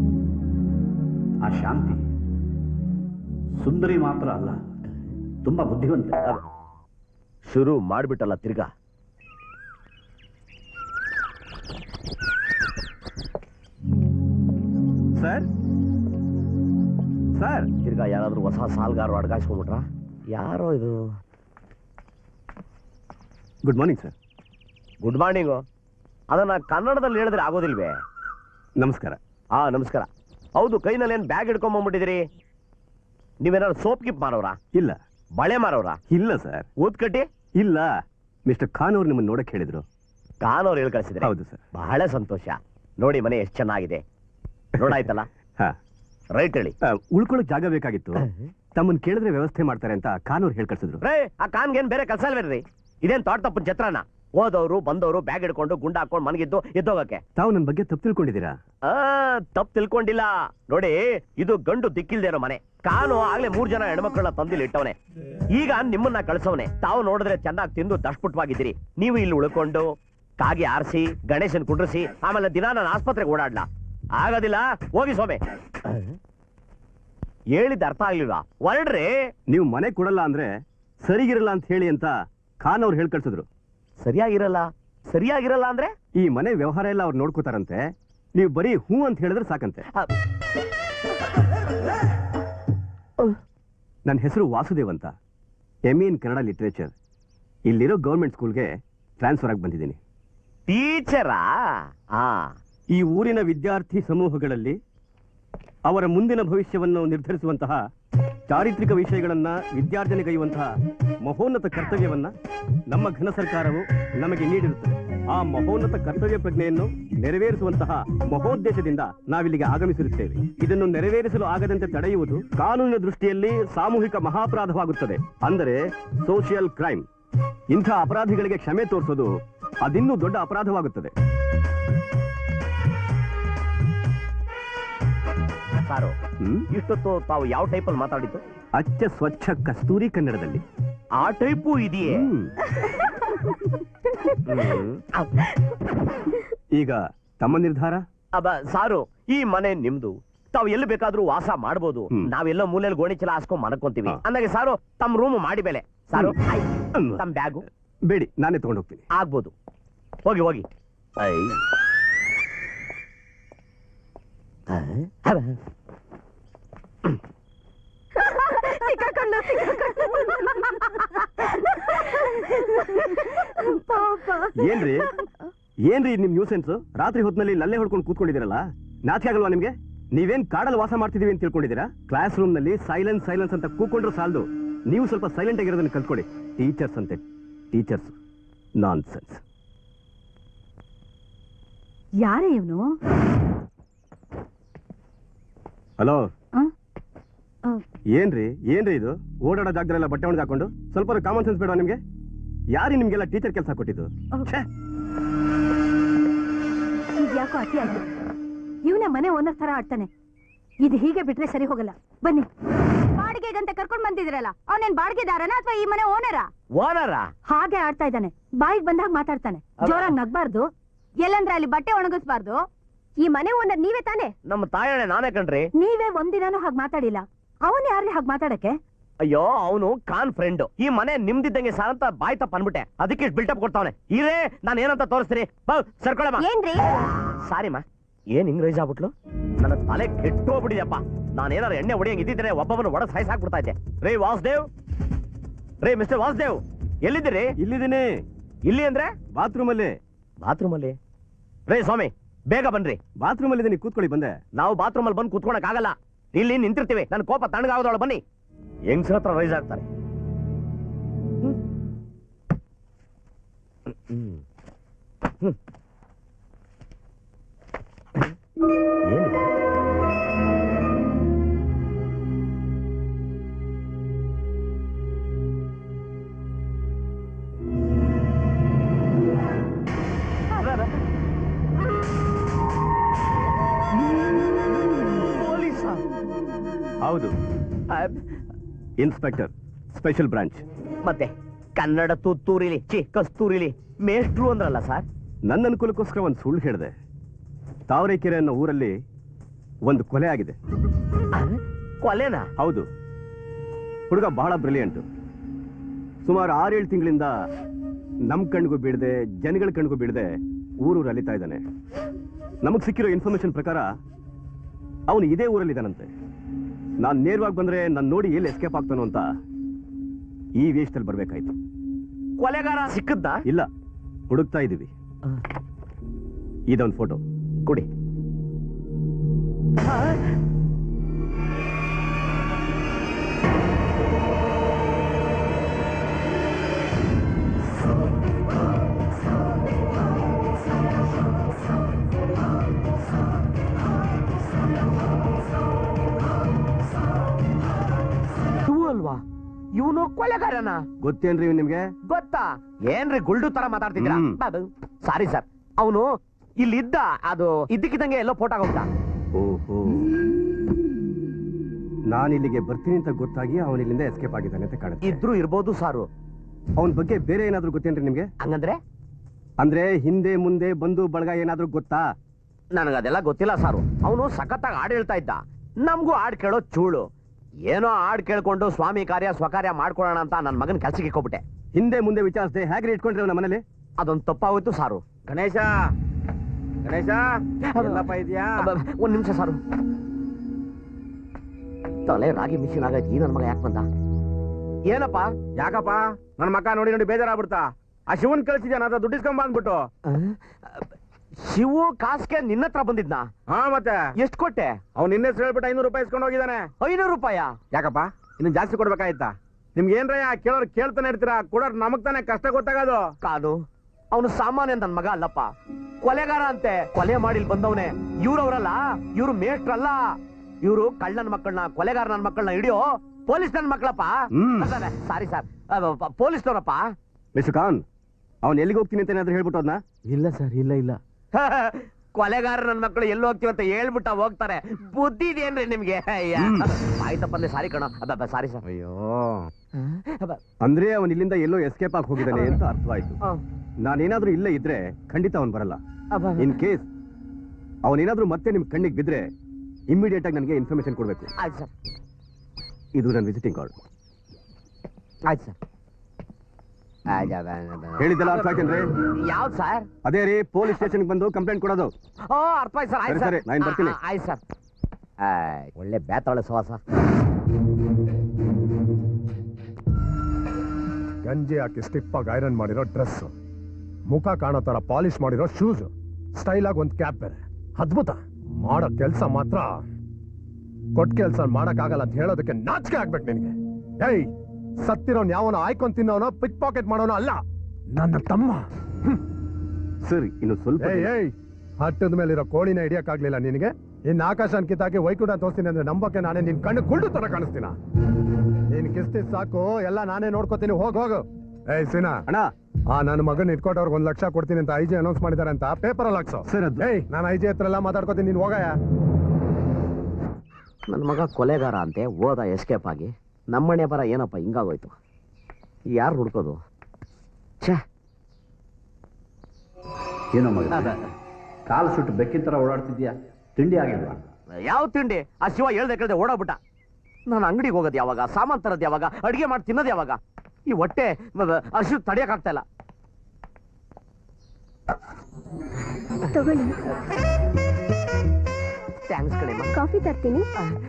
Speaker 3: ಆ ಶಾಂತಿ ಸುಂದರಿ ಮಾತ್ರ ಅಲ್ಲ ತುಂಬಾ ಬುದ್ಧಿವಂತ
Speaker 1: ಶುರು ಮಾಡ್ಬಿಟ್ಟಲ್ಲ ತಿರ್ಗಾ
Speaker 2: ಸರ್ ಸರ್
Speaker 1: ತಿರ್ಗಾ ಯಾರಾದ್ರೂ ಹೊಸ ಸಾಲ್ಗಾರು ಅಡ್ಗಾಯಿಸ್ಕೊಂಡ್ಬಿಟ್ರ ಯಾರೋ ಇದು
Speaker 2: good morning sir
Speaker 1: good morning ಅದನ್ನ ಕನ್ನಡದಲ್ಲಿ ಹೇಳಿದ್ರೆ ಆಗೋದಿಲ್ವೇ
Speaker 2: ನಮಸ್ಕಾರ
Speaker 1: ಆ ನಮಸ್ಕಾರ ಹೌದು ಕೈನಲ್ಲಿ ಏನ್ ಬ್ಯಾಗ್ ಹಿಡ್ಕೊಂಬಂದ್ಬಿಟ್ಟಿದ್ದೀರಿ ನೀವೇನಾದ್ರು ಸೋಪ್ ಗಿಪ್ ಮಾರೋರಾ
Speaker 2: ಇಲ್ಲ
Speaker 1: ಬಳೆ ಮಾರೋರಾ
Speaker 2: ಇಲ್ಲ ಸರ್
Speaker 1: ಊದ್ ಕಟ್ಟಿ
Speaker 2: ಇಲ್ಲ ಮಿಸ್ಟರ್ ಖಾನ್ ಅವ್ರು ನಿಮ್ಮನ್ನ ನೋಡಕ್ ಹೇಳಿದ್ರು
Speaker 1: ಕಾನ್ ಅವ್ರು ಹೇಳಿ ಕಳಿಸಿದ್ರೆ
Speaker 2: ಹೌದು ಸರ್
Speaker 1: ಬಹಳ ಸಂತೋಷ ನೋಡಿ ಮನೆ ಎಷ್ಟು ಚೆನ್ನಾಗಿದೆ ನೋಡಾಯ್ತಲ್ಲ
Speaker 2: ಹಾ
Speaker 1: ರೈಟ್ ಹೇಳಿ
Speaker 2: ಉಳ್ಕೊಳ್ಳೋಕ್ ಜಾಗ ಬೇಕಾಗಿತ್ತು ತಮ್ಮನ್ ಕೇಳಿದ್ರೆ ವ್ಯವಸ್ಥೆ ಮಾಡ್ತಾರೆ ಅಂತ ಖಾನ್ ಅವ್ರು ಹೇಳಿ ಕಳ್ಸಿದ್ರು
Speaker 1: ರೇ ಆ ಕಾನ್ಗೆ ಏನ್ ಬೇರೆ ಕೆಲಸ ಇಲ್ವೇನ್ರಿ ಇದೇನ್ ತೋಟ ತಪ್ಪನ್ ಛತ್ರನ ಹೋದವರು ಬಂದವರು ಬ್ಯಾಗ್ ಹಿಡ್ಕೊಂಡು ಗುಂಡ ಹಾಕೊಂಡು ಮನಗಿದ್ದು ಎದ್ದೋಗಕ್ಕೆ
Speaker 2: ತಾವು ನನ್ನ ಬಗ್ಗೆ ತಪ್ಪು ತಿಳ್ಕೊಂಡಿದ್ದೀರಾ
Speaker 1: ಆ ತಪ್ಪು ತಿಳ್ಕೊಂಡಿಲ್ಲ ನೋಡಿ ಇದು ಗಂಡು ದಿಕ್ಕಿಲ್ದೇ ಇರೋ ಮನೆ ಕಾನು ಆಗ್ಲೇ ಮೂರ್ ಜನ ಹೆಣ್ಮಕ್ಳನ್ನ ತಂದಿಲ್ಲಿ ಇಟ್ಟವನೆ ಈಗ ನಿಮ್ಮನ್ನ ಕಳ್ಸವನೆ ತಾವು ನೋಡಿದ್ರೆ ಚೆನ್ನಾಗಿ ತಿಂದು ದಷ್ಟಪುಟ್ಟವಾಗಿದ್ದೀರಿ ನೀವು ಇಲ್ಲಿ ಉಳ್ಕೊಂಡು ಕಾಗಿ ಆರಿಸಿ ಗಣೇಶನ್ ಕುಂಡ್ರಿಸಿ ಆಮೇಲೆ ದಿನ ನಾನು ಆಸ್ಪತ್ರೆಗೆ ಓಡಾಡ್ಲಾ ಆಗೋದಿಲ್ಲ ಹೋಗಿ ಸೋಮೆ ಹೇಳಿದ ಅರ್ಥ ಆಗ್ಲಿಲ್ವಾ ಹೊರಡ್ರಿ
Speaker 2: ನೀವು ಮನೆ ಕೊಡಲ್ಲ ಅಂದ್ರೆ ಸರಿಗಿರಲ್ಲ ಅಂತ ಹೇಳಿ ಅಂತ ಖಾನ್ ಅವ್ರು ಹೇಳಿ ಕಳ್ಸಿದ್ರು
Speaker 1: ಸರಿಯಾಗಿರಲ್ಲ ಸರಿಯಾಗಿರಲ್ಲ ಅಂದ್ರೆ
Speaker 2: ಈ ಮನೆ ವ್ಯವಹಾರ ಎಲ್ಲ ಅವ್ರು ನೋಡ್ಕೋತಾರಂತೆ ನೀವು ಬರೀ ಹೂ ಅಂತ ಹೇಳಿದ್ರೆ ಸಾಕಂತೆ ನನ್ನ ಹೆಸರು ವಾಸುದೇವ್ ಅಂತ ಎಮ್ ಇನ್ ಕನ್ನಡ ಲಿಟ್ರೇಚರ್ ಇಲ್ಲಿರೋ ಗೌರ್ಮೆಂಟ್ ಸ್ಕೂಲ್ಗೆ ಟ್ರಾನ್ಸ್ಫರ್ ಆಗಿ ಬಂದಿದ್ದೀನಿ
Speaker 1: ಟೀಚರಾ ಆ
Speaker 2: ಈ ಊರಿನ ವಿದ್ಯಾರ್ಥಿ ಸಮೂಹಗಳಲ್ಲಿ ಅವರ ಮುಂದಿನ ಭವಿಷ್ಯವನ್ನು ನಿರ್ಧರಿಸುವಂತಹ ಚಾರಿತ್ರಿಕ ವಿಷಯಗಳನ್ನ ವಿದ್ಯಾರ್ಜನೆಗೈಯುವಂತಹ ಮಹೋನ್ನತ ಕರ್ತವ್ಯವನ್ನ ನಮ್ಮ ಘನ ಸರ್ಕಾರವು ನಮಗೆ ನೀಡಿರುತ್ತದೆ ಆ ಮಹೋನ್ನತ ಕರ್ತವ್ಯ ಪ್ರಜ್ಞೆಯನ್ನು ನೆರವೇರಿಸುವಂತಹ ಮಹೋದ್ದೇಶದಿಂದ ನಾವಿಲ್ಲಿಗೆ ಆಗಮಿಸಿರುತ್ತೇವೆ ಇದನ್ನು ನೆರವೇರಿಸಲು ಆಗದಂತೆ ತಡೆಯುವುದು ಕಾನೂನಿನ ದೃಷ್ಟಿಯಲ್ಲಿ ಸಾಮೂಹಿಕ ಮಹಾಪರಾಧವಾಗುತ್ತದೆ ಅಂದರೆ ಸೋಷಿಯಲ್ ಕ್ರೈಮ್ ಇಂಥ ಅಪರಾಧಿಗಳಿಗೆ ಕ್ಷಮೆ ತೋರಿಸೋದು ಅದಿನ್ನೂ ದೊಡ್ಡ ಅಪರಾಧವಾಗುತ್ತದೆ
Speaker 1: ಸಾರು
Speaker 2: ಹ್ಮ್
Speaker 1: ಇಷ್ಟೊತ್ತು ತಾವು ಯಾವ ಟೈಪಲ್ಲಿ ಮಾತಾಡಿದ್ದು
Speaker 2: ಅಚ್ಚ ಸ್ವಚ್ಛ ಕಸ್ತೂರಿ ಕನ್ನಡದಲ್ಲಿ
Speaker 1: ಆ ಟೈಪು ಇದೆಯೇ
Speaker 2: ಹ್ಮ್.
Speaker 14: ಈಗ ತಮ್ಮ ನಿರ್ಧಾರ
Speaker 1: ಅಬ್ಬ ಸಾರು ಈ ಮನೆ ನಿಮ್ದು ತಾವ್ ಎಲ್ಲಿ ಬೇಕಾದ್ರೂ ವಾಸ ಮಾಡ್ಬೋದು ನಾವೆಲ್ಲೋ ಮೂಲೆಯಲ್ಲಿ ಗೋಣಿ ಚೀಲ ಹಾಸ್ಕೊಂಡ್ ಮನ್ಕೊಂತೀವಿ ಅಂದಾಗೆ ಸಾರು ತಮ್ಮ ರೂಮ್ ಮಾಡಿ ಬೆಲೆ ಸಾರು ಐ, ತಮ್ಮ ಬ್ಯಾಗು
Speaker 14: ಬೇಡಿ ನಾನೇ ತಗೊಂಡು ಹೋಗ್ತೀನಿ
Speaker 1: ಆಗ್ಬೋದು ಹೋಗಿ ಹೋಗಿ ಐ ಆ, ಅಬ್ಬ.
Speaker 14: ಏನ್ರಿ ಏನ್ರಿ ಇದ್ ನಿಮ್ ನ್ಯೂಸೆನ್ಸ್ ರಾತ್ರಿ ಹೊತ್ನಲ್ಲಿ ಲಲ್ಲೆ ಹೊಡ್ಕೊಂಡು ಕೂತ್ಕೊಂಡಿದ್ದೀರಲ್ಲ ನಾಚಿಕೆ ಆಗಲ್ವಾ ನಿಮ್ಗೆ ನೀವೇನ್ ಕಾಡಲ್ಲಿ ವಾಸ ಮಾಡ್ತಿದೀವಿ ಅಂತ ತಿಳ್ಕೊಂಡಿದ್ದೀರಾ ಕ್ಲಾಸ್ ರೂಮ್ ನಲ್ಲಿ ಸೈಲೆನ್ಸ್ ಸೈಲೆನ್ಸ್ ಅಂತ ಕೂಕೊಂಡ್ರು ಸಾಲದು ನೀವು ಸ್ವಲ್ಪ ಸೈಲೆಂಟ್ ಆಗಿರೋದನ್ನ ಕಲ್ತ್ಕೊಳ್ಳಿ ಟೀಚರ್ಸ್ ಅಂತೆ ಟೀಚರ್ಸ್ ನಾನ್ ಸೆನ್ಸ್
Speaker 11: ಯಾರೇ ಇವನು
Speaker 14: ಹಲೋ ಏನ್ರಿ ಏನ್ರಿ ಇದು ಓಡಾಡೋ ಜಾಗದಲ್ಲೆಲ್ಲ ಬಟ್ಟೆ ಒಣಗಿ ಹಾಕೊಂಡು ಸ್ವಲ್ಪ ಕಾಮನ್ ಸೆನ್ಸ್ ಬೇಡ ನಿಮ್ಗೆ ಯಾರಿ ನಿಮ್ಗೆಲ್ಲ ಟೀಚರ್ ಕೆಲಸ ಕೊಟ್ಟಿದ್ದು ಛೇ
Speaker 11: ಇದ್ಯಾಕೋ ಅತಿ ಆಯ್ತು ಇವನೇ ಮನೆ ಓನರ್ ತರ ಆಡ್ತಾನೆ ಇದು ಹೀಗೆ ಬಿಟ್ರೆ ಸರಿ ಹೋಗಲ್ಲ ಬನ್ನಿ
Speaker 15: ಬಾಡಿಗೆಗಂತ ಕರ್ಕೊಂಡ್ ಬಂದಿದ್ರಲ್ಲ ಅವನೇನ್ ಬಾಡಿಗೆದಾರನ ಅಥವಾ ಈ ಮನೆ ಓನರ
Speaker 1: ಓನರ
Speaker 11: ಹಾಗೆ ಆಡ್ತಾ ಇದ್ದಾನೆ ಬಾಯಿಗೆ ಬಂದಾಗ ಮಾತಾಡ್ತಾನೆ ಜೋರಾಗಿ ನಗ್ಬಾರ್ದು
Speaker 15: ಎಲ್ಲಂದ್ರೆ ಅಲ್ಲಿ ಬಟ್ಟೆ ಒಣಗಿಸ್ಬಾರ್ದು ಈ ಮನೆ ಓನರ್ ನೀವೇ ತಾನೇ
Speaker 1: ನಮ್ಮ ತಾಯಣೆ ನಾನೇ ಕಣ್ರಿ
Speaker 11: ನೀವೇ ಒಂದಿನಾನು ಹಾಗೆ ಮಾತಾಡಿಲ್ಲ ಅವನ್ ಯಾರ್ರಿ ಹಾಗೆ ಮಾತಾಡಕ್ಕೆ
Speaker 1: ಅಯ್ಯೋ ಅವನು ಕಾನ್ ಫ್ರೆಂಡ್ ಈ ಮನೆ ನಿಮ್ದಿದ್ದಂಗೆ ಸಾರ್ ಅಂತ ಬಾಯ್ ತಪ್ಪ ಅನ್ಬಿಟ್ಟೆ ಅದಕ್ಕೆ ಇಷ್ಟು ಬಿಲ್ಟಪ್ ಕೊಡ್ತಾವನೆ ಇರೇ ನಾನು ಏನಂತ ತೋರಿಸ್ತೀನಿ ಬಾ ಸರ್ಕೊಳಮ್ಮ
Speaker 15: ಏನ್ರಿ
Speaker 1: ಸಾರಿಮ್ಮ ಏನ್ ಹಿಂಗ್ ರೈಸ್ ಆಗ್ಬಿಟ್ಲು ನನ್ನ ತಲೆ ಕೆಟ್ಟೋಗ್ಬಿಟ್ಟಿದೆಪ್ಪ ನಾನೇನಾರು ಎಣ್ಣೆ ಹೊಡಿಯಂಗ್ ಇದ್ದಿದ್ರೆ ಒಬ್ಬೊಬ್ಬನ ಒಡ ಸಾಯಿಸಾಕ್ಬಿಡ್ತಾ ಇದ್ದೆ ರೇ ವಾಸುದೇವ್ ರೇ ಮಿಸ್ಟರ್ ವಾಸುದೇವ್ ಎಲ್ಲಿದ್ದೀರಿ
Speaker 14: ಇಲ್ಲಿದ್ದೀನಿ
Speaker 1: ಇಲ್ಲಿ ಅಂದ್ರೆ
Speaker 14: ಬಾತ್ರೂಮ್ ಅಲ್ಲಿ
Speaker 1: ಬಾತ್ರೂಮ್ ಅಲ್ಲಿ ರೇ ಸ್ವಾಮಿ ಬೇಗ ಬನ್ರಿ
Speaker 14: ಬಾತ್ರೂಮ್ ಅಲ್ಲಿ ಇದೀನಿ ಕೂತ್ಕೊಳ್ಳಿ ಬಂದೆ
Speaker 1: ನಾವು ಬಾತ್ರೂಮ್ ಅಲ್ಲಿ ಬಂದು ಕುತ್ಕೊಳಕ್ ಆಗಲ್ಲ ಇಲ್ಲಿ ನಿಂತಿರ್ತೀವಿ ನನ್ನ ಕೋಪ ತಣ್ಣಗಾಗೋದೊಳ ಬನ್ನಿ ಹೆಂಗ್ಸ್ರ ಹತ್ರ ರೈಸ್ ಆಗ್ತಾರೆ ಹ್ಮ್. ಹ್ಮ್. ಹ್ಮ್. ಏನಿದೆ? ಪೊಲೀಸ
Speaker 14: ಹೌದು ಇನ್ಸ್ಪೆಕ್ಟರ್ ಸ್ಪೆಷಲ್ ಬ್ರಾಂಚ್
Speaker 1: ಮತ್ತೆ ಕನ್ನಡ ತುತ್ತೂರಿಲಿ ಚಿ ಕಸ್ತೂರಿಲಿ ಮೇಷ್ಟ್ರು ಅಂದ್ರಲ್ಲ ಸರ್
Speaker 14: ನನ್ನ ಅನುಕೂಲಕ್ಕೋಸ್ಕರ ಒಂದು ಸುಳ್ಳು ಹೇಳಿದೆ ತಾವರೆಕೆರೆ ಅನ್ನೋ ಊರಲ್ಲಿ ಒಂದು ಕೊಲೆ ಆಗಿದೆ
Speaker 1: ಕೊಲೆನಾ
Speaker 14: ಹೌದು ಹುಡುಗ ಬಹಳ ಬ್ರಿಲಿಯಂಟು ಸುಮಾರು ಆರೇಳು ತಿಂಗಳಿಂದ ನಮ್ ಕಣ್ಗೂ ಬೀಳದೆ ಜನಗಳ ಕಣ್ಗೂ ಬೀಳದೆ ಊರೂರು ಅಲಿತಾ ಇದ್ದಾನೆ ನಮಗ್ ಸಿಕ್ಕಿರೋ ಇನ್ಫಾರ್ಮೇಶನ್ ಪ್ರಕಾರ ಅವನು ಇದೇ ಊರಲ್ಲಿದ್ದಾನಂತೆ ನಾನು ನೇರವಾಗಿ ಬಂದ್ರೆ ನಾನು ನೋಡಿ ಎಲ್ಲಿ ಎಸ್ಕೇಪ್ ಆಗ್ತಾನೋ ಅಂತ ಈ ವೇಷದಲ್ಲಿ ಬರ್ಬೇಕಾಯ್ತು
Speaker 1: ಕೊಲೆಗಾರ ಸಿಕ್ಕದ್ದ
Speaker 14: ಇಲ್ಲ ಹುಡುಕ್ತಾ ಇದೀವಿ ಇದೊಂದು ಫೋಟೋ
Speaker 1: ಕೊಡಿ ಇವು ಅಲ್ವಾ ಇವನು ಕೊಲೆಗಾರನ
Speaker 14: ಗೊತ್ತೇನ್ರಿ ಇವ್ನು ನಿಮ್ಗೆ
Speaker 1: ಗೊತ್ತಾ ಏನ್ರಿ ಗುಲ್ಡು ತರ ಮಾತಾಡ್ತಿದ್ದೀರಾ
Speaker 14: ಹ್ಮ್.
Speaker 1: ಸಾರಿ ಸರ್ ಅವನು ಇಲ್ಲಿದ್ದ ಅದು ಇದ್ದಕ್ಕಿದ್ದಂಗೆ ಎಲ್ಲೋ ಫೋಟೋ ಹೋಗ್ತಾ
Speaker 14: ಓಹೋ ನಾನು ಇಲ್ಲಿಗೆ ಬರ್ತೀನಿ ಅಂತ ಗೊತ್ತಾಗಿ ಅವನು ಇಲ್ಲಿಂದ ಎಸ್ಕೇಪ್ ಆಗಿದ್ದಾನೆ ಅಂತ ಕಾಣುತ್ತೆ
Speaker 1: ಇದ್ರು ಇರ್ಬೋದು ಸಾರು
Speaker 14: ಅವನ ಬಗ್ಗೆ ಬೇರೆ ಏನಾದ್ರೂ ಗೊತ್ತೇನ್ರಿ ನಿಮ್ಗೆ
Speaker 1: ಹಂಗಂದ್ರೆ
Speaker 14: ಅಂದ್ರೆ ಹಿಂದೆ ಮುಂದೆ ಬಂದು ಬಳಗ ಏನಾದ್ರೂ ಗೊತ್ತಾ
Speaker 1: ನನಗದೆಲ್ಲ ಗೊತ್ತಿಲ್ಲ ಸಾರು ಅವನು ಸಖತ್ತಾಗಿ ಹಾಡು ಹೇಳ್ತಾ ಇದ್ದ ನಮಗೂ ಹಾಡು ಕೇಳೋ ಚೂಳು ಏನೋ ಹಾಡು ಕೇಳ್ಕೊಂಡು ಸ್ವಾಮಿ ಕಾರ್ಯ ಸ್ವಕಾರ್ಯ ಮಾಡ್ಕೊಳ್ಳೋಣ ಅಂತ ನನ್ನ ಮಗನ ಕೆಲ್ಸಕ್ಕೆ ಇಕ್ಕೊಬಿಟ್ಟೆ
Speaker 14: ಹಿಂದೆ ಮುಂದೆ ವಿಚಾರಿಸದೆ ಹೇಗ್ರಿ ಇಟ್ಕೊಂಡ್ರಿ ಅವನ ಮನೇಲಿ
Speaker 1: ಅದೊಂದು ತಪ್ಪಾಗೋಯ್ತು ಸಾರು
Speaker 2: ಗಣೇಶ ಗಣೇಶ ಎಲ್ಲಪ್ಪ ಇದೆಯಾ
Speaker 1: ಒಂದ್ ನಿಮಿಷ ಸಾರು ತಲೆ ರಾಗಿ ಮಿಷಿನ್ ಆಗೈತಿ ಈ ನನ್ನ ಮಗ ಯಾಕೆ ಬಂದ ಏನಪ್ಪ
Speaker 2: ಯಾಕಪ್ಪ ನನ್ನ ಮಕ್ಕ ನೋಡಿ ನೋಡಿ ಬೇಜಾರಾಗ್ಬಿಡ್ತಾ ಆ ಶಿವನ್ ಕಳ್ಸಿದ್ಯಾನ ಅದ ದುಡ್ಡಿಸ್ಕೊಂಡ್ ಬಂದ್ಬಿಟ್ಟು
Speaker 1: ಶಿವು ಕಾಸ್ಗೆ ನಿನ್ನ ಹತ್ರ ಬಂದಿದ್ನಾ
Speaker 2: ಹಾ ಮತ್ತೆ
Speaker 1: ಎಷ್ಟ್ ಕೊಟ್ಟೆ
Speaker 2: ಅವ್ನು ನಿನ್ನೆ ಹೇಳ್ಬಿಟ್ಟು ಐನೂರು ರೂಪಾಯಿ ಇಸ್ಕೊಂಡು ಹೋಗಿದ್ದಾನೆ
Speaker 1: ಐನೂರು ರೂಪಾಯ
Speaker 2: ಯಾಕಪ್ಪ ಇನ್ನು ಜಾಸ್ತಿ ಕೊಡ್ಬೇಕಾಯ್ತಾ ನಿಮ್ಗೆ ಏನ್ರಯ್ಯ ಕೇಳೋರು ಕೇಳ್ತಾನೆ ಇರ್ತೀರಾ ಕೊಡೋರ್ ನಮಗ್ ತಾನೇ ಕಷ್ಟ ಗೊತ್ತಾಗೋದು
Speaker 1: ಕಾದು ಅವನು ಸಾಮಾನ್ಯ ನನ್ ಮಗ ಅಲ್ಲಪ್ಪ ಕೊಲೆಗಾರ ಅಂತೆ ಕೊಲೆ ಮಾಡಿಲ್ ಬಂದವನೆ ಇವ್ರವ್ರಲ್ಲ ಇವ್ರು ಮೇಷ್ಟ್ರಲ್ಲ ಇವ್ರು ಕಳ್ಳನ ಮಕ್ಕಳನ್ನ ಕೊಲೆಗಾರ ನನ್ನ ಮಕ್ಕಳನ್ನ ಹಿಡಿಯೋ ಪೊಲೀಸ್ ನನ್ನ ಮಕ್ಕಳಪ್ಪ
Speaker 14: ಹ್ಮ್.
Speaker 1: ಸಾರಿ ಸರ್ ಪೊಲೀಸ್ನವರಪ್ಪ
Speaker 14: ಮಿಸ್ಟರ್ ಖಾನ್ ಅವನ್ ಎಲ್ಲಿಗೆ ಹೋಗ್ತೀನಿ ಅಂತ ಏನಾದ್ರೂ ಹೇಳ್ಬಿಟ್ಟು ಅದನ್ನ
Speaker 1: ಇಲ್ಲ ಸರ್ ಇಲ್ಲ ಇಲ್ಲ ಕೊಲೆಗಾರ ನನ್ನ ಮಕ್ಕಳು ಎಲ್ಲಿ ಹೋಗ್ತೀವಿ ಅಂತ ಹೇಳ್ಬಿಟ್ಟ ಹೋಗ್ತಾರೆ ಬುದ್ಧಿ ಇದೇನ್ರಿ ನಿಮ್ಗೆ ಅಯ್ಯ. ಆಯ್ತಪ್ಪಲ್ಲೇ ಸಾರಿ ಕಣ ಅಬ್ಬ ಸಾರಿ ಸರ್
Speaker 2: ಅಯ್ಯೋ
Speaker 14: ಅಂದ್ರೆ ಅವನ್ ಇಲ್ಲಿಂದ ಎಲ್ಲೋ ಎಸ್ಕೇಪ್ ಆಗಿ ಹೋಗಿದ್ದಾನೆ ಅಂತ ಅರ್ಥವಾಯ್ತು ನಾನೇನಾದ್ರೂ ಇಲ್ಲೇ ಇದ್ರೆ ಖಂಡಿತ ಅವನು ಬರಲ್ಲ ಇನ್ ಕೇಸ್ ಅವನೇನಾದ್ರೂ ಮತ್ತೆ ನಿಮ್ ಕಣ್ಣಿಗೆ ಬಿದ್ರೆ ಇಮಿಡಿಯೇಟ್ ಆಗಿ ನನಗೆ ಇನ್ಫಾರ್ಮೇಶನ್ ಕೊಡ್ಬೇಕು
Speaker 1: ಆಯ್ತು ಸರ್
Speaker 14: ಇದು ನನ್ನ ವಿಸಿಟಿಂಗ್ ಕಾರ್ಡ್
Speaker 1: ಆಯ್ತು ಸರ್
Speaker 14: ಹೇಳಿದ್ದೆಲ್ಲ ಅರ್ಥ ಆಯ್ತೇನ್ರಿ
Speaker 1: ಯಾವ್ದು ಸರ್
Speaker 14: ಅದೇ ರೀ ಪೊಲೀಸ್ ಸ್ಟೇಷನ್ಗೆ ಬಂದು ಕಂಪ್ಲೇಂಟ್ ಕೊಡೋದು
Speaker 1: ಓ ಅರ್ಥ ಆಯ್ತು ಸರ್ ಆಯ್ತು
Speaker 14: ಸರಿ,
Speaker 1: ಸರ್
Speaker 14: ಸರಿ, ನಾನ್ ಬರ್ತೀನಿ.
Speaker 1: ಆ, ಆ, ಆಯ್ತು ಸರ್ ಆಯ್, ಒಳ್ಳೆ ಬ್ಯಾತಾಳೆ ಸುವಾಸ
Speaker 9: ಗಂಜಿ ಹಾಕಿ ಸ್ಟಿಪ್ ಆಗಿ ಐರನ್ ಮಾಡಿರೋ ಡ್ರೆಸ್ ಮುಖ ಕಾಣೋ ತರ ಪಾಲಿಶ್ ಮಾಡಿರೋ ಶೂಸ್ ಸ್ಟೈಲ್ ಆಗಿ ಒಂದು ಕ್ಯಾಪ್ ಬೇರೆ ಅದ್ಭುತ ಮಾಡೋ ಕೆಲಸ ಮಾತ್ರ ಕೊಟ್ ಕೆಲಸ ಮಾಡಕ್ಕಾಗಲ್ಲ ಅಂತ ಹೇಳೋದಕ್ಕೆ ನಾಚಿಕೆ ಆಗ್ಬೇಕು ನಿನಗೆ ಏಯ್ ಸತ್ತಿರೋನ್ ಯಾವನೋ ಆಯ್ಕೊಂಡ್ ತಿನ್ನೋನೋ ಪಿಕ್ ಪಾಕೆಟ್ ಮಾಡೋನೋ ಅಲ್ಲ ನನ್ನ ತಮ್ಮ
Speaker 14: ಸರಿ ಇನ್ನು ಸ್ವಲ್ಪ
Speaker 9: ಏಯ್ ಏಯ್ ಹಟ್ಟದ ಮೇಲಿರೋ ಕೋಳಿನ ಹಿಡಿಯಕ್ಕಾಗ್ಲಿಲ್ಲ ನಿನಗೆ ಇನ್ನು ಆಕಾಶನ್ ಕಿತ್ತಾಕಿ ವೈಕುಂಠ ತೋರಿಸ್ತೀನಿ ಅಂದ್ರೆ ನಂಬಕ್ಕೆ ನಾನೇ ನಿನ್ ಕಣ್ಣು ಕುಳ್ಳು ತರ ಕಾಣಿಸ್ತೀನ ನೀನ್ ಕಿಸ್ತಿ ಸಾಕು ಎಲ್ಲ ನಾನೇ ನೋಡ್ಕೋತೀನಿ ಹೋಗ್ ಹೋಗು ಏಯ್ ಸೀನಾ
Speaker 14: ಅಣ್ಣ
Speaker 9: ಆ ನನ್ನ ಮಗನ್ ಇಟ್ಕೊಟ್ಟವ್ರಿಗೆ ಒಂದ್ ಲಕ್ಷ ಕೊಡ್ತೀನಿ ಅಂತ ಐ ಜಿ ಅನೌನ್ಸ್ ಮಾಡಿದಾರೆ ಅಂತ ಪೇಪರ್ ಅಲ್ಲಿ ಹಾಕ್ಸೋ
Speaker 14: ಸರ್ ಅದು
Speaker 9: ಏಯ್ ನಾನು ಐ ಜಿ ಹತ್ರ ಎಲ್ಲ ಮಾತಾಡ್ಕೋತೀನಿ ನೀನ್ ಹೋಗಯ್ಯ
Speaker 1: ನನ್ನ ಮಗ ಕೊಲೆಗಾರ ಅಂತೆ ಓದ ಎಸ್ಕೇಪ್ ಆಗಿ ನಮ್ಮನೆ ಬರ ಏನಪ್ಪ ಹಿಂಗಾಗೋಯ್ತು ಯಾರು ಹುಡ್ಕೋದು ಛೇ
Speaker 3: ಏನೋ ಮಗ ಕಾಲು ಸುಟ್ಟು ಬೆಕ್ಕಿನ ಥರ ಓಡಾಡ್ತಿದ್ಯಾ ತಿಂಡಿ ಆಗಿಲ್ವಾ
Speaker 1: ಯಾವ ತಿಂಡಿ ಆ ಶಿವ ಹೇಳ್ದೆ ಕೇಳ್ದೆ ಓಡೋಗ್ಬಿಟ್ಟ ನಾನು ಅಂಗಡಿಗೆ ಹೋಗೋದು ಯಾವಾಗ ಸಾಮಾನ್ ತರೋದು ಯಾವಾಗ ಅಡಿಗೆ ಮಾಡಿ ತಿನ್ನೋದು ಯಾವಾಗ ಈ ಹೊಟ್ಟೆ ಅಷ್ಟು ತಡಿಯಕ್ಕಾಗ್ತಾ ಇಲ್ಲ
Speaker 8: ತಗೊಳ್ಳಿ
Speaker 1: ಥ್ಯಾಂಕ್ಸ್ ಕಣೆಮ್ಮ
Speaker 8: ಕಾಫಿ ತರ್ತೀನಿ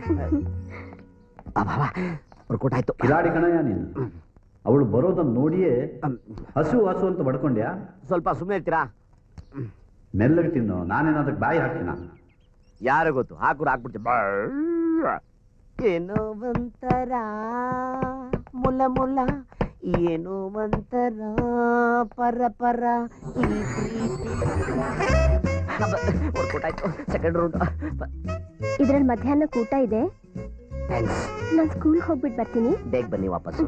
Speaker 1: ವರ್ಕೌಟ್ ಆಯ್ತು
Speaker 3: ಕಿಲಾಡಿ ಕಣಯ್ಯ ನೀನು ಅವಳು ಬರೋದನ್ನ ನೋಡಿಯೇ ಹಸು ಹಸು ಅಂತ ಬಡ್ಕೊಂಡ್ಯಾ
Speaker 1: ಸ್ವಲ್ಪ ಸುಮ್ಮನೆ ಇರ್ತೀರಾ
Speaker 3: ಮೆಲ್ಲಗೆ ತಿನ್ನು ನಾನೇನು ಅದಕ್ಕೆ ಬಾಯಿ ಹಾಕ್ತೀನ
Speaker 1: ಯಾರು ಗೊತ್ತು ಹಾಕುರು ಹಾಕ್ಬಿಡ್ತೀವಿ ಏನೋ ಒಂಥರ ಮುಲ ಮುಲ ಏನೋ ಒಂಥರ ಪರ ಪರ ಈ ಪ್ರೀತಿ ವರ್ಕೌಟ್ ಆಯ್ತು ಸೆಕೆಂಡ್ ರೌಂಡ್
Speaker 8: ಇದ್ರಲ್ಲಿ ಮಧ್ಯಾಹ್ನಕ್ಕೆ ಊಟ ಇದೆ
Speaker 1: ಥ್ಯಾಂಕ್ಸ್
Speaker 8: ನಾನು ಸ್ಕೂಲ್ಗೆ ಹೋಗ್ಬಿಟ್ಟು ಬರ್ತೀನಿ
Speaker 1: ಬೇಗ ಬನ್ನಿ ವಾಪಸ್ಸು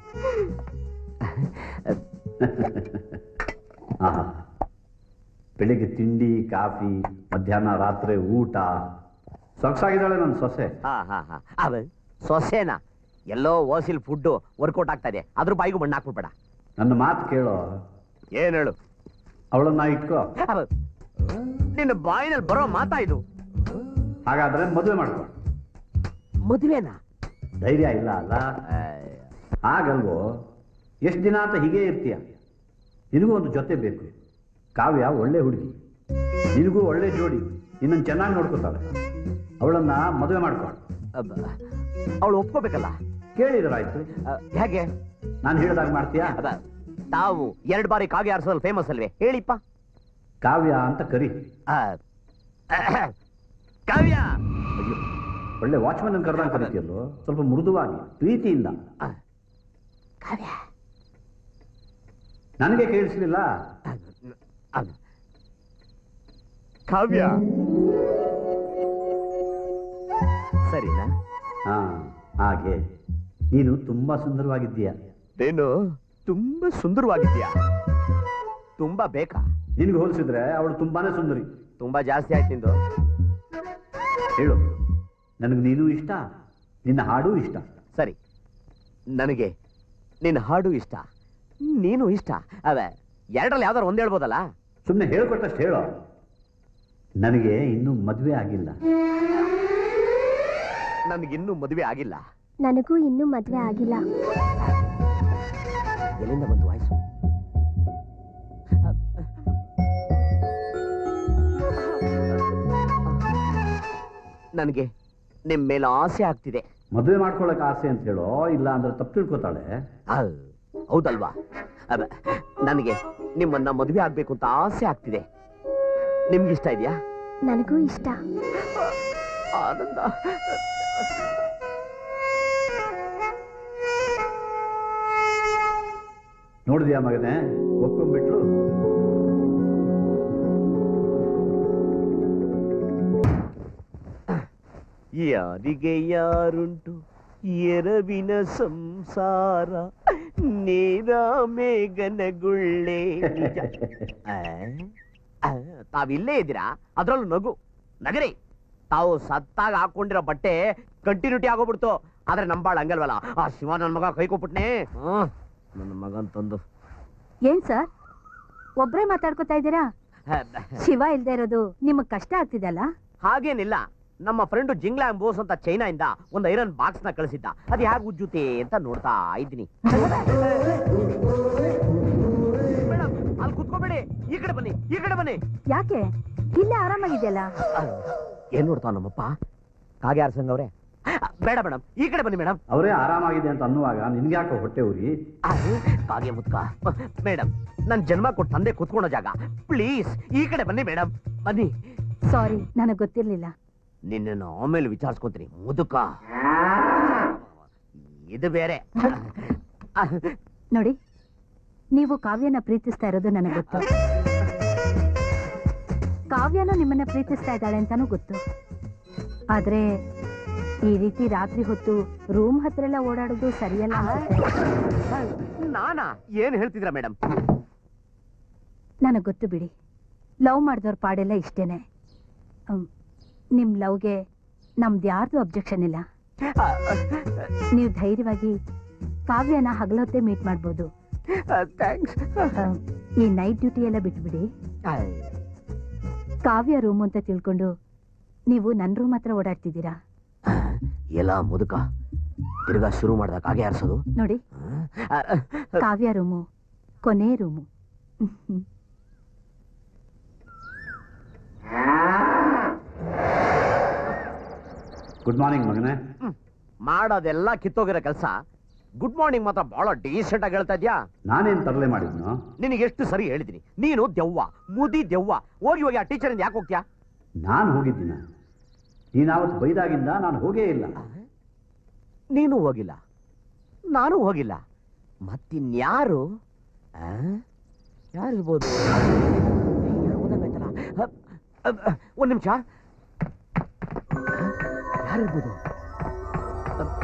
Speaker 3: ಆಹಾ ಬೆಳಿಗ್ಗೆ ತಿಂಡಿ ಕಾಫಿ ಮಧ್ಯಾಹ್ನ ರಾತ್ರಿ ಊಟ ಸೊಗಸಾಗಿದ್ದಾಳೆ ನನ್ನ ಸೊಸೆ
Speaker 1: ಹಾ ಹಾ ಹಾ ಅವ ಸೊಸೆನ ಎಲ್ಲೋ ಓಸಿಲ್ ಫುಡ್ ವರ್ಕೌಟ್ ಆಗ್ತಾ ಇದೆ ಅದ್ರ ಬಾಯಿಗೂ ಮಣ್ಣು ಹಾಕ್ಬಿಡ್ಬೇಡ
Speaker 3: ನನ್ನ ಮಾತು ಕೇಳೋ
Speaker 1: ಏನ್ ಹೇಳು
Speaker 3: ಅವಳನ್ನ ಇಟ್ಕೋ
Speaker 1: ಅವ, ನಿನ್ನ ಬಾಯಿನಲ್ಲಿ ಬರೋ ಮಾತಾ ಇದು
Speaker 3: ಹಾಗಾದ್ರೆ ಮದುವೆ ಮಾಡ್ಕೊ
Speaker 1: ಮದುವೆನಾ
Speaker 3: ಧೈರ್ಯ ಇಲ್ಲ ಅಲ್ಲ ಹಾಗಲ್ವೋ ಎಷ್ಟು ದಿನ ಅಂತ ಹೀಗೆ ಇರ್ತೀಯ ನಿನಗೂ ಒಂದು ಜೊತೆ ಬೇಕು ಕಾವ್ಯ ಒಳ್ಳೆ ಹುಡುಗಿ ನಿನಗೂ ಒಳ್ಳೆ ಜೋಡಿ ನಿನ್ನನ್ನು ಚೆನ್ನಾಗಿ ನೋಡ್ಕೋತಾಳೆ ಅವಳನ್ನ ಮದುವೆ ಮಾಡ್ಕೊ
Speaker 1: ಅವಳು ಒಪ್ಕೋಬೇಕಲ್ಲ
Speaker 3: ಕೇಳಿದ್ರಾಯ್ತು
Speaker 1: ಹೇಗೆ
Speaker 3: ನಾನು ಹೇಳ್ದಾಗ ಮಾಡ್ತೀಯಾ
Speaker 1: ಅದ ತಾವು ಎರಡು ಬಾರಿ ಕಾಗೆ ಆರಿಸೋದ್ರಲ್ಲಿ ಫೇಮಸ್ ಅಲ್ವೇ ಹೇಳಿಪ್ಪ
Speaker 3: ಕಾವ್ಯ ಅಂತ ಕರಿ
Speaker 1: ಆ, ಕಾವ್ಯ
Speaker 3: ಅಯ್ಯೋ ಒಳ್ಳೆ ವಾಚ್ಮನ್ ಕರೆದಂಗೆ ಕರಿತೀಯಲ್ಲೋ ಸ್ವಲ್ಪ ಮೃದುವಾಗಿ ಪ್ರೀತಿಯಿಂದ
Speaker 1: ಕಾವ್ಯ
Speaker 3: ನನಗೆ ಕೇಳಿಸ್ಲಿಲ್ಲ
Speaker 1: ಕಾವ್ಯ ಸರಿನಾ
Speaker 3: ಹಾ ಹಾಗೆ ನೀನು ತುಂಬಾ ಸುಂದರವಾಗಿದ್ದೀಯ
Speaker 1: ನೀನು ತುಂಬಾ ಸುಂದರವಾಗಿದ್ಯಾ ತುಂಬಾ ಬೇಕಾ
Speaker 3: ನಿನ್ಗೆ ಹೋಲಿಸಿದ್ರೆ ಅವಳು ತುಂಬಾನೇ ಸುಂದರಿ
Speaker 1: ತುಂಬಾ ಜಾಸ್ತಿ ಆಯ್ತು ನಿಂದು
Speaker 3: ಹೇಳು ನನಗೆ ನೀನು ಇಷ್ಟ ನಿನ್ನ ಹಾಡು ಇಷ್ಟ
Speaker 1: ಸರಿ ನನಗೆ ನಿನ್ನ ಹಾಡು ಇಷ್ಟ ನೀನು ಇಷ್ಟ ಅದ ಎರಡರಲ್ಲಿ ಯಾವ್ದಾರು ಒಂದ್ ಹೇಳ್ಬೋದಲ್ಲ
Speaker 3: ಸುಮ್ಮನೆ ಹೇಳ್ಕೊಟ್ಟಷ್ಟು ಹೇಳೋ ನನಗೆ ಇನ್ನೂ ಮದುವೆ ಆಗಿಲ್ಲ
Speaker 1: ನನಗಿನ್ನೂ ಮದುವೆ ಆಗಿಲ್ಲ
Speaker 8: ನನಗೂ ಇನ್ನೂ ಮದ್ವೆ ಆಗಿಲ್ಲ
Speaker 1: ಎಲ್ಲಿಂದ ಬಂತು ವಾಯ್ಸು ನನಗೆ ನಿಮ್ ಮೇಲೆ ಆಸೆ ಆಗ್ತಿದೆ
Speaker 3: ಮದುವೆ ಮಾಡ್ಕೊಳಕ್ ಆಸೆ ಅಂತ ಹೇಳೋ ಇಲ್ಲ ಅಂದ್ರೆ ತಪ್ಪು ತಿಳ್ಕೊತಾಳೆ
Speaker 1: ಆ, ಹೌದಲ್ವಾ ಅದ ನನಗೆ ನಿಮ್ಮನ್ನ ಮದುವೆ ಆಗ್ಬೇಕು ಅಂತ ಆಸೆ ಆಗ್ತಿದೆ ನಿಮ್ಗೆ ಇಷ್ಟ ಇದೆಯಾ
Speaker 8: ನನಗೂ ಇಷ್ಟ
Speaker 1: ಆನಂದ
Speaker 3: ನೋಡಿದ್ಯಾ ಮಗನೇ ಒಪ್ಕೊಂಡ್ಬಿಟ್ಲು
Speaker 1: ಯಾರಿಗೆ ಯಾರುಂಟು ಎರವಿನ ಸಂಸಾರ ನೇರ ಮೇಘನಗುಳ್ಳೆ ನಿಜ. ಆ, ಆ, ತಾವಿಲ್ಲೇ ಇದ್ದೀರಾ ಅದ್ರಲ್ಲೂ ನಗು ನಗರಿ ತಾವು ಸತ್ತಾಗ ಹಾಕೊಂಡಿರೋ ಬಟ್ಟೆ ಕಂಟಿನ್ಯೂಟಿ ಆಗೋಗ್ಬಿಡ್ತು ಆದ್ರೆ ನಂಬಾಳ ಹಂಗಲ್ವಲ್ಲ ಆ ಶಿವ ನನ್ನ ಮಗ ಕೈ ಕೊಟ್ಬಿಟ್ನೆ ನನ್ನ ಮಗನ್ ತಂದು
Speaker 11: ಏನ್ ಸರ್ ಒಬ್ರೇ ಮಾತಾಡ್ಕೊತಾ ಇದ್ದೀರಾ ಶಿವ ಇಲ್ದೇ ಇರೋದು ನಿಮಗ್ ಕಷ್ಟ ಆಗ್ತಿದಲ್ಲ
Speaker 1: ಹಾಗೇನಿಲ್ಲ ನಮ್ಮ ಫ್ರೆಂಡ್ ಜಿಂಗ್ಲಾ ಬೋಸ್ ಅಂತ ಚೈನಾ ಇಂದ ಒಂದು ಐರನ್ ಬಾಕ್ಸ್ ನ ಕಳಿಸಿದ್ದ ಅದು ಹೇಗೆ ಉಜ್ಜುತ್ತೆ ಅಂತ ನೋಡ್ತಾ ಇದ್ದೀನಿ ಮೇಡಮ್ ಅಲ್ಲಿ ಕುತ್ಕೋಬೇಡಿ ಈ ಕಡೆ ಬನ್ನಿ ಈ ಕಡೆ ಬನ್ನಿ
Speaker 11: ಯಾಕೆ ಇಲ್ಲೇ ಆರಾಮಾಗಿದೆಯಲ್ಲ
Speaker 1: ಏನ್ ನೋಡ್ತಾವ ನಮ್ಮಪ್ಪ ಕಾಗೆ ಆರ್ಸಂಗ್ ಅವ್ರೆ ಬೇಡ ಮೇಡಮ್ ಈ ಕಡೆ ಬನ್ನಿ ಮೇಡಮ್
Speaker 3: ಅವರೇ ಆರಾಮಾಗಿದೆ ಅಂತ ಅನ್ನುವಾಗ ನಿನ್ಗೆ ಯಾಕೋ ಹೊಟ್ಟೆ ಉರಿ
Speaker 1: ಕಾಗೆ ಮುತ್ಕ ಮೇಡಮ್ ನನ್ ಜನ್ಮ ಕೊಟ್ಟು ತಂದೆ ಕುತ್ಕೊಳ್ಳೋ ಜಾಗ ಪ್ಲೀಸ್ ಈ ಕಡೆ ಬನ್ನಿ ಮೇಡಮ್ ಬನ್ನಿ
Speaker 11: ಸಾರಿ ನನಗ್ ಗೊತ್ತಿರ್ಲಿಲ್ಲ
Speaker 1: ನಿನ್ನನ್ನು ಆಮೇಲೆ ವಿಚಾರಿಸ್ಕೊಂತೀನಿ ಮುದುಕ ಇದು ಬೇರೆ
Speaker 11: ನೋಡಿ ನೀವು ಕಾವ್ಯನ ಪ್ರೀತಿಸ್ತಾ ಇರೋದು ನನಗೆ ಗೊತ್ತು ಕಾವ್ಯನೂ ನಿಮ್ಮನ್ನ ಪ್ರೀತಿಸ್ತಾ ಇದ್ದಾಳೆ ಅಂತಾನೂ ಗೊತ್ತು ಆದ್ರೆ ಈ ರೀತಿ ರಾತ್ರಿ ಹೊತ್ತು ರೂಮ್ ಹತ್ರ ಎಲ್ಲ ಓಡಾಡೋದು ಸರಿಯಲ್ಲ ಅನ್ಸುತ್ತೆ
Speaker 1: ನಾನಾ ಏನ್ ಹೇಳ್ತಿದ್ರ ಮೇಡಮ್
Speaker 11: ನನಗ್ ಗೊತ್ತು ಬಿಡಿ ಲವ್ ಮಾಡಿದವ್ರ ಪಾಡೆಲ್ಲ ಇಷ್ಟೇನೆ ಅಮ್, ನಿಮ್ ಲವ್ಗೆ ನಮ್ದು ಯಾರ್ದು ಅಬ್ಜೆಕ್ಷನ್ ಇಲ್ಲ ನೀವು ಧೈರ್ಯವಾಗಿ ಕಾವ್ಯನ ಹಗಲೊತ್ತೆ ಮೀಟ್ ಮಾಡ್ಬೋದು
Speaker 1: ಥ್ಯಾಂಕ್ಸ್
Speaker 11: ಅಮ್, ಈ ನೈಟ್ ಡ್ಯೂಟಿ ಎಲ್ಲ ಬಿಟ್ಬಿಡಿ ಕಾವ್ಯ ರೂಮ್ ಅಂತ ತಿಳ್ಕೊಂಡು ನೀವು ನನ್ನ ರೂಮ್ ಹತ್ರ ಓಡಾಡ್ತಿದ್ದೀರಾ
Speaker 1: ಎಲ್ಲ ಮುದುಕ ತಿರ್ಗಾ ಶುರು ಮಾಡ್ದಾಗ ಕಾಗೆ ಆರ್ಸೋದು
Speaker 11: ನೋಡಿ ಕಾವ್ಯ ರೂಮು ಕೊನೆ ರೂಮು
Speaker 3: ಗುಡ್ ಮಾರ್ನಿಂಗ್ ಮಗನೇ
Speaker 1: ಮಾಡೋದೆಲ್ಲ ಕಿತ್ತೋಗಿರೋ ಕೆಲಸ ಗುಡ್ ಮಾರ್ನಿಂಗ್ ಮಾತ್ರ ಬಹಳ ಡೀಸೆಂಟ್ ಆಗಿ ಹೇಳ್ತಾ ಇದ್ಯಾ
Speaker 3: ನಾನೇನ್ ತರಲೆ ಮಾಡಿದ್ನು
Speaker 1: ನಿನಗೆ ಎಷ್ಟು ಸರಿ ಹೇಳಿದೀನಿ ನೀನು ದೆವ್ವ ಮುದಿ ದೆವ್ವ ಹೋಗಿ ಹೋಗಿ ಆ ಟೀಚರ್ ಇಂದ ಯಾಕೆ ಹೋಗ್ತೀಯಾ
Speaker 3: ನಾನು ಹೋಗಿದ್ದೀನ ನೀನು ಅವತ್ತು ಬೈದಾಗಿಂದ ನಾನು ಹೋಗೇ ಇಲ್ಲ
Speaker 1: ನೀನು ಹೋಗಿಲ್ಲ ನಾನು ಹೋಗಿಲ್ಲ ಮತ್ತಿನ್ಯಾರು ಆ? ಯಾರಿರ್ಬೋದು ಯಾರೋ ಹೋದಂಗಾಯ್ತಲ್ಲ. ಅಪ್, ಅಪ್, ಒಂದ್ ನಿಮಿಷ ಯಾರಿರ್ಬೋದು ಅಪ್,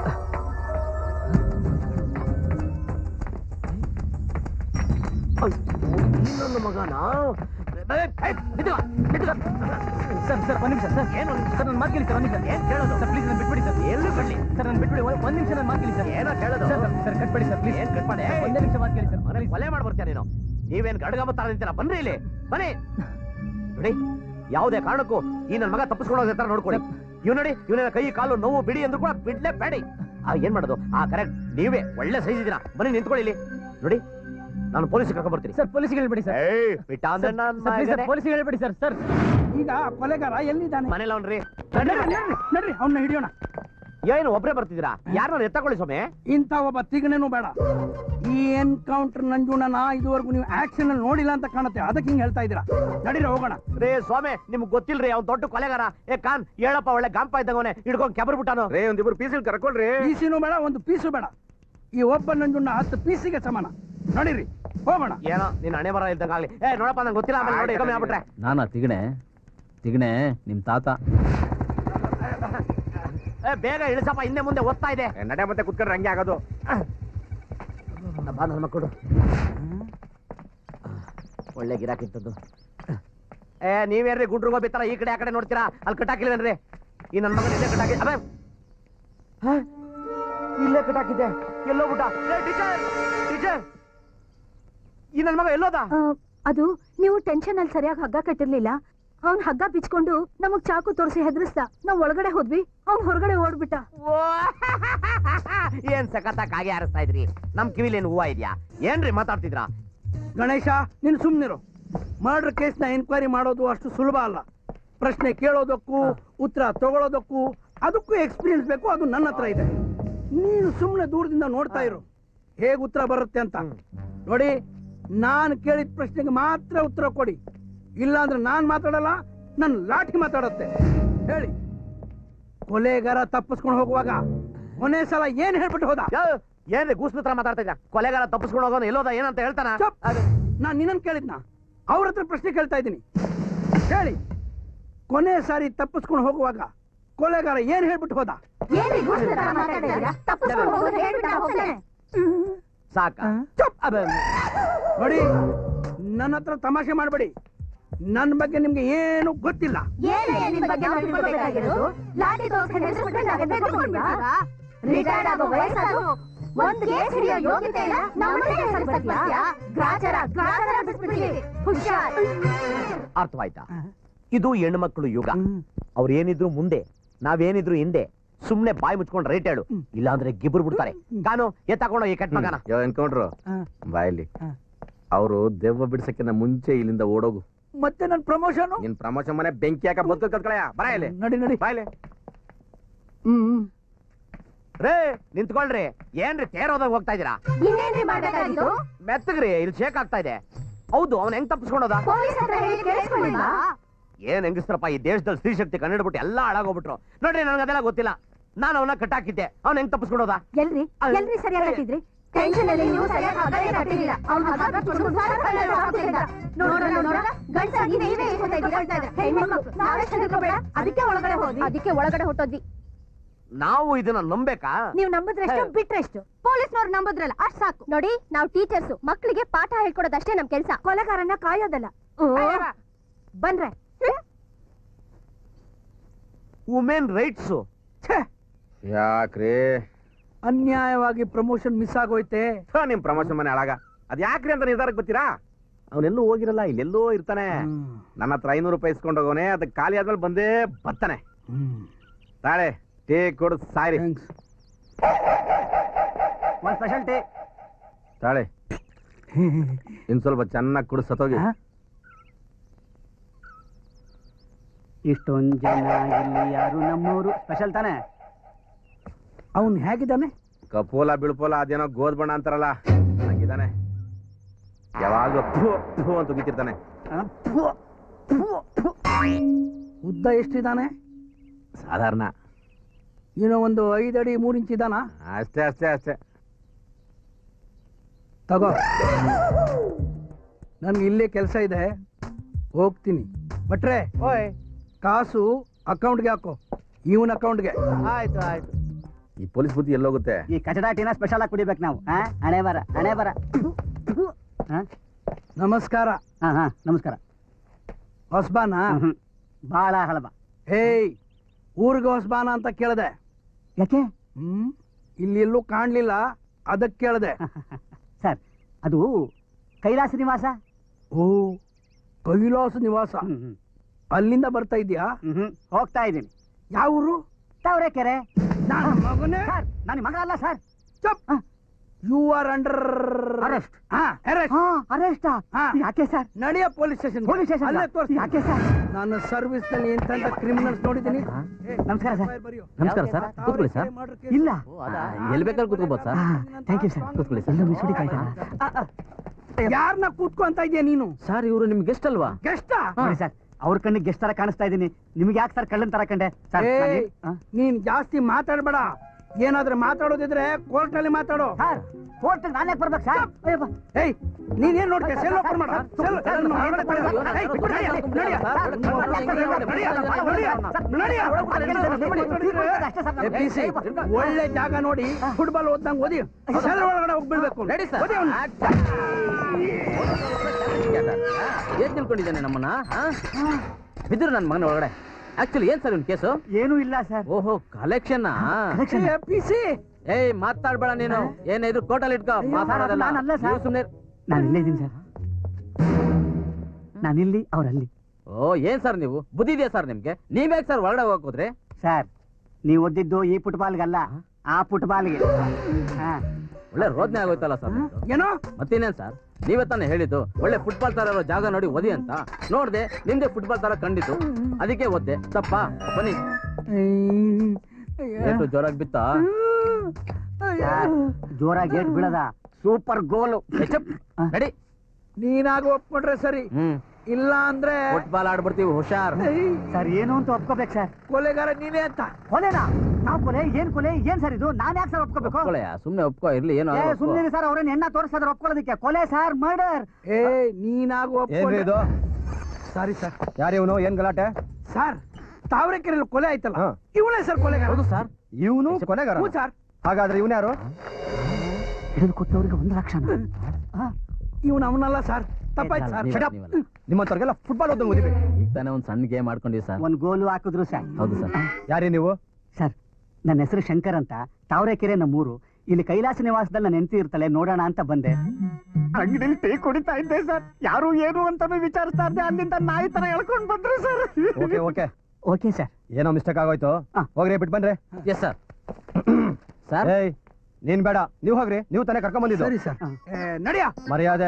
Speaker 1: ಅಯ್ಯೋ, ಈ ನನ್ನ ಮಗನಾ ಏ, ಏ, ನಿಂತ್ಕೋ, ನಿಂತ್ಕೋ.
Speaker 12: ಸರ್ ಸರ್ ಒಂದ್ ನಿಮಿಷ ಸರ್
Speaker 1: ಏನು
Speaker 12: ಸರ್ ನನ್ನ ಮಾತು ಕೇಳಿ ಸರ್ ಒಂದ್ ನಿಮಿಷ
Speaker 1: ಏನ್ ಕೇಳೋದು
Speaker 12: ಸರ್ ಪ್ಲೀಸ್ ನನ್ನ ಬಿಟ್ಬಿಡಿ ಸರ್
Speaker 1: ಎಲ್ಲಿ ಬಿಡ್ಲಿ
Speaker 12: ಸರ್ ನನ್ನ ಬಿಟ್ಬಿಡಿ ಒಂದ್ ಒಂದ್ ನಿಮಿಷ ನನ್ನ ಮಾತು ಕೇಳಿ ಸರ್
Speaker 1: ಏನೋ ಕೇಳೋದು
Speaker 12: ಸರ್ ಸರ್, ಸರ್ ಕಟ್ಬೇಡಿ ಸರ್ ಪ್ಲೀಸ್
Speaker 1: ಏನ್ ಕಟ್ ಮಾಡಿ
Speaker 12: ಒಂದೇ ನಿಮಿಷ ಮಾತು ಕೇಳಿ ಸರ್
Speaker 1: ಮನೇಲಿ ಕೊಲೆ ಮಾಡ್ಬರ್ತೀಯ ನೀನು ನೀವೇನ್ ಗಡ್ಗ ಬತ್ತಾರ ನಿಂತೀರ ಬನ್ರಿ ಇಲ್ಲಿ ಬನ್ನಿ ನೋಡಿ ಯಾವುದೇ ಕಾರಣಕ್ಕೂ ಈ ನನ್ನ ಮಗ ತಪ್ಪಿಸ್ಕೊಂಡು ಹೋಗೋ ತರ ನೋಡ್ಕೊಳ್ಳಿ ಇವ್ ನೋಡಿ ಇವನ ಕೈ ಕಾಲು ನೋವು ಬಿಡಿ ಅಂದ್ರು ಕೂಡ ಬಿಡ್ಲೇ ಬೇಡಿ ಆ ಏನ್ ಮಾಡೋದು ಆ ಕರೆಕ್ಟ್ ನೀವೇ ಒಳ್ಳೆ ಸೈಜ್ ಇದೀರಾ ಬನ್ನಿ ನಿಂತ್ಕೊಳ್ಳಿ ಇಲ್ಲಿ ನೋಡಿ ನಾನು ಪೊಲೀಸ್ ಕರ್ಕೊಂಡ್ ಬರ್ತೀನಿ
Speaker 12: ಸರ್ ಪೊಲೀಸಿಗೆ ಹೇಳ್ಬೇಡಿ ಸರ್
Speaker 1: ಏಯ್ ಬಿಟ್ಟ ಅಂದ್ರೆ ನಾನ್ ಮಗನೇ.
Speaker 12: ಪೊಲೀಸಿಗೆ ಹೇಳ್ಬೇಡಿ ಸರ್ ಸರ್
Speaker 5: ಈಗ ಕೊಲೆಗಾರ ಎಲ್ಲಿದ್ದಾನೆ
Speaker 1: ಮನೇಲಿ ಅವ್ನ್ರಿ
Speaker 5: ನಡ್ರಿ ನಡ್ರಿ ಅವನ್ನ ಹಿಡಿಯೋಣ
Speaker 1: ಏನು ಒಬ್ರೇ ಬರ್ತಿದ್ದೀರಾ ಯಾರನ್ನ ಎತ್ತಕೊಳ್ಳಿ ಸ್ವಾಮಿ
Speaker 5: ಇಂಥ ಒಬ್ಬ ತಿಗಣೆನೂ ಬೇಡ ಈ ಎನ್ಕೌಂಟರ್ ನಂಜುಣನ ಇದುವರೆಗೂ ನೀವು ಆಕ್ಷನ್ ಅಲ್ಲಿ ನೋಡಿಲ್ಲ ಅಂತ ಕಾಣುತ್ತೆ ಅದಕ್ಕೆ ಹಿಂಗ್ ಹೇಳ್ತಾ ಇದ್ದೀರಾ ನಡೀರಿ ಹೋಗೋಣ
Speaker 1: ರೇ ಸ್ವಾಮಿ ನಿಮ್ಗೆ ಗೊತ್ತಿಲ್ರಿ ಅವ್ನ್ ದೊಡ್ಡ ಕೊಲೆಗಾರ ಏ ಕಾನ್ ಹೇಳಪ್ಪ ಒಳ್ಳೆ ಗಾಂಪ ಇದ್ದಂಗವನೆ ಹಿಡ್ಕೊಂಡ್ ಕೆಬರ್ ಬಿಟ್ಟಾನು
Speaker 2: ರೇ ಒಂದಿಬ್ರು ಪೀಸಲ್ ಕರ್ಕೊಳ್ರಿ
Speaker 5: ಪೀಸಿನೂ ಬೇಡ ಒಂದು ಪೀಸು ಬೇಡ ಈ ಒಬ್ಬ ನಂಜುಣ್ಣ ಹತ್ತು ಪೀಸಿಗೆ ಸಮಾನ ನಡೀರಿ ಹೋಗೋಣ
Speaker 1: ಏನೋ ನಿನ್ ಹಣೆ ಬರ ಇದ್ದಂಗಾಗ್ಲಿ ಏ ನೋಡಪ್ಪ ನಂಗೆ ಗೊತ್ತಿಲ್ಲ ಆಮೇಲೆ ನೋಡಿ ಕಮ್ಮಿ ಆಗ್ಬಿಟ್ರೆ
Speaker 12: ನಾನಾ ತಿಗಣೆ ತಿಗಣೆ ನಿಮ್ ತಾತ
Speaker 1: ಏ ಬೇಗ ಇಳಿಸಪ್ಪ ಹಿಂದೆ ಮುಂದೆ ಓದ್ತಾ ಇದೆ
Speaker 2: ಏ, ನಡೆ ಮತ್ತೆ ಕುತ್ಕೊಂಡ್ರೆ ಹಂಗೆ ಆಗೋದು
Speaker 1: ಬಾ ನನ್ನ ಮಕ್ಕಳು ಒಳ್ಳೆ ಗಿರಾಕಿತ್ತದ್ದು ಏ ನೀವೇನ್ರಿ ಗುಂಡ್ರಿಗೋ ಬಿತ್ತಾರ ಈ ಕಡೆ ಆ ಕಡೆ ನೋಡ್ತೀರಾ ಅಲ್ಲಿ ಕಟ್ಟಾಕಿಲ್ವೇನ್ರಿ ಈ ನನ್ನ ಮಗನ ಇಲ್ಲೇ ಕಟ್ಟಾಕಿ ಅಬೇ ಹ? ಇಲ್ಲೇ ಕಟ್ಟಾಕಿದ್ದೆ ಎಲ್ಲೋ ಬಿಟ್ಟ ಟೀಚರ್ ಟೀಚರ್ ಈ ನನ್ನ ಮಗ ಎಲ್ಲೋದ
Speaker 11: ಆ, ಅದು ನೀವು ಟೆನ್ಷನ್ ಅಲ್ಲಿ ಸರಿಯಾಗಿ ಹಗ್ಗ ಕಟ್ಟಿರ್ಲಿಲ್ಲ ಅವ್ನ್ ಹಗ್ಗ ಬಿಚ್ಕೊಂಡು ನಮಗ್ ಚಾಕು ತೋರಿಸಿ ಹೆದರ್ಸ್ದ ನಾವ್ ಒಳಗಡೆ ಹೋದ್ವಿ ಅವ್ನ್ ಹೊರಗಡೆ ಓಡ್ಬಿಟ್ಟ
Speaker 1: ಓ, ಏನ್ ಸಖತ್ತ ಕಾಗೆ ಹಾರಿಸ್ತಾ ಇದ್ರಿ ನಮ್ ಕಿವಿಲಿ ಏನ್ ಹೂವ ಇದ್ಯಾ ಏನ್ರಿ ಮಾತಾಡ್ತಿದ್ರಾ
Speaker 5: ಗಣೇಶ ನೀನು ಸುಮ್ಮನಿರು ಮರ್ಡರ್ ಕೇಸ್ನ ಎನ್ಕ್ವೈರಿ ಮಾಡೋದು ಅಷ್ಟು ಸುಲಭ ಅಲ್ಲ ಪ್ರಶ್ನೆ ಕೇಳೋದಕ್ಕೂ ಉತ್ತರ ತಗೊಳ್ಳೋದಕ್ಕೂ ಅದಕ್ಕೂ ಎಕ್ಸ್ಪೀರಿಯನ್ಸ್ ಬೇಕು ಅದು ನನ್ನ ಹತ್ರ ಇದೆ ನೀನು ಸುಮ್ಮನೆ ದೂರದಿಂದ ನೋಡ್ತಾ ಇರು ಹೇಗೆ ಉತ್ತರ ಬರುತ್ತೆ ಅಂತ ನೋಡಿ ನಾನು ಕೇಳಿದ ಪ್ರಶ್ನೆಗೆ ಮಾತ್ರ ಉತ್ತರ ಕೊಡಿ ಇಲ್ಲಾಂದ್ರೆ ನಾನು ಮಾತಾಡಲ್ಲ ನನ್ನ ಲಾಠಿ ಮಾತಾಡುತ್ತೆ ಹೇಳಿ ಕೊಲೆಗಾರ ತಪ್ಪಿಸ್ಕೊಂಡು ಹೋಗುವಾಗ ಕೊನೆ ಸಲ ಏನ್ ಹೇಳ್ಬಿಟ್ಟು ಹೋದ
Speaker 1: ಯೋ, ಏನ್ರಿ ಗೂಸ್ನ ಹತ್ರ ಮಾತಾಡ್ತಾ ಇದ್ಯಾ ಕೊಲೆಗಾರ ತಪ್ಪಿಸ್ಕೊಂಡು ಹೋಗೋನು ಎಲ್ಲೋದ ಏನಂತ ಹೇಳ್ತಾನ
Speaker 5: ನಾನು ನಿನ್ನನ್ ಕೇಳಿದ್ನ ಅವ್ರ ಹತ್ರ ಪ್ರಶ್ನೆ ಕೇಳ್ತಾ ಇದ್ದೀನಿ ಹೇಳಿ ಕೊನೆ ಸಾರಿ ತಪ್ಪಿಸ್ಕೊಂಡು ಹೋಗುವಾಗ ಕೊಲೆಗಾರ ಏನ್ ಹೇಳ್ಬಿಟ್ಟು ಹೋದ
Speaker 1: ಸಾಕ
Speaker 5: ನೋಡಿ ನನ್ನ ಹತ್ರ ತಮಾಷೆ ಮಾಡಬೇಡಿ ನನ್ನ ಬಗ್ಗೆ ನಿಮ್ಗೆ ಏನು ಗೊತ್ತಿಲ್ಲ
Speaker 8: ರಿಟೈರ್ಡ್ ಆಗೋ ವಯಸ್ಸಾದ್ರು
Speaker 15: ಒಂದ್ ಕೇಸ್ ಹಿಡಿಯೋ ಯೋಗ್ಯತೆ ಇಲ್ಲ ನಮ್ಮನ್ನೇ ಕೆಲ್ಸಕ್ಕೆ ಬರ್ತೀಯಾ? ಗ್ರಾಚಾರ ಗ್ರಾಚಾರ ಬಿಟ್ಬಿಡ್ತೀವಿ ಹುಷಾರ್
Speaker 1: ಅರ್ಥವಾಯ್ತಾ ಇದು ಹೆಣ್ಮಕ್ಳು ಯುಗ ಅವ್ರು ಏನಿದ್ರು ಮುಂದೆ ನಾವೇನಿದ್ರು ಹಿಂದೆ ಸುಮ್ನೆ ಬಾಯಿ ಮುಚ್ಕೊಂಡು ರೈಟ್ ಹೇಳು ಇಲ್ಲಾಂದ್ರೆ ಗಿಬ್ರು ಬಿಡ್ತಾರೆ ಕಾನು ಎತ್ತಾಕೊಂಡು ಈ ಕೆಟ್ಟ ಮಗನ
Speaker 10: ಎನ್ಕೌಂಟ್ರು ಬಾಯಲ್ಲಿ ಅವರು ದೆವ್ವ ಬಿಡ್ಸಕ್ಕಿಂತ ಮುಂಚೆ ಇಲ್ಲಿಂದ ಓಡೋಗು
Speaker 5: ಮತ್ತೆ ನನ್ ಪ್ರಮೋಷನ್
Speaker 10: ನಿನ್ ಪ್ರಮೋಷನ್ ಮನೆ ಬೆಂಕಿ ಹಾಕ ಬದುಕ ಕತ್ಕಳಯ ಬರ ಇಲ್ಲಿ
Speaker 5: ನಡಿ ನಡಿ
Speaker 10: ಬಾಯ್ಲೆ
Speaker 5: ಹ್ಮ್
Speaker 1: ರೇ ನಿಂತ್ಕೊಳ್ರಿ ಏನ್ರಿ ತೇರೋದಾಗ ಹೋಗ್ತಾ ಇದೀರಾ
Speaker 15: ಇನ್ನೇನ್ರಿ ಮಾಡ್ಬೇಕಾಗಿತ್ತು
Speaker 1: ಮೆತ್ತಗ್ರಿ ಇಲ್ಲಿ ಶೇಕ್ ಆಗ್ತಾ ಇದೆ ಹೌದು ಅವ್ನ ಹೆಂಗ್ ತಪ್ಪಿಸ್ಕೊಂಡೋದ
Speaker 15: ಪೊಲೀಸ್ ಹತ್ರ ಹೇಳಿ ಕೇಳಿಸ್ಕೊಳ್ಳಿಲ್ವಾ
Speaker 1: ಏನ್ ಹೆಂಗಸ್ರಪ್ಪ ಈ ದೇಶದಲ್ಲಿ ಸ್ತ್ರೀ ಶಕ್ತಿ ಕನ್ನಡಬಿಟ್ಟು ಎಲ್ಲ ಹಾಳಾಗೋಗ್ಬಿಟ್ರು ನೋಡ್ರಿ ನನಗೆ ಅದೆಲ್ಲ ಗೊತ್ತಿಲ್ಲ ನಾನು ಅವನ ಕಟ್ಟಾಕಿದ್ದೆ ಅವ್ನ ಹೆಂಗ್ ತಪ್ಪಿಸ್ಕೊಂಡೋದ
Speaker 15: ಎಲ್ರಿ ಎಲ್ರಿ ಸರಿಯಾಗಿ ಕಟ್ಟಿದ್ರಿ ಟೆನ್ಷನ್ ಅಲ್ಲಿ ನೀವು ಸರಿಯಾಗಿ ಹಗ್ಗನೇ ಕಟ್ಟಿಲ್ಲ ಅವ್ನು ಹಗ್ಗ ಚುಚ್ಚು ಸಾಲ ಕಳ್ಳರು ಹಾಕ್ತಿದ್ದ. ನೋಡ್ರ ನೋಡ್ರ ಗಂಡಸಾಗಿ ನೀವೇ ಹೇಳ್ಕೊತಾ ಇದ್ದೀರಾ ಹೆಣ್ಮಕ್ಳು ನಾವೆಷ್ಟು ಹೆದರ್ಕೋಬೇಡ ಅದಕ್ಕೆ ಒಳಗಡೆ ಹೋದ್ವಿ ಅದಕ್ಕೆ ಒಳಗಡೆ ಹೊಟ್ಟೋದ್ವಿ
Speaker 1: ನಾವು ಇದನ್ನ ನಂಬೇಕಾ
Speaker 15: ನೀವು ನಂಬಿದ್ರೆಷ್ಟು ಬಿಟ್ರೆಷ್ಟು ಪೊಲೀಸ್ನವ್ರು ನಂಬಿದ್ರಲ್ಲ ಅಷ್ಟ್ ಸಾಕು ನೋಡಿ ನಾವು ಟೀಚರ್ಸ್ ಮಕ್ಕಳಿಗೆ ಪಾಠ ಹೇಳ್ಕೊಡೋದಷ್ಟೇ ನಮ್ ಕೆಲ್ಸ ಕೊಲೆಗಾರನ್ನ ಕಾಯೋದಲ್ಲ ಬನ್ರೆ
Speaker 1: ವುಮೆನ್ ರೈಟ್ಸ್
Speaker 10: ಯಾಕ್ರಿ
Speaker 5: ಅನ್ಯಾಯವಾಗಿ ಪ್ರಮೋಷನ್ ಮಿಸ್ ಆಗೋಯ್ತೆ
Speaker 2: ನಿಮ್ ಪ್ರಮೋಷನ್ ಮನೆ ಹಾಳಾಗ ಅದ್ ಯಾಕ್ರಿ ಅಂತ ನಿರ್ಧಾರಕ್ಕೆ ಗೊತ್ತೀರಾ
Speaker 10: ಅವನೆಲ್ಲೂ ಹೋಗಿರಲ್ಲ ಇಲ್ಲೆಲ್ಲೋ ಇರ್ತಾನೆ
Speaker 2: ನನ್ನ ಹತ್ರ ಐನೂರು ರೂಪಾಯಿ ಇಸ್ಕೊಂಡು ಹೋಗೋನೆ ಅದಕ್ಕೆ ಖಾಲಿ ಆದ್ಮೇಲೆ ಬಂದೇ ಬರ್ತಾನೆ ತಾಳೆ ಟೇ ಕೊಡು ಸಾಯ್ರಿ
Speaker 4: ಒಂದ್ ಸ್ಪೆಷಲ್ ಟೀ
Speaker 10: ತಾಳೆ ಇನ್ ಸ್ವಲ್ಪ ಚೆನ್ನಾಗಿ ಕುಡಿಸ್ ಸತ್ತೋಗಿ
Speaker 4: ಇಷ್ಟೊಂದ್ ಜನ ಇಲ್ಲಿ ಯಾರು ನಮ್ಮೂರು ಸ್ಪೆಷಲ್ ತಾನೆ
Speaker 5: ಅವನ್ ಹೇಗಿದ್ದಾನೆ
Speaker 10: ಕಪೋಲ ಬಿಳ್ಪೋಲ ಅದೇನೋ ಗೋದ್ ಬಣ್ಣ ಅಂತಾರಲ್ಲ ಹಂಗಿದಾನೆ ಯಾವಾಗ್ಲೂ ಥು ಥು ಅಂತ ಉಗಿತಿರ್ತಾನೆ
Speaker 5: ಉದ್ದ ಎಷ್ಟಿದ್ದಾನೆ
Speaker 10: ಸಾಧಾರಣ
Speaker 5: ಏನೋ ಒಂದು ಐದಡಿ ಮೂರ್ ಇಂಚ್ ಇದ್ದಾನ
Speaker 10: ಅಷ್ಟೇ ಅಷ್ಟೇ ಅಷ್ಟೇ
Speaker 5: ತಗೋ ನನ್ಗೆ ಇಲ್ಲೇ ಕೆಲಸ ಇದೆ ಹೋಗ್ತೀನಿ ಬಟ್ರೆ ಓಯ್ ಕಾಸು ಅಕೌಂಟ್ಗೆ ಹಾಕೋ ಇವನ್ ಅಕೌಂಟ್ಗೆ
Speaker 4: ಆಯ್ತು ಆಯ್ತು
Speaker 10: ಈ ಪೊಲೀಸ್ ಬುದ್ಧಿ ಎಲ್ಲೋಗುತ್ತೆ
Speaker 4: ಈ ಕಚಡ ಟೀನ ಸ್ಪೆಷಲ್ ಆಗಿ ಕುಡಿಬೇಕು ನಾವು ಹಾ ಹಣೆ ಬರ ಹಣೆ ಬರ ಹಾ
Speaker 5: ನಮಸ್ಕಾರ
Speaker 4: ಹಾ ಹಾ ನಮಸ್ಕಾರ
Speaker 5: ಹೊಸ್ಬಾನ
Speaker 4: ಬಾಳ ಹಳಬ
Speaker 5: ಏಯ್ ಊರಿಗೆ ಹೊಸ್ಬಾನ ಅಂತ ಕೇಳಿದೆ
Speaker 4: ಯಾಕೆ
Speaker 5: ಹ್ಮ್ ಇಲ್ಲಿ ಎಲ್ಲೂ ಕಾಣ್ಲಿಲ್ಲ ಅದಕ್ಕೆ ಕೇಳಿದೆ
Speaker 4: ಸರ್ ಅದು ಕೈಲಾಸ ನಿವಾಸ
Speaker 5: ಓ ಕೈಲಾಸ ನಿವಾಸ ಅಲ್ಲಿಂದ ಬರ್ತಾ ಇದೀಯಾ
Speaker 4: ಹೋಗ್ತಾ ಇದ್ದೀನಿ
Speaker 5: ಯಾವ ಊರು
Speaker 4: ತಾವರೆಕೆರೆ
Speaker 5: ನಾನು ಮಗನೇ
Speaker 4: ಸರ್ ನನ್ನ ಮಗ ಅಲ್ಲ ಸರ್
Speaker 5: ಚಪ್ ಯು ಆರ್ ಅಂಡರ್
Speaker 4: ಅರೆಸ್ಟ್
Speaker 5: ಹಾ ಅರೆಸ್ಟ್
Speaker 4: ಅರೆಸ್ಟ್ ಯಾಕೆ ಸರ್
Speaker 5: ನಡೆಯ ಪೊಲೀಸ್ ಸ್ಟೇಷನ್
Speaker 4: ಪೊಲೀಸ್ ಸ್ಟೇಷನ್
Speaker 5: ಅಲ್ಲೇ ತೋರಿಸಿ
Speaker 4: ಯಾಕೆ ಸರ್
Speaker 5: ನಾನು ಸರ್ವಿಸ್ ನಲ್ಲಿ ಎಂತ ಕ್ರಿಮಿನಲ್ಸ್ ನೋಡಿದ್ದೀನಿ
Speaker 4: ನಮಸ್ಕಾರ ಸರ್
Speaker 10: ನಮಸ್ಕಾರ ಸರ್ ಕೂತ್ಕೊಳ್ಳಿ ಸರ್
Speaker 4: ಇಲ್ಲ
Speaker 10: ಎಲ್ಲಿ ಬೇಕಾದ್ರೂ ಕೂತ್ಕೋಬೋದು ಸರ್
Speaker 4: ಥ್ಯಾಂಕ್ ಯು ಸರ್
Speaker 10: ಕೂತ್ಕೊಳ್ಳಿ ಸರ್
Speaker 4: ಎಲ್ಲ ಮಿಸ್ಡಿ ಕಾಯ್ತಾ
Speaker 5: ಯಾರನ್ನ ಕೂತ್ಕೊಂತ ಇದೆಯಾ ನೀನು
Speaker 10: ಸರ್ ಇವರು ನಿಮ್ಗೆ ಗೆಸ್ಟ್ ಅಲ್ವಾ
Speaker 5: ಗೆಸ್ಟಾ
Speaker 4: ನೋಡಿ ಸರ್ ಅವ್ರ ಕಣ್ಣಿಗೆ ಗೆಸ್ಟ್ ತರ ಕಾಣಿಸ್ತಾ ಇದ್ದೀನಿ ನಿಮ್ಗೆ ಯಾಕೆ ಸರ್ ಕಳ್ಳನ್ ತರ ಕಂಡೆ ಸರ್
Speaker 5: ಏಯ್, ನೀನ್ ಜಾಸ್ತಿ ಮಾತಾಡ್ಬೇಡ ಏನಾದ್ರೂ ಮಾತಾಡೋದಿದ್ರೆ ಕೋರ್ಟ್ ಅಲ್ಲಿ ಮಾತಾಡೋ
Speaker 4: ಸರ್ ಕೋರ್ಟ್ ನಾನು ಯಾಕೆ ಬರ್ಬೇಕು ಸರ್ ಅಯ್ಯಪ್ಪ
Speaker 5: ಏಯ್ ನೀನೇನ್ ನೋಡ್ತೀಯ ಸೆಲ್ ಓಪನ್ ಮಾಡ ಸೆಲ್ ಸೆಲ್ ಹೊರಗಡೆ ಕೊಡು. ಏಯ್, ನಡಿಯ, ನಡಿಯ. ನಡಿಯ, ನಡಿಯ. ಏ, PC, ಒಳ್ಳೆ ಜಾಗ ನೋಡಿ ಫುಟ್ಬಾಲ್ ಓದ್ದಂಗ್ ಓದಿ ಸೆಲ್ ಒಳಗಡೆ ಹೋಗ್ಬಿಡ್ಬೇಕು
Speaker 10: ನಡಿ ಸರ್.
Speaker 5: ಓದಿ ಅವ್ನ.
Speaker 10: ಏನ್ ತಿಳ್ಕೊಂಡಿದ್ದಾನೆ ನಮ್ಮನ್ನ ಬಿದ್ರು ನನ್ನ ಮಗನ ಒಳಗಡೆ ಆಕ್ಚುಲಿ ಏನ್ ಸರ್ ಇವ್ನ ಕೇಸು
Speaker 4: ಏನೂ ಇಲ್ಲ ಸರ್
Speaker 10: ಓಹೋ ಕಲೆಕ್ಷನ್
Speaker 5: ಏ, PC,
Speaker 10: ಏಯ್ ಮಾತಾಡ್ಬೇಡ ನೀನು ಏನಿದ್ರು ಕೋಟಲ್ ಇಟ್ಕೋ ಮಾತಾಡೋದಲ್ಲ
Speaker 4: ನಾನಲ್ಲ ಸರ್.
Speaker 10: ನೀವು ಸುಮ್ನೆ
Speaker 4: ನಾನು ಇಲ್ಲೇ ಇದ್ದೀನಿ ಸರ್ ನಾನಿಲ್ಲಿ ಅವ್ರಲ್ಲಿ
Speaker 10: ಓ ಏನ್ ಸರ್ ನೀವು ಬುದ್ಧಿ ಇದೆಯಾ ಸರ್ ನಿಮ್ಗೆ ನೀವ್ಯಾಕೆ ಸರ್ ಒಳಗಡೆ ಹೋಗೋದ್ರಿ
Speaker 4: ಸರ್ ನೀವು ಓದಿದ್ದು ಈ ಫುಟ್ಬಾಲ್ಗಲ್ಲ ಆ ಫುಟ್ಬಾಲ್ಗೆ ಹಾ
Speaker 10: ಒಳ್ಳೆ ರೋದನೆ ಆಗೋಯ್ತಲ್ಲ ಸರ್
Speaker 5: ಏನೋ
Speaker 10: ಮತ್ತೇನೇನ್ ಸರ್ ನೀವೇ ತಾನೇ ಹೇಳಿದ್ದು ಒಳ್ಳೆ ಫುಟ್ಬಾಲ್ ತರ ಇರೋ ಜಾಗ ನೋಡಿ ಓದಿ ಅಂತ ನೋಡ್ದೆ ನಿಮ್ದೆ ಫುಟ್ಬಾಲ್ ತರ ಕಂಡಿತು ಅದಕ್ಕೆ ಓದ್ದೆ ತಪ್ಪಾ ಬನ್ನಿ ಎಷ್ಟು ಜೋರಾಗಿ ಬಿತ್ತಾ
Speaker 4: ಸರ್, ಜೋರಾಗಿ ಏಟ್ ಬೀಳದ ಸೂಪರ್ ಗೋಲು
Speaker 10: ನಡಿ
Speaker 5: ನೀನಾಗ ಒಪ್ಕೊಂಡ್ರೆ ಸರಿ
Speaker 10: ಹ್ಮ್
Speaker 5: ಇಲ್ಲ ಅಂದ್ರೆ
Speaker 10: ಫುಟ್ಬಾಲ್ ಆಡ್ಬಿಡ್ತೀವಿ ಹುಷಾರ್
Speaker 4: ಸರ್ ಏನು ಅಂತ ಒಪ್ಕೋಬೇಕು ಸರ್
Speaker 5: ಕೊಲೆಗಾರ ನೀನೇ ಅಂತ
Speaker 4: ಕೊಲೆನಾ ನಾವು ಕೊಲೆ ಏನ್ ಕೊಲೆ ಏನ್ ಸರ್ ಇದು ನಾನ್ ಯಾಕೆ ಸರ್ ಒಪ್ಕೋಬೇಕು
Speaker 10: ಒಪ್ಕೊಳಯ್ಯ, ಸುಮ್ನೆ ಒಪ್ಕೋ ಇರ್ಲಿ ಏನೋ
Speaker 4: ಏ ಸುಮ್ಮನೆ ಸರ್ ಅವ್ರೇನ್ ಹೆಣ್ಣ ತೋರಿಸಿದ್ರೆ ಒಪ್ಕೊಳ್ಳೋದಕ್ಕೆ ಕೊಲೆ ಸರ್ ಮರ್ಡರ್
Speaker 5: ಏ ನೀನಾಗ ಒಪ್ಕೊಂಡ್ರೆ ಸಾರಿ ಸರ್
Speaker 14: ಯಾರಿವನು ಏನ್ ಗಲಾಟೆ
Speaker 5: ಸರ್ ತಾವರೆಕೆರೆಯಲ್ಲಿ ಕೊಲೆ ಆಯ್ತಲ್ಲ ಇವನೇ ಸರ್ ಕೊಲೆಗಾರ
Speaker 10: ಹೌದು ಸರ್
Speaker 14: ಇವನು ಕೊನೆಗಾರ
Speaker 5: ಹ್ಞೂ ಸರ್
Speaker 14: ಹಾಗಾದ್ರೆ ಇವನು ಯಾರು
Speaker 4: ಹಿಡಿದು ಕೊಟ್ಟವ್ರಿಗೆ ಒಂದು ಲಕ್ಷಣ
Speaker 5: ಇವನು ಅವನಲ್ಲ ಸರ್ ತಪ್ಪಾಯ್ತು ಸರ್
Speaker 10: ನೀವಲ್ಲ, ನೀವಲ್ಲ.
Speaker 14: ನಿಮ್ಮಂತವ್ರಿಗೆಲ್ಲ ಫುಟ್ಬಾಲ್ ಓದಂಗ್ ಓದಿಬೇಕು
Speaker 10: ಈಗ ತಾನೇ ಒಂದ್ ಸಣ್ಣ ಗೇಮ್ ಮಾಡ್ಕೊಂಡಿವಿ ಸರ್
Speaker 4: ಒಂದ್ ಗೋಲು ಹಾಕಿದ್ರು ಸರ್
Speaker 10: ಹೌದು ಸರ್
Speaker 14: ಯಾರೇ ನೀವು
Speaker 4: ಸರ್ ನನ್ನ ಹೆಸರು ಶಂಕರ್ ಅಂತ ತಾವರೆಕೆರೆ ನಮ್ಮೂರು ಇಲ್ಲಿ ಕೈಲಾಸ ನಿವಾಸದಲ್ಲಿ ನಾನು ಹೆಂಡತಿ ಇರ್ತಾಳೆ ನೋಡೋಣ ಅಂತ ಬಂದೆ ಅಂಗಡಿಲಿ ಟೀ ಕುಡಿತಾ ಇದ್ದೆ ಸರ್ ಯಾರು ಏನು ಅಂತಾನು ವಿಚಾರಿಸ್ತಾ ಇದ್ದೆ ಅಲ್ಲಿಂದ ನಾಯಿ ತರ ಎಳ್ಕೊಂಡ್ ಬಂದ್ರು sir
Speaker 16: okay okay
Speaker 4: okay sir
Speaker 16: ಏನೋ ಮಿಸ್ಟೇಕ್ ಆಗೋಯ್ತು ಹೋಗ್ರಿ ಬಿಟ್ಟು ಬನ್ರಿ
Speaker 12: ಎಸ್ ಸರ್
Speaker 16: ಸರ್ ಏಯ್ ನೀನ್ ಬೇಡ ನೀವು ಹೋಗ್ರಿ ನೀವು ತಾನೇ ಕರ್ಕೊಂಡ್ ಬಂದಿದ್ದು
Speaker 5: ಸರಿ ಸರ್ ನಡಿಯ
Speaker 16: ಮರ್ಯಾದೆ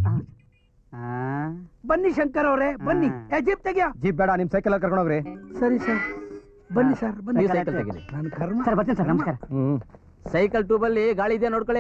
Speaker 5: ಬನ್ನಿ ಶಂಕರ್ ಅವರೇ ಬನ್ನಿ ಏ, ಜೀಪ್ ತೆಗಿಯ
Speaker 16: ಜೀಪ್ ಬೇಡ ನಿಮ್ ಸೈಕಲ್ ಕರ್ಕೊಂಡು ಹೋಗ್ರಿ
Speaker 5: ಸರಿ ಸರ್ ಬನ್ನಿ ಸರ್ ಬನ್ನಿ
Speaker 16: ನೀವು ಸೈಕಲ್ ತೆಗೀರಿ.
Speaker 5: ನನ್ನ ಕರ್ಮ
Speaker 4: ಸರ್ ಬರ್ತೀನಿ ಸರ್ ನಮಸ್ಕಾರ
Speaker 16: ಹ್ಮ್
Speaker 1: ಸೈಕಲ್ ಟ್ಯೂಬಲ್ಲಿ ಗಾಳಿ ಇದೆ ನೋಡ್ಕೊಳ್ಳಿ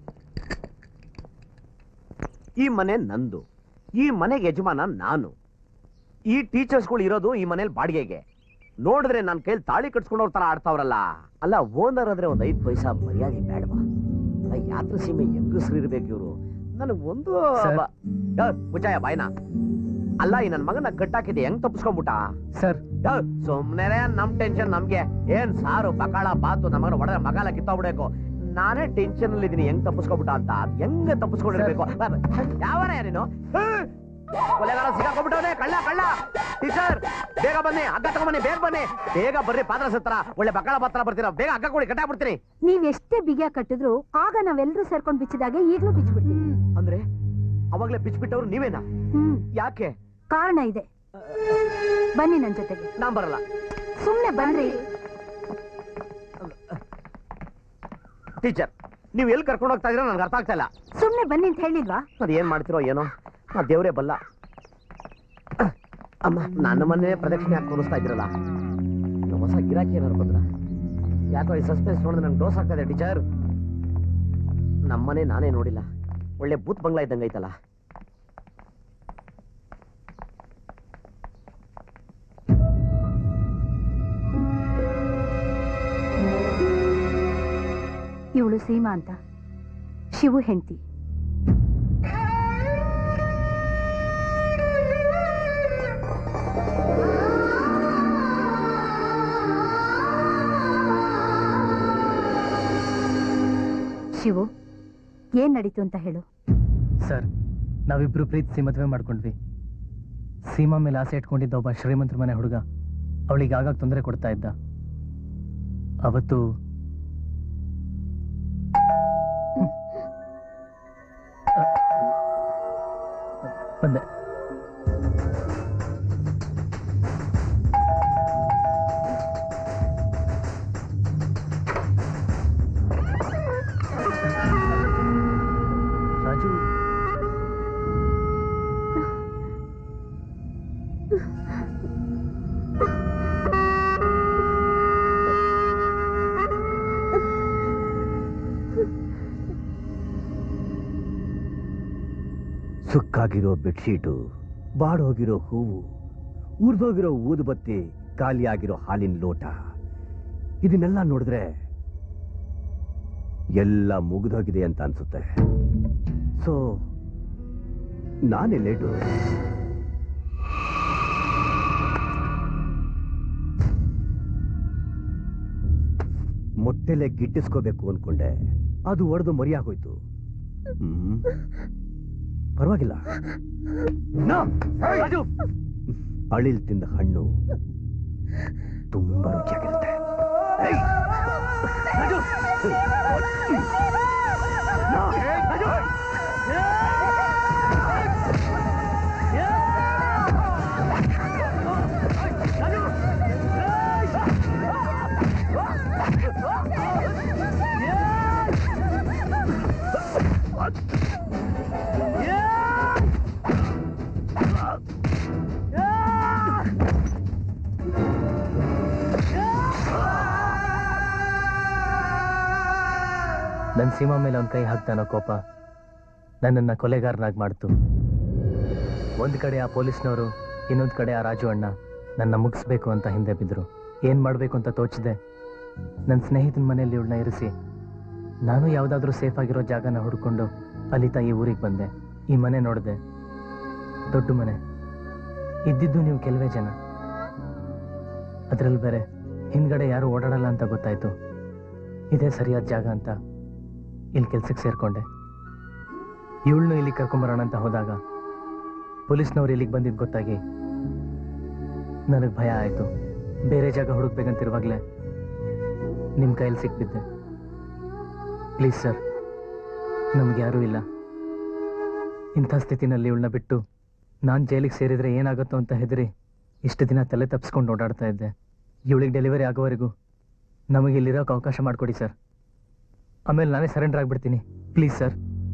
Speaker 1: ಈ ಮನೆ ನಂದು ಈ ಮನೆಗೆ ಯಜಮಾನ ನಾನು ಈ ಟೀಚರ್ಸ್ಗಳು ಇರೋದು ಈ ಮನೇಲಿ ಬಾಡಿಗೆಗೆ ನೋಡಿದ್ರೆ ನನ್ನ ಕೈಲಿ ತಾಳಿ ಕಟ್ಸ್ಕೊಂಡವ್ರ ತರ ಆಡ್ತಾವ್ರಲ್ಲ ಅಲ್ಲ ಓನರ್ ಅಂದ್ರೆ ಒಂದ್ ಐದ್ ಪೈಸಾ ಮರ್ಯಾದೆ ಬೇಡವಾ ಅಲ್ಲ ಯಾತ್ರ ಸೀಮೆ ಹೆಂಗಸ್ರು ಇರ್ಬೇಕು ಇವ್ರು ನನಗ್ ಒಂದು
Speaker 12: ಸರ್.
Speaker 1: ಬ- ಯೋ, ಮುಚ್ಚಾಯ ಬಾಯ್ನ ಅಲ್ಲ ಈ ನನ್ ಮಗನ ಕಟ್ಟಾಕಿದೆ ಹೆಂಗ್ ತಪ್ಪಿಸ್ಕೊಂಡ್ಬಿಟ್ಟ
Speaker 12: ಸರ್
Speaker 1: ಸುಮ್ನೆ ನಮ್ ಟೆನ್ಷನ್ ನಮ್ಗೆ ಏನ್ ಸಾರು ಬಕಾಳ ಬಾತು ನಮಗನ ಒಡೆದ ಮಗಾಲ ಕಿತ್ತೋಗ್ಬಿಡ್ಬೇಕು ನಾನೇ ಟೆನ್ಷನ್ ಅಲ್ಲಿ ಇದೀನಿ ಹೆಂಗ್ ತಪ್ಪಿಸ್ಕೊಬಿಟ್ಟ ಅಂತ ಅದ್ ಹೆಂಗ್ ತಪ್ಪಿಸ್ಕೊಂಡಿರ್ಬೇಕು ಯಾವನ ನೀನು ಹೇ! ಕೊಲೆಗಾರ ಸಿಗಾಕೊಂಡ್ಬಿಟ್ಟವನೆ ಕಳ್ಳ ಕಳ್ಳ ಟೀಚರ್ ಬೇಗ ಬನ್ನಿ ಹಗ್ಗ ತಗೊಂಬನ್ನಿ ಬೇಗ ಬನ್ನಿ ಬೇಗ ಬರ್ರಿ ಪಾತ್ರ ಸತ್ರ ಒಳ್ಳೆ ಬಕಾಳ ಪಾತ್ರ ಬರ್ತೀರಾ ಬೇಗ ಹಗ್ಗ ಕೊಡಿ ಕಟ್ಟಾಕ್ಬಿಡ್ತೀನಿ
Speaker 11: ನೀವ್ ಎಷ್ಟೇ ಬಿಗಿಯ ಕಟ್ಟಿದ್ರು ಆಗ ನಾವೆಲ್ಲರೂ ಸೇರ್ಕೊಂಡ್ ಬಿಚ್ಚಿದಾಗೆ ಈಗ್ಲೂ ಬಿಚ್ಚಿಬಿಡ್ತೀವಿ
Speaker 1: ಅಂದ್ರೆ ಅವಾಗ್ಲೇ ಬಿಚ್ಬಿಟ್ಟವ್ರು ನೀವೇನಾ
Speaker 11: ಹ್ಮ್
Speaker 1: ಯಾಕೆ
Speaker 11: ಕಾರಣ ಇದೆ ಬನ್ನಿ ನನ್ ಜೊತೆಗೆ
Speaker 1: ನಾನ್ ಬರಲ್ಲ
Speaker 11: ಸುಮ್ನೆ ಬನ್ರಿ
Speaker 1: ಟೀಚರ್ ನೀವು ಎಲ್ಲಿ ಕರ್ಕೊಂಡು ಹೋಗ್ತಾ ಇದೀರ ನನ್ಗೆ ಅರ್ಥ ಆಗ್ತಾ ಇಲ್ಲ
Speaker 11: ಸುಮ್ನೆ ಬನ್ನಿ ಅಂತ ಹೇಳಿಲ್ವಾ
Speaker 1: ಅದು ಏನ್ ಮಾಡ್ತಿರೋ ಏನೋ ನಾ ದೇವ್ರೇ ಬಲ್ಲ ಅಮ್ಮ ನನ್ನ ಮನೆ ಪ್ರದಕ್ಷಿಣೆ ಹಾಕಿ ತೋರಿಸ್ತಾ ಇದ್ರಲ್ಲ ನಮ್ಮ ಹೊಸ ಗಿರಾಕಿ ಏನಾರು ಬಂದ್ರ ಯಾಕೋ ಈ ಸಸ್ಪೆನ್ಸ್ ನೋಡಿದ್ರೆ ನಂಗೆ ಡೋಸ್ ಆಗ್ತಾ ಇದೆ ಟೀಚರ್ ನಮ್ಮನೆ ನಾನೇ ನೋಡಿಲ್ಲ ಒಳ್ಳೆ ಬೂತ್ ಬಂಗ್ಲಾ ಇದ್ದಂಗೆ ಐತಲ್ಲ
Speaker 11: ಇವಳು ಸೀಮಾ ಅಂತ ಶಿವು ಹೆಂಡತಿ ಶಿವು ಏನ್ ನಡೀತು ಅಂತ ಹೇಳು
Speaker 12: ಸರ್ ನಾವಿಬ್ರು ಪ್ರೀತಿಸಿ ಮದುವೆ ಮಾಡ್ಕೊಂಡ್ವಿ ಸೀಮಾ ಮೇಲೆ ಆಸೆ ಇಟ್ಕೊಂಡಿದ್ದ ಒಬ್ಬ ಶ್ರೀಮಂತರ ಮನೆ ಹುಡುಗ ಅವಳಿಗೆ ಆಗಾಗ ತೊಂದರೆ ಕೊಡ್ತಾ ಇದ್ದ ಅವತ್ತು ಹ್ಮ್. ಅ, ಬಂದೆ ರಾಜು
Speaker 14: ಸುಕ್ಕಾಗಿರೋ ಬೆಡ್ಶೀಟು ಬಾಡೋಗಿರೋ ಹೂವು ಉರ್ದೋಗಿರೋ ಊದುಬತ್ತಿ ಖಾಲಿಯಾಗಿರೋ ಹಾಲಿನ ಲೋಟ ಇದನ್ನೆಲ್ಲ ನೋಡಿದ್ರೆ ಎಲ್ಲ ಮುಗಿದೋಗಿದೆ ಅಂತ ಅನ್ಸುತ್ತೆ ಸೊ ನಾನೇ ಲೇಟು ಮೊಟ್ಟೆಲೆ ಗಿಟ್ಟಿಸ್ಕೋಬೇಕು ಅನ್ಕೊಂಡೆ ಅದು ಒಡೆದು ಮರಿಯಾಗೋಯ್ತು ಹ್ಮ್ ಪರವಾಗಿಲ್ಲ ಅಳಿಲ್ ತಿಂದ ಹಣ್ಣು ತುಂಬಾ ರುಚಿಯಾಗಿರುತ್ತೆ ಏಯ್! ರಾಜು! ನಾ!
Speaker 12: ನನ್ನ ಸೀಮಾ ಮೇಲೆ ಅವನ ಕೈ ಹಾಕ್ತಾನೋ ಕೋಪ ನನ್ನನ್ನು ಕೊಲೆಗಾರನಾಗಿ ಮಾಡ್ತು ಒಂದು ಕಡೆ ಆ ಪೊಲೀಸ್ನವರು ಇನ್ನೊಂದು ಕಡೆ ಆ ರಾಜು ಅಣ್ಣ ನನ್ನ ಮುಗಿಸ್ಬೇಕು ಅಂತ ಹಿಂದೆ ಬಿದ್ದರು ಏನು ಮಾಡಬೇಕು ಅಂತ ತೋಚಿದೆ ನನ್ನ ಸ್ನೇಹಿತನ ಮನೆಯಲ್ಲಿ ಇವಳನ್ನ ಇರಿಸಿ ನಾನು ಯಾವುದಾದ್ರೂ ಸೇಫ್ ಆಗಿರೋ ಜಾಗನ ಹುಡ್ಕೊಂಡು ಅಲಿತಾ ಈ ಊರಿಗೆ ಬಂದೆ ಈ ಮನೆ ನೋಡಿದೆ ದೊಡ್ಡ ಮನೆ ಇದ್ದಿದ್ದು ನೀವು ಕೆಲವೇ ಜನ ಅದರಲ್ಲಿ ಬೇರೆ ಹಿಂದ್ಗಡೆ ಯಾರು ಓಡಾಡಲ್ಲ ಅಂತ ಗೊತ್ತಾಯ್ತು ಇದೇ ಸರಿಯಾದ ಜಾಗ ಅಂತ ಇಲ್ಲಿ ಕೆಲ್ಸಕ್ಕೆ ಸೇರ್ಕೊಂಡೆ ಇವಳನ್ನು ಇಲ್ಲಿ ಕರ್ಕೊಂಬರೋಣ ಅಂತ ಹೋದಾಗ ಪೊಲೀಸ್ನವ್ರು ಇಲ್ಲಿಗೆ ಬಂದಿದ್ದು ಗೊತ್ತಾಗಿ ನನಗೆ ಭಯ ಆಯಿತು ಬೇರೆ ಜಾಗ ಹುಡುಕ್ಬೇಕಂತಿರುವಾಗಲೇ ನಿಮ್ಮ ಕೈಯಲ್ಲಿ ಸಿಕ್ಬಿದ್ದೆ ಪ್ಲೀಸ್ ಸರ್ ನಮ್ಗೆ ಯಾರೂ ಇಲ್ಲ ಇಂಥ ಸ್ಥಿತಿನಲ್ಲಿ ಇವಳನ್ನ ಬಿಟ್ಟು ನಾನು ಜೈಲಿಗೆ ಸೇರಿದ್ರೆ ಏನಾಗುತ್ತೋ ಅಂತ ಹೆದರಿ ಇಷ್ಟು ದಿನ ತಲೆ ತಪ್ಪಿಸ್ಕೊಂಡು ಓಡಾಡ್ತಾ ಇದ್ದೆ ಇವಳಿಗೆ ಡೆಲಿವರಿ ಆಗೋವರೆಗೂ ನಮಗೆ ಇಲ್ಲಿರೋಕೆ ಅವಕಾಶ ಮಾಡಿಕೊಡಿ ಸರ್ ಆಮೇಲೆ ನಾನೇ ಸರೆಂಡರ್ ಆಗಿಬಿಡ್ತೀನಿ ಪ್ಲೀಸ್ ಸರ್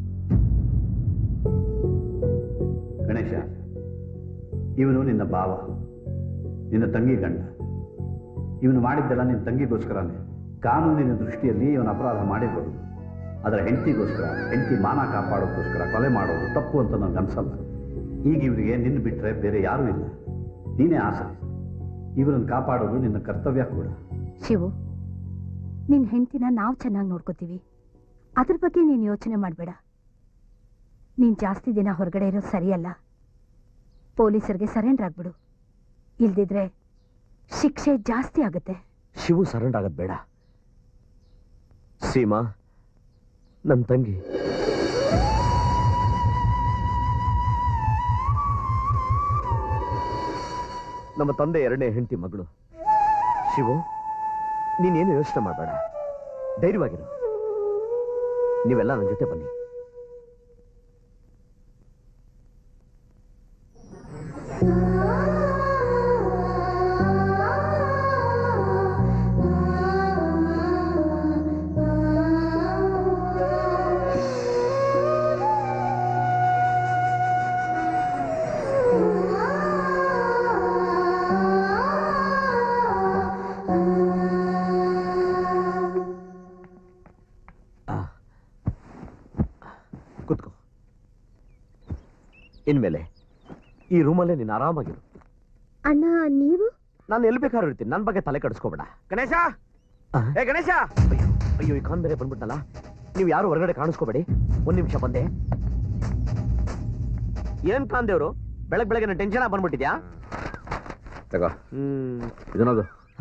Speaker 3: ಗಣೇಶ ಇವನು ನಿನ್ನ ಭಾವ ನಿನ್ನ ತಂಗಿ ಗಂಡ ಇವನು ಮಾಡಿದ್ದೆಲ್ಲ ನಿನ್ನ ತಂಗಿಗೋಸ್ಕರನೇ ಕಾನೂನಿನ ದೃಷ್ಟಿಯಲ್ಲಿ ಇವನ ಅಪರಾಧ ಮಾಡಿರ್ಬೋದು ಅದರ ಹೆಂಡತಿಗೋಸ್ಕರ ಹೆಂಡತಿ ಮಾನ ಕಾಪಾಡೋದಕ್ಕೋಸ್ಕರ ಕೊಲೆ ಮಾಡೋದು ತಪ್ಪು ಅಂತ ನನಗೆ ಅನ್ಸಲ್ಲ ಈಗ ಇವರಿಗೆ ನಿನ್ನ ಬಿಟ್ಟರೆ ಬೇರೆ ಯಾರೂ ಇಲ್ಲ ನೀನೇ ಆಸೆ ಇವರನ್ನು ಕಾಪಾಡೋದು ನಿನ್ನ ಕರ್ತವ್ಯ ಕೂಡ
Speaker 11: ಶಿವು ನಿನ್ ಹೆಂಡತಿನ ನಾವು ಚೆನ್ನಾಗಿ ನೋಡ್ಕೋತೀವಿ ಅದ್ರ ಬಗ್ಗೆ ನೀನು ಯೋಚನೆ ಮಾಡಬೇಡ ನೀನ್ ಜಾಸ್ತಿ ದಿನ ಹೊರಗಡೆ ಇರೋದು ಸರಿಯಲ್ಲ ಪೊಲೀಸರಿಗೆ ಸರೆಂಡರ್ ಆಗ್ಬಿಡು ಇಲ್ದಿದ್ರೆ ಶಿಕ್ಷೆ ಜಾಸ್ತಿ ಆಗುತ್ತೆ
Speaker 1: ಶಿವು ಸರೆಂಡರ್ ಆಗೋದು ಬೇಡ ಸೀಮಾ ನನ್ನ ತಂಗಿ ನಮ್ಮ ತಂದೆ ಎರಡನೇ ಹೆಂಡತಿ ಮಗಳು ಶಿವು ನೀನೇನು ಯೋಚನೆ ಮಾಡಬೇಡ ಧೈರ್ಯವಾಗಿರು ನೀವೆಲ್ಲ ನನ್ನ ಜೊತೆ ಬನ್ನಿ ಕೂತ್ಕೋ ಇನ್ಮೇಲೆ ಈ ರೂಮಲ್ಲೇ ನೀನು ಆರಾಮಾಗಿರು
Speaker 8: ಅಣ್ಣ ನೀವು
Speaker 1: ನಾನು ಎಲ್ಲಿ ಬೇಕಾದ್ರೂ ಇರ್ತೀನಿ ನನ್ನ ಬಗ್ಗೆ ತಲೆ ಕೆಡಿಸ್ಕೋಬೇಡ
Speaker 2: ಗಣೇಶ ಏ ಗಣೇಶ
Speaker 1: ಅಯ್ಯೋ ಈ ಕಾನ್ ಬೇರೆ ಬಂದ್ಬಿಟ್ನಲ್ಲ ನೀವು ಯಾರು ಹೊರಗಡೆ ಕಾಣಿಸ್ಕೋಬೇಡಿ ಒಂದ್ ನಿಮಿಷ ಬಂದೆ ಏನ್ ಕಾಂದೇವ್ರು ಬೆಳಗ್ ಬೆಳಗ್ಗೆ ಟೆನ್ಷನ್ ಆಗಿ ಬಂದ್ಬಿಟ್ಟಿದ್ಯಾ
Speaker 10: ತಗೋ
Speaker 1: ಹ್ಮ್
Speaker 10: ಇದನ್ನದು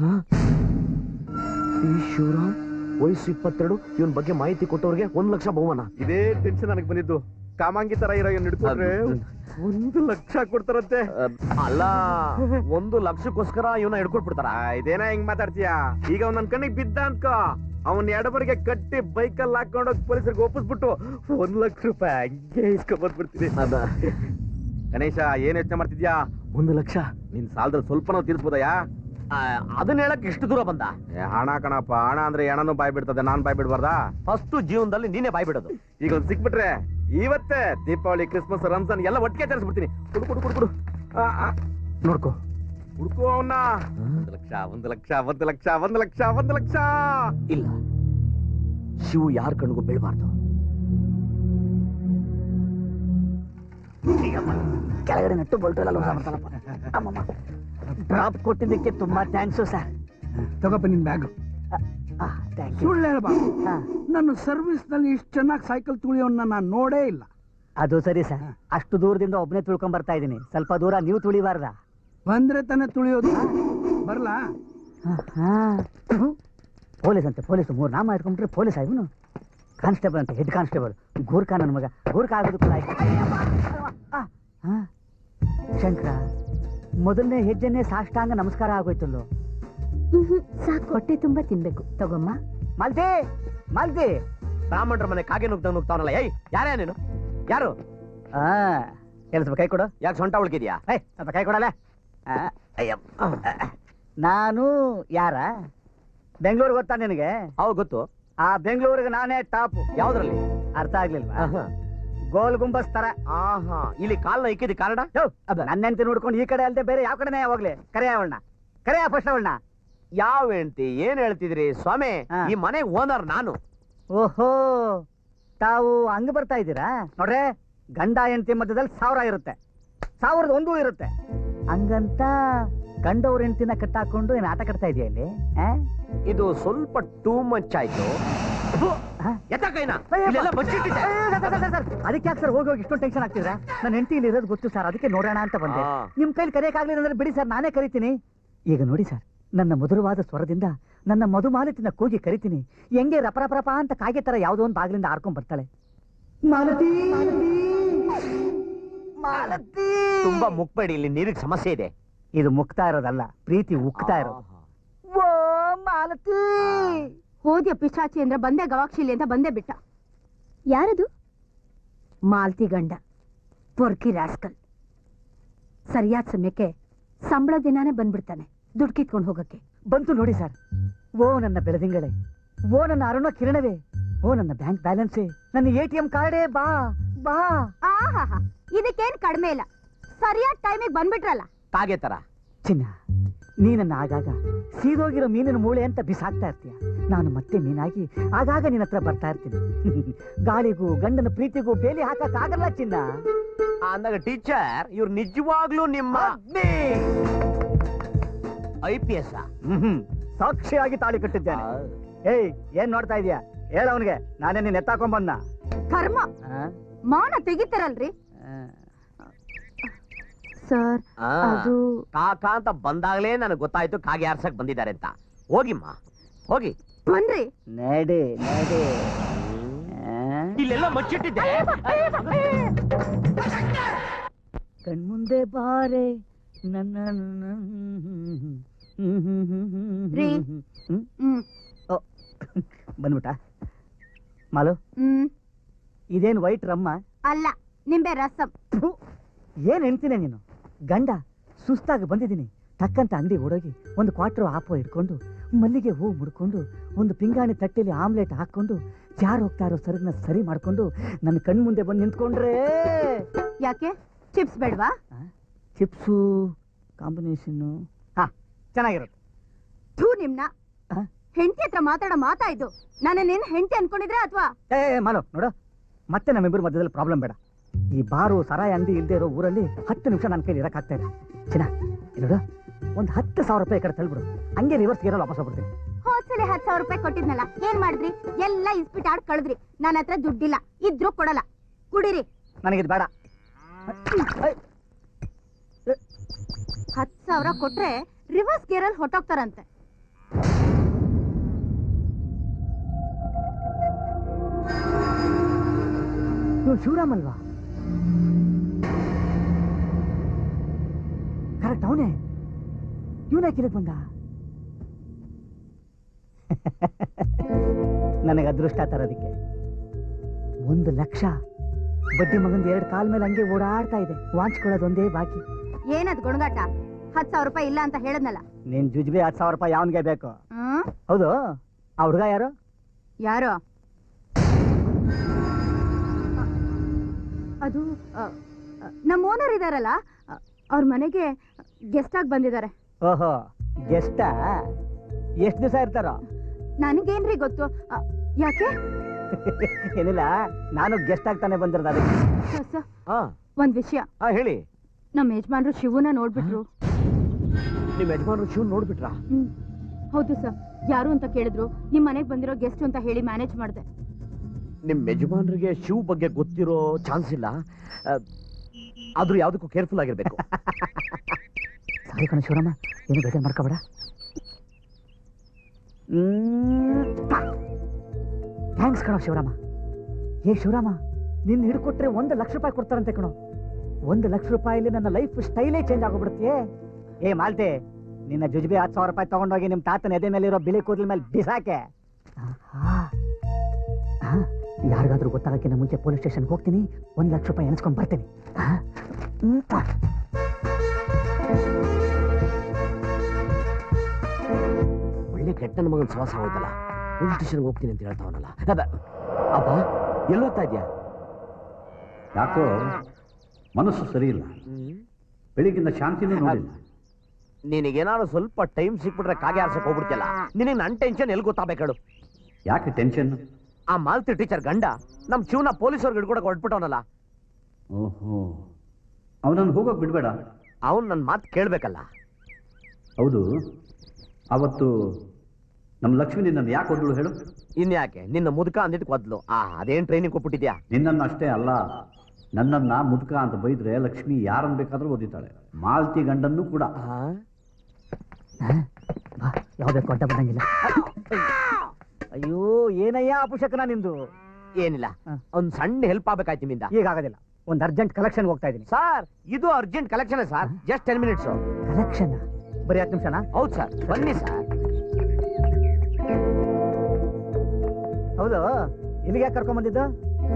Speaker 1: ಈ ಶಿವರಾಮ್ ವಯಸ್ಸು ಇಪ್ಪತ್ತೆರಡು ಇವನ್ ಬಗ್ಗೆ ಮಾಹಿತಿ ಕೊಟ್ಟವ್ರಿಗೆ ಒಂದ್ ಲಕ್ಷ ಬಹುಮಾನ
Speaker 14: ಇದೇ ಟೆನ್ಷನ್ ನನಗೆ ಬಂದಿದ್ದು ಕಾಮಾಂಗಿ ತರ ಇರೋ ಇವ್ನ ಹಿಡ್ಕೊಂಡ್ರೆ ಒಂದು ಲಕ್ಷ ಕೊಡ್ತಾರಂತೆ
Speaker 1: ಅಲ್ಲ ಒಂದು ಲಕ್ಷಕ್ಕೋಸ್ಕರ ಇವನ ಹಿಡ್ಕೊಟ್ಬಿಡ್ತಾರ
Speaker 2: ಇದೇನ ಹೆಂಗ್ ಮಾತಾಡ್ತೀಯ ಈಗ ಅವ್ನ್ ನನ್ ಕಣ್ಣಿಗೆ ಬಿದ್ದ ಅನ್ಕೋ ಅವನ್ ಎಡಬರಿಗೆ ಕಟ್ಟಿ ಬೈಕಲ್ಲಿ ಹಾಕೊಂಡೋಗಿ ಪೊಲೀಸರಿಗೆ ಒಪ್ಪಿಸ್ಬಿಟ್ಟು ಒಂದ್ ಲಕ್ಷ ರೂಪಾಯಿ ಹಂಗೆ ಇಸ್ಕೊಂಡ್ ಬಂದ್ಬಿಡ್ತೀನಿ ಗಣೇಶ ಏನ್ ಯೋಚನೆ ಮಾಡ್ತಿದ್ಯಾ
Speaker 1: ಒಂದು ಲಕ್ಷ
Speaker 2: ನಿನ್ ಸಾಲದಲ್ಲಿ ಸ್ವಲ್ಪ ನಾವು ತೀರ್ಸ್ಬೋದಯ್ಯ
Speaker 1: ಅದನ್ನ ಹೇಳಕ್ ಎಷ್ಟು ದೂರ ಬಂದ
Speaker 2: ಏ, ಹಣ ಕಣಪ್ಪ ಹಣ ಅಂದ್ರೆ ಹೆಣನು ಬಾಯ್ ಬಿಡ್ತದೆ ನಾನ್ ಬಾಯ್ ಬಿಡ್ಬಾರ್ದಾ
Speaker 1: ಫಸ್ಟ್ ಜೀವನದಲ್ಲಿ ನೀನೇ ಬಾಯ್ ಬಿಡೋದು
Speaker 2: ಈಗ ಒಂದ್ ಸಿಕ್ಬಿಟ್ರೆ ಇವತ್ತೇ ದೀಪಾವಳಿ ಕ್ರಿಸ್ಮಸ್ ರಂಜಾನ್ ಎಲ್ಲ ಒಟ್ಟಿಗೆ ತರಿಸ್ಬಿಡ್ತೀನಿ ಕುಡು ಕುಡು ಕುಡು ಕುಡು ಆ, ಆ,
Speaker 12: ನೋಡ್ಕೋ
Speaker 2: ಹುಡ್ಕೋ ಅವನ್ನ ಒಂದು ಲಕ್ಷ ಒಂದು ಲಕ್ಷ ಒಂದು ಲಕ್ಷ ಒಂದು ಲಕ್ಷ ಒಂದು ಲಕ್ಷ
Speaker 1: ಇಲ್ಲ ಶಿವು ಯಾರ ಕಣ್ಗೂ ಬೀಳ್ಬಾರ್ದು
Speaker 4: ಕೆಳಗಡೆ ನಟ್ಟು ಬೋಲ್ಟು ಎಲ್ಲ ಲೂಸ್ ಮಾಡ್ತಾನಪ್ಪ ಅಮ್ಮಮ್ಮ ಡ್ರಾಪ್ ಕೊಟ್ಟಿದ್ದಕ್ಕೆ ತುಂಬಾ ಥ್ಯಾಂಕ್ಸು ಸರ್
Speaker 5: ತಗೋಪ್ಪ ನಿನ್ ಬ್ಯಾಗ್
Speaker 4: ಥ್ಯಾಂಕ್ ಯು
Speaker 5: ಸುಳ್ಳು ಹೇಳ್ಬಾರ್ದು ನನ್ನ ಸರ್ವಿಸ್ ನಲ್ಲಿ ಇಷ್ಟು ಚೆನ್ನಾಗಿ ಸೈಕಲ್ ತುಳಿಯೋನ್ನ ನಾನು ನೋಡೇ ಇಲ್ಲ
Speaker 4: ಅದು ಸರಿ ಸರ್ ಅಷ್ಟು ದೂರದಿಂದ ಒಬ್ಬನೇ ತುಳ್ಕೊಂಡ್ ಬರ್ತಾ ಇದ್ದೀನಿ ಸ್ವಲ್ಪ ದೂರ ನೀವು ತುಳಿಬಾರ್ದ
Speaker 5: ಬಂದ್ರೆ ತಾನೇ ತುಳಿಯೋದು ಬರ್ಲಾ
Speaker 4: ಪೊಲೀಸ್ ಅಂತೆ ಪೊಲೀಸ್ ಮೂರು ನಾಮ ಇಟ್ಕೊಂಡ್ರೆ ಪೊಲೀಸ್ ಇವನು ಕಾನ್ಸ್ಟೇಬಲ್ ಅಂತ ಹೆಡ್ ಕಾನ್ಸ್ಟೇಬಲ್ ಗೂರ್ಖಾ ನನ್ನ ಮಗ ಗೂರ್ಖಾ ಆಗೋದು ಕೂಡ ಆಯ್ತು ಹಾ. ಶಂಕರ ಮೊದಲನೇ ಹೆಜ್ಜೆನೆ ಸಾಷ್ಟಾಂಗ ನಮಸ್ಕಾರ ಆಗೋಯ್ತಲ್ಲೋ
Speaker 11: ಸಾಕು ಹೊಟ್ಟೆ ತುಂಬಾ ತಿನ್ಬೇಕು ತಗೊಮ್ಮ
Speaker 4: ಮಾಲ್ತಿ ಮಾಲ್ತಿ
Speaker 1: ಬ್ರಾಹ್ಮಣರ ಮನೆ ಕಾಗೆ ನುಗ್ದಂಗ್ ನುಗ್ತಾವನಲ್ಲ ಏಯ್ ಯಾರೇ ನೀನು ಯಾರು
Speaker 4: ಆ ಎಲ್ಲಿ ಸ್ವಲ್ಪ ಕೈ ಕೊಡು
Speaker 1: ಯಾಕೆ ಸೊಂಟ ಉಳ್ಕಿದ್ಯಾ
Speaker 4: ಏಯ್ ಸ್ವಲ್ಪ ಕೈ ಕೊಡಲ್ಲ ಆ, ಅಯ್ಯಪ್ಪ ನಾನು ಯಾರ ಬೆಂಗಳೂರು ಗೊತ್ತಾ ನಿನಗೆ
Speaker 1: ಹೌದು ಗೊತ್ತು
Speaker 4: ಆ ಬೆಂಗಳೂರಿಗೆ ನಾನೇ ಟಾಪ್
Speaker 1: ಯಾವ್ದ್ರಲ್ಲಿ
Speaker 4: ಅರ್ಥ ಆಗ್ಲಿಲ್ವಾ ಗೋಲ್ ಗುಂಬಸ್ ತರ
Speaker 1: ಆಹಾ ಇಲ್ಲಿ ಕಾಲ್ನ ಇಕ್ಕಿದ ಕಾರಣ
Speaker 4: ನನ್ನ ಹೆಂಡತಿ ನೋಡ್ಕೊಂಡು ಈ ಕಡೆ ಅಲ್ದೆ ಬೇರೆ ಯಾವ ಕಡೆನೇ ಹೋಗ್ಲಿ ಕರೆಯ ಅವಳನ್ನ ಕರೆಯ ಫಸ್ಟ್ ಅವಳನ್ನ
Speaker 1: ಯಾವ ಹೆಂಡ್ತಿ ಏನ್ ಹೇಳ್ತಿದ್ರಿ ಸ್ವಾಮಿ ಈ ಮನೆ ಓನರ್ ನಾನು
Speaker 4: ಓಹೋ ತಾವು ಹಂಗ ಬರ್ತಾ ಇದ್ದೀರಾ ನೋಡ್ರೆ ಗಂಡ ಹೆಂಡತಿ ಮಧ್ಯದಲ್ಲಿ ಸಾವಿರ ಇರುತ್ತೆ ಸಾವಿರದ ಒಂದು ಇರುತ್ತೆ ಹಂಗಂತ ಗಂಡವ್ರ ಹೆಂಡತಿನ ಕಟ್ಟಾಕೊಂಡು ಏನ್ ಆಟ ಕಟ್ತಾ ಇದೆಯಾ ಇಲ್ಲಿ ಆ?
Speaker 1: ಇದು ಸ್ವಲ್ಪ ಟೂ ಮಚ್ ಆಯ್ತು ಎತ್ತ ಕೈನ ಇಲ್ಲೆಲ್ಲ ಬಚ್ಚಿಟ್ಟಿದ್ದೆ
Speaker 4: ಅದಕ್ಕೆ ಯಾಕೆ ಸರ್ ಹೋಗಿ ಹೋಗಿ ಇಷ್ಟೊಂದು ಟೆನ್ಷನ್ ಆಗ್ತಿದ್ರ ನನ್ನ ಹೆಂಡತಿ ಇಲ್ಲಿ ಇರೋದು ಗೊತ್ತು ಸರ್ ಅದಕ್ಕೆ ನೋಡೋಣ ಅಂತ ಬಂದೆ
Speaker 1: ಆ.
Speaker 4: ನಿಮ್ ಕೈಲಿ ಕರೆಯಕ್ಕಾಗ್ಲಿಲ್ಲ ಅಂದ್ರೆ ಬಿಡಿ ಸರ್ ನಾನೇ ಕರಿತೀನಿ ಈಗ ನೋಡಿ ಸರ್ ನನ್ನ ಮಧುರವಾದ ಸ್ವರದಿಂದ ನನ್ನ ಮಧುಮಾಲತಿನ ಕೂಗಿ ಕರಿತೀನಿ ಹೆಂಗೆ ರಪರಪರಪ ಅಂತ ಕಾಗೆ ತರ ಯಾವುದೋ ಒಂದು ಬಾಗಿಲಿಂದ ಆಡ್ಕೊಂಡ್ ಬರ್ತಾಳೆ ಮಾಲತಿ ಮಾಲತಿ
Speaker 1: ತುಂಬಾ ಮುಕ್ಬೇಡಿ ಇಲ್ಲಿ ನೀರಿಗೆ ಸಮಸ್ಯೆ ಇದೆ
Speaker 4: ಇದು ಮುಕ್ತಾ ಇರೋದಲ್ಲ ಪ್ರೀತಿ ಉಕ್ತಾ ಇರೋದು ಓ ಮಾಲತಿ
Speaker 15: ಹೋದ್ಯ ಪಿಶಾಚಿ ಅಂದ್ರೆ ಬಂದೆ ಗವಾಕ್ಷಿಲಿ ಅಂತ ಬಂದೇ ಬಿಟ್ಟ
Speaker 11: ಯಾರದು ಮಾಲ್ತಿ ಗಂಡ ಪೊರ್ಕಿ ರಾಸ್ಕಲ್ ಸರಿಯಾದ ಸಮಯಕ್ಕೆ ಸಂಬಳ ದಿನಾನೇ ಬಂದ್ಬಿಡ್ತಾನೆ ದುಡ್ಡು ಕಿತ್ಕೊಂಡು ಹೋಗಕ್ಕೆ
Speaker 4: ಬಂತು ನೋಡಿ ಸರ್ ಓ ನನ್ನ ಬೆಳದಿಂಗಳೇ ಓ ನನ್ನ ಅರುಣ ಕಿರಣವೇ ಓ ನನ್ನ ಬ್ಯಾಂಕ್ ಬ್ಯಾಲೆನ್ಸೇ ನನ್ನ ಎ ಟಿ ಎಂ ಕಾರ್ಡೇ ಬಾ ಬಾ
Speaker 15: ಆಹಾಹಾ ಇದಕ್ಕೇನ್ ಕಡಿಮೆ ಇಲ್ಲ ಸರಿಯಾದ ಟೈಮಿಗೆ ಬಂದ್ಬಿಟ್ರಲ್ಲ
Speaker 1: ಕಾಗೆ ತರ
Speaker 4: ಚಿನ್ನ ನೀನನ್ನ ಆಗಾಗ ಸೀದೋಗಿರೋ ಮೀನಿನ ಮೂಳೆ ಅಂತ ಬಿಸಾಕ್ತಾ ಇರ್ತೀಯ ನಾನು ಮತ್ತೆ ಮೀನಾಗಿ ಆಗಾಗ ನಿನ್ನ ಹತ್ರ ಬರ್ತಾ ಇರ್ತೀನಿ ಗಾಳಿಗೂ ಗಂಡನ ಪ್ರೀತಿಗೂ ಬೇಲಿ ಹಾಕಕ್ಕಾಗಲ್ಲ ಚಿನ್ನ
Speaker 1: ಅಂದಾಗ ಟೀಚರ್ ಇವ್ರು ನಿಜವಾಗ್ಲೂ ನಿಮ್ಮ ಐ ಪಿ ಎಸ್
Speaker 4: ಹ್ಮ್ ಸಾಕ್ಷಿಯಾಗಿ ತಾಳಿ ಕಟ್ಟಿದ್ದೇನೆ ಏಯ್ ಏನ್ ನೋಡ್ತಾ ಇದೀಯಾ ಹೇಳ ಅವನಿಗೆ ನಾನೇ ನೀನ್ ಎತ್ತಾಕೊಂಬನ್ನ
Speaker 15: ಕರ್ಮ ಮಾನ ತೆಗಿತಾರಲ್ರಿ ಸರ್ ಅದು
Speaker 1: ಕಾಕ ಅಂತ ಬಂದಾಗ್ಲೇ ನನಗೆ ಗೊತ್ತಾಯ್ತು ಕಾಗೆ ಆರ್ಸಕ್ ಬಂದಿದ್ದಾರೆ ಅಂತ ಹೋಗಿಮ್ಮ ಹೋಗಿ
Speaker 15: ಬನ್ರಿ
Speaker 4: ನಡೆ ನಡೆ
Speaker 1: ಇಲ್ಲೆಲ್ಲ ಮಚ್ಚಿಟ್ಟಿದ್ದೆ
Speaker 4: ಕಣ್ಮುಂದೆ ಬಾರೆ ನನ್ನ
Speaker 15: ರೀ.
Speaker 4: ಹ್ಮ್. ಓ, ಬಂದ್ಬಿಟ್ಟ ಮಾಲು
Speaker 15: ಹ್ಮ್
Speaker 4: ಇದೇನ್ ವೈಟ್ ರಮ್ಮ
Speaker 15: ಅಲ್ಲ ನಿಂಬೆ ರಸಂ
Speaker 4: ಥು, ಏನ್ ಹೆಣ್ತೀನಿ ನೀನು ಗಂಡ ಸುಸ್ತಾಗಿ ಬಂದಿದ್ದೀನಿ ಟಕ್ಕಂತ ಅಂಗಡಿ ಓಡೋಗಿ ಒಂದು ಕ್ವಾಟ್ರು ಆಪೋ ಇಟ್ಕೊಂಡು ಮಲ್ಲಿಗೆ ಹೂ ಮುಡ್ಕೊಂಡು ಒಂದು ಪಿಂಗಾಣಿ ತಟ್ಟೆಲಿ ಆಮ್ಲೆಟ್ ಹಾಕೊಂಡು ಜಾರ್ ಹೋಗ್ತಾ ಇರೋ ಸರಗ್ನ ಸರಿ ಮಾಡ್ಕೊಂಡು ನನ್ನ ಕಣ್ ಮುಂದೆ ಬಂದು ನಿಂತ್ಕೊಂಡ್ರೆ
Speaker 15: ಯಾಕೆ ಚಿಪ್ಸ್ ಬೇಡವಾ
Speaker 4: ಚಿಪ್ಸು ಕಾಂಬಿನೇಷನ್ನು ಹಾ ಚೆನ್ನಾಗಿರುತ್ತೆ
Speaker 15: ಥೂ ನಿಮ್ನ ಹೆಂಡತಿ ಹತ್ರ ಮಾತಾಡೋ ಮಾತಾ ಇದು ನಾನೇನೇನ್ ಹೆಂಡತಿ ಅನ್ಕೊಂಡಿದ್ರೆ ಅಥವಾ
Speaker 4: ಏ ಏ, ಮಾಲು ನೋಡು ಮತ್ತೆ ನಮ್ಮಿಬ್ಬರ ಮಧ್ಯದಲ್ಲಿ ಪ್ರಾಬ್ಲಮ್ ಬೇಡ ಈ ಬಾರು ಸರಾಯ ಅಂಗಡಿ ಇಲ್ದೇ ಇರೋ ಊರಲ್ಲಿ ಹತ್ತು ನಿಮಿಷ ನನ್ನ ಕೈಲಿ ಇರಕ್ಕಾಗ್ತಾ ಇಲ್ಲ ಚಿನ್ನ ಇಲ್ಲಿ ನೋಡು ಒಂದು ಹತ್ತು ಸಾವಿರ ರೂಪಾಯಿ ಈ ಕಡೆ ತಳ್ಬಿಡು ಹಂಗೆ ರಿವರ್ಸ್ ಗೇರಲ್ಲಿ ವಾಪಸ್ ಹೋಗ್ಬಿಡ್ತೀನಿ
Speaker 15: ಹೋದ್ಸಲ ಹತ್ತು ಸಾವಿರ ರೂಪಾಯಿ ಕೊಟ್ಟಿದ್ನಲ್ಲ ಏನ್ ಮಾಡಿದ್ರಿ ಎಲ್ಲ ಇಸ್ಪಿಟ್ ಆಡ್ ಕಳೆದ್ರಿ ನನ್ನ ಹತ್ರ ದುಡ್ಡಿಲ್ಲ ಇದ್ರೂ ಕೊಡಲ್ಲ ಕುಡಿರಿ
Speaker 4: ನನಗಿದು ಬೇಡ
Speaker 15: ಹತ್ತು ಸಾವಿರ ಕೊಟ್ರೆ ರಿವರ್ಸ್ ಗೇರಲ್ಲಿ ಹೊಟ್ಟೋಗ್ತಾರಂತೆ
Speaker 4: ನೀವು ಶಿವರಾಮ್ ಅಲ್ವಾ ಕರೆಕ್ಟ್ ಅವನೇ ಇವನೇ ಕಿಲಕ್ ಬಂದ ನನಗೆ ಅದೃಷ್ಟ ತರೋದಕ್ಕೆ ಒಂದು ಲಕ್ಷ ಬಡ್ಡಿ ಮಗಂದು ಎರಡು ಕಾಲ್ ಮೇಲೆ ಹಂಗೆ ಓಡಾಡ್ತಾ ಇದೆ ವಾಂಚ್ಕೊಳ್ಳೋದು ಒಂದೇ ಬಾಕಿ
Speaker 15: ಏನದ್ ಗುಣಗಾಟ ಹತ್ತು ಸಾವಿರ ರೂಪಾಯಿ ಇಲ್ಲ ಅಂತ ಹೇಳದ್ನಲ್ಲ
Speaker 4: ನೀನ್ ಜುಜ್ಬಿ ಹತ್ತು ಸಾವಿರ ರೂಪಾಯಿ ಯಾವನ್ಗೆ ಬೇಕು
Speaker 15: ಹ್ಮ್
Speaker 4: ಹೌದು ಆ ಹುಡುಗ ಯಾರು
Speaker 15: ಯಾರು ಅದು ಅ, ಅ, ನಮ್ಮ ಓನರ್ ಇದಾರಲ್ಲ ಅ, ಅವ್ರ ಮನೆಗೆ ಗೆಸ್ಟ್ ಆಗಿ ಬಂದಿದ್ದಾರೆ
Speaker 4: ಓಹೋ ಗೆಸ್ಟ ಎಷ್ಟು ದಿವಸ ಇರ್ತಾರೋ
Speaker 15: ನನಗೇನ್ರಿ ಗೊತ್ತು ಅ, ಯಾಕೆ
Speaker 4: ಏನಿಲ್ಲ ನಾನು ಗೆಸ್ಟ್ ಆಗ್ತಾನೆ ಬಂದಿರೋದು ಅದಕ್ಕೆ
Speaker 15: ಸರ್, ಸರ್, ಒಂದ್ ವಿಷಯ
Speaker 1: ಹೇಳಿ
Speaker 15: ನಮ್ಮ ಯಜಮಾನ್ರು ಶಿವನ ನೋಡ್ಬಿಟ್ರು
Speaker 1: ನಿಮ್ ಯಜಮಾನ್ರು ಶಿವ್ ನೋಡ್ಬಿಟ್ರಾ
Speaker 15: ಹ್ಮ್ ಹೌದು ಸರ್ ಯಾರು ಅಂತ ಕೇಳಿದ್ರು ನಿಮ್ ಮನೆಗ್ ಬಂದಿರೋ ಗೆಸ್ಟ್ ಅಂತ ಹೇಳಿ ಮ್ಯಾನೇಜ್ ಮಾಡಿದೆ
Speaker 1: ನಿಮ್ ಯಜಮಾನ್ರಿಗೆ ಶಿವ್ ಬಗ್ಗೆ ಗೊತ್ತಿರೋ ಚಾನ್ಸ್ ಇಲ್ಲ ಆ, ಆದ್ರೂ ಯಾವ್ದಕ್ಕೂ ಕೇರ್ಫುಲ್ ಆಗಿರ್ಬೇಕು
Speaker 4: ಸಾರಿ ಕಣ ಶಿವರಾಮ ಏನು ಬೇಜಾರು ಮಾಡ್ಕೋಬೇಡ ಥ್ಯಾಂಕ್ಸ್ ಕಣೋ ಶಿವರಾಮ ಏ ಶಿವರಾಮ ನಿನ್ನ ಹಿಡ್ಕೊಟ್ರೆ ಒಂದು ಲಕ್ಷ ರೂಪಾಯಿ ಕೊಡ್ತಾರಂತೆ ಕಣೋ ಒಂದು ಲಕ್ಷ ರೂಪಾಯಿಲಿ ನನ್ನ ಲೈಫ್ ಸ್ಟೈಲೇ ಚೇಂಜ್ ಆಗೋಗ್ಬಿಡುತ್ತೆ ಏ ಮಾಲ್ತೆ ನಿನ್ನ ಜುಜ್ಬಿ ಹತ್ತು ಸಾವಿರ ರೂಪಾಯಿ ತಗೊಂಡೋಗಿ ನಿಮ್ಮ ತಾತನ ಎದೆ ಮೇಲೆ ಇರೋ ಬಿಳಿ ಕೂದಲ ಮೇಲೆ ಬಿಸಾಕೆ ಯಾರಿಗಾದ್ರೂ ಗೊತ್ತಾಗಕ್ಕಿಂತ ಮುಂಚೆ ಪೊಲೀಸ್ ಸ್ಟೇಷನ್ಗೆ ಹೋಗ್ತೀನಿ ಒಂದು ಲಕ್ಷ ರೂಪಾಯಿ ಎನ್ಸ್ಕೊಂಡು ಬರ್ತೀನಿ ಆ? ಹ್ಮ್.
Speaker 1: ಒಳ್ಳೆ ಕೆಟ್ಟನ ಮಗನ್ ಸವಾಸ ಹೋಯ್ತಲ್ಲ ಪೊಲೀಸ್ ಸ್ಟೇಷನ್ಗೆ ಹೋಗ್ತೀನಿ ಅಂತ ಹೇಳ್ತಾವನಲ್ಲ ಅಬ್ಬ ಅಬ್ಬ ಎಲ್ಲೋಗ್ತಾ ಇದ್ಯಾ
Speaker 3: ಯಾಕೋ ಮನಸ್ಸು ಸರಿ ಇಲ್ಲ ಬೆಳಿಗ್ಗಿಂದ ಶಾಂತಿನೂ ನೋಡಿಲ್ಲ
Speaker 1: ನಿನಗೇನಾದ್ರು ಸ್ವಲ್ಪ ಟೈಮ್ ಸಿಕ್ಬಿಟ್ರೆ ಕಾಗೆ ಆರ್ಸಕ್ ಹೋಗ್ಬಿಡ್ತಿಯಲ್ಲ ನಿನಗೆ ನನ್ನ ಟೆನ್ಷನ್ ಎಲ್ಲಿ ಗೊತ್ತಾಗಬೇಕು ಹೇಳು
Speaker 3: ಯಾಕೆ ಟೆನ್ಷನ್
Speaker 1: ಆ ಮಾಲ್ತಿ ಟೀಚರ್ ಗಂಡ ನಮ್ ಶಿವನ ಪೊಲೀಸವ್ರಿಗೆ ಹಿಡ್ಕೊಡಕ್ ಹೊಟ್ಬಿಟ್ಟವನಲ್ಲ
Speaker 3: ಓಹೋ ಅವನನ್ನು ಹೋಗೋಕೆ ಬಿಡಬೇಡ
Speaker 1: ಅವ್ನು ನನ್ನ ಮಾತು ಕೇಳ್ಬೇಕಲ್ಲ
Speaker 3: ಹೌದು ಅವತ್ತು ನಮ್ಮ ಲಕ್ಷ್ಮಿ ನಿನ್ನನ್ನು ಯಾಕೆ ಹೊಡ್ಲು ಹೇಳು
Speaker 1: ಇನ್ಯಾಕೆ ನಿನ್ನ ಮುದುಕ ಅಂದಿದ್ ಕೊದ್ಲು ಆ ಅದೇನ್ ಟ್ರೈನಿಂಗ್ ಕೊಟ್ಬಿಟ್ಟಿದ್ಯಾ
Speaker 3: ನಿನ್ನನ್ನು ಅಷ್ಟೇ ಅಲ್ಲ ನನ್ನನ್ನ ಮುದುಕ ಅಂತ ಬೈದ್ರೆ ಲಕ್ಷ್ಮಿ ಯಾರನ್ನು ಬೇಕಾದ್ರೂ ಓದಿತಾಳೆ ಮಾಲ್ತಿ ಗಂಡನ್ನು ಕೂಡ
Speaker 4: ಯಾವುದೇ ಕೊಟ್ಟ ಬಂದಂಗಿಲ್ಲ ಅಯ್ಯೋ ಏನಯ್ಯ ಅಪುಷಕನ ನಿಂದು
Speaker 1: ಏನಿಲ್ಲ ಒಂದ್ ಸಣ್ಣ ಹೆಲ್ಪ್ ಆಗ್ಬೇಕಾಯ್ತು ನಿಮ್ಮಿಂದ
Speaker 4: ಈಗ ಆಗೋದಿಲ್ಲ ಒಂದು ಅರ್ಜೆಂಟ್ ಕಲೆಕ್ಷನ್ ಹೋಗ್ತಾ ಇದ್ದೀನಿ
Speaker 1: ಸರ್ ಇದು urgent collection sir just ten minutes
Speaker 4: collection ಬರೀ ಹತ್ತು ನಿಮಿಷನಾ
Speaker 1: ಹೌದು ಸರ್ ಬನ್ನಿ ಸರ್
Speaker 4: ಹೌದು ಇಲ್ಲಿಗೆ ಯಾಕೆ ಕರ್ಕೊಂಡ್ ಬಂದಿದ್ದು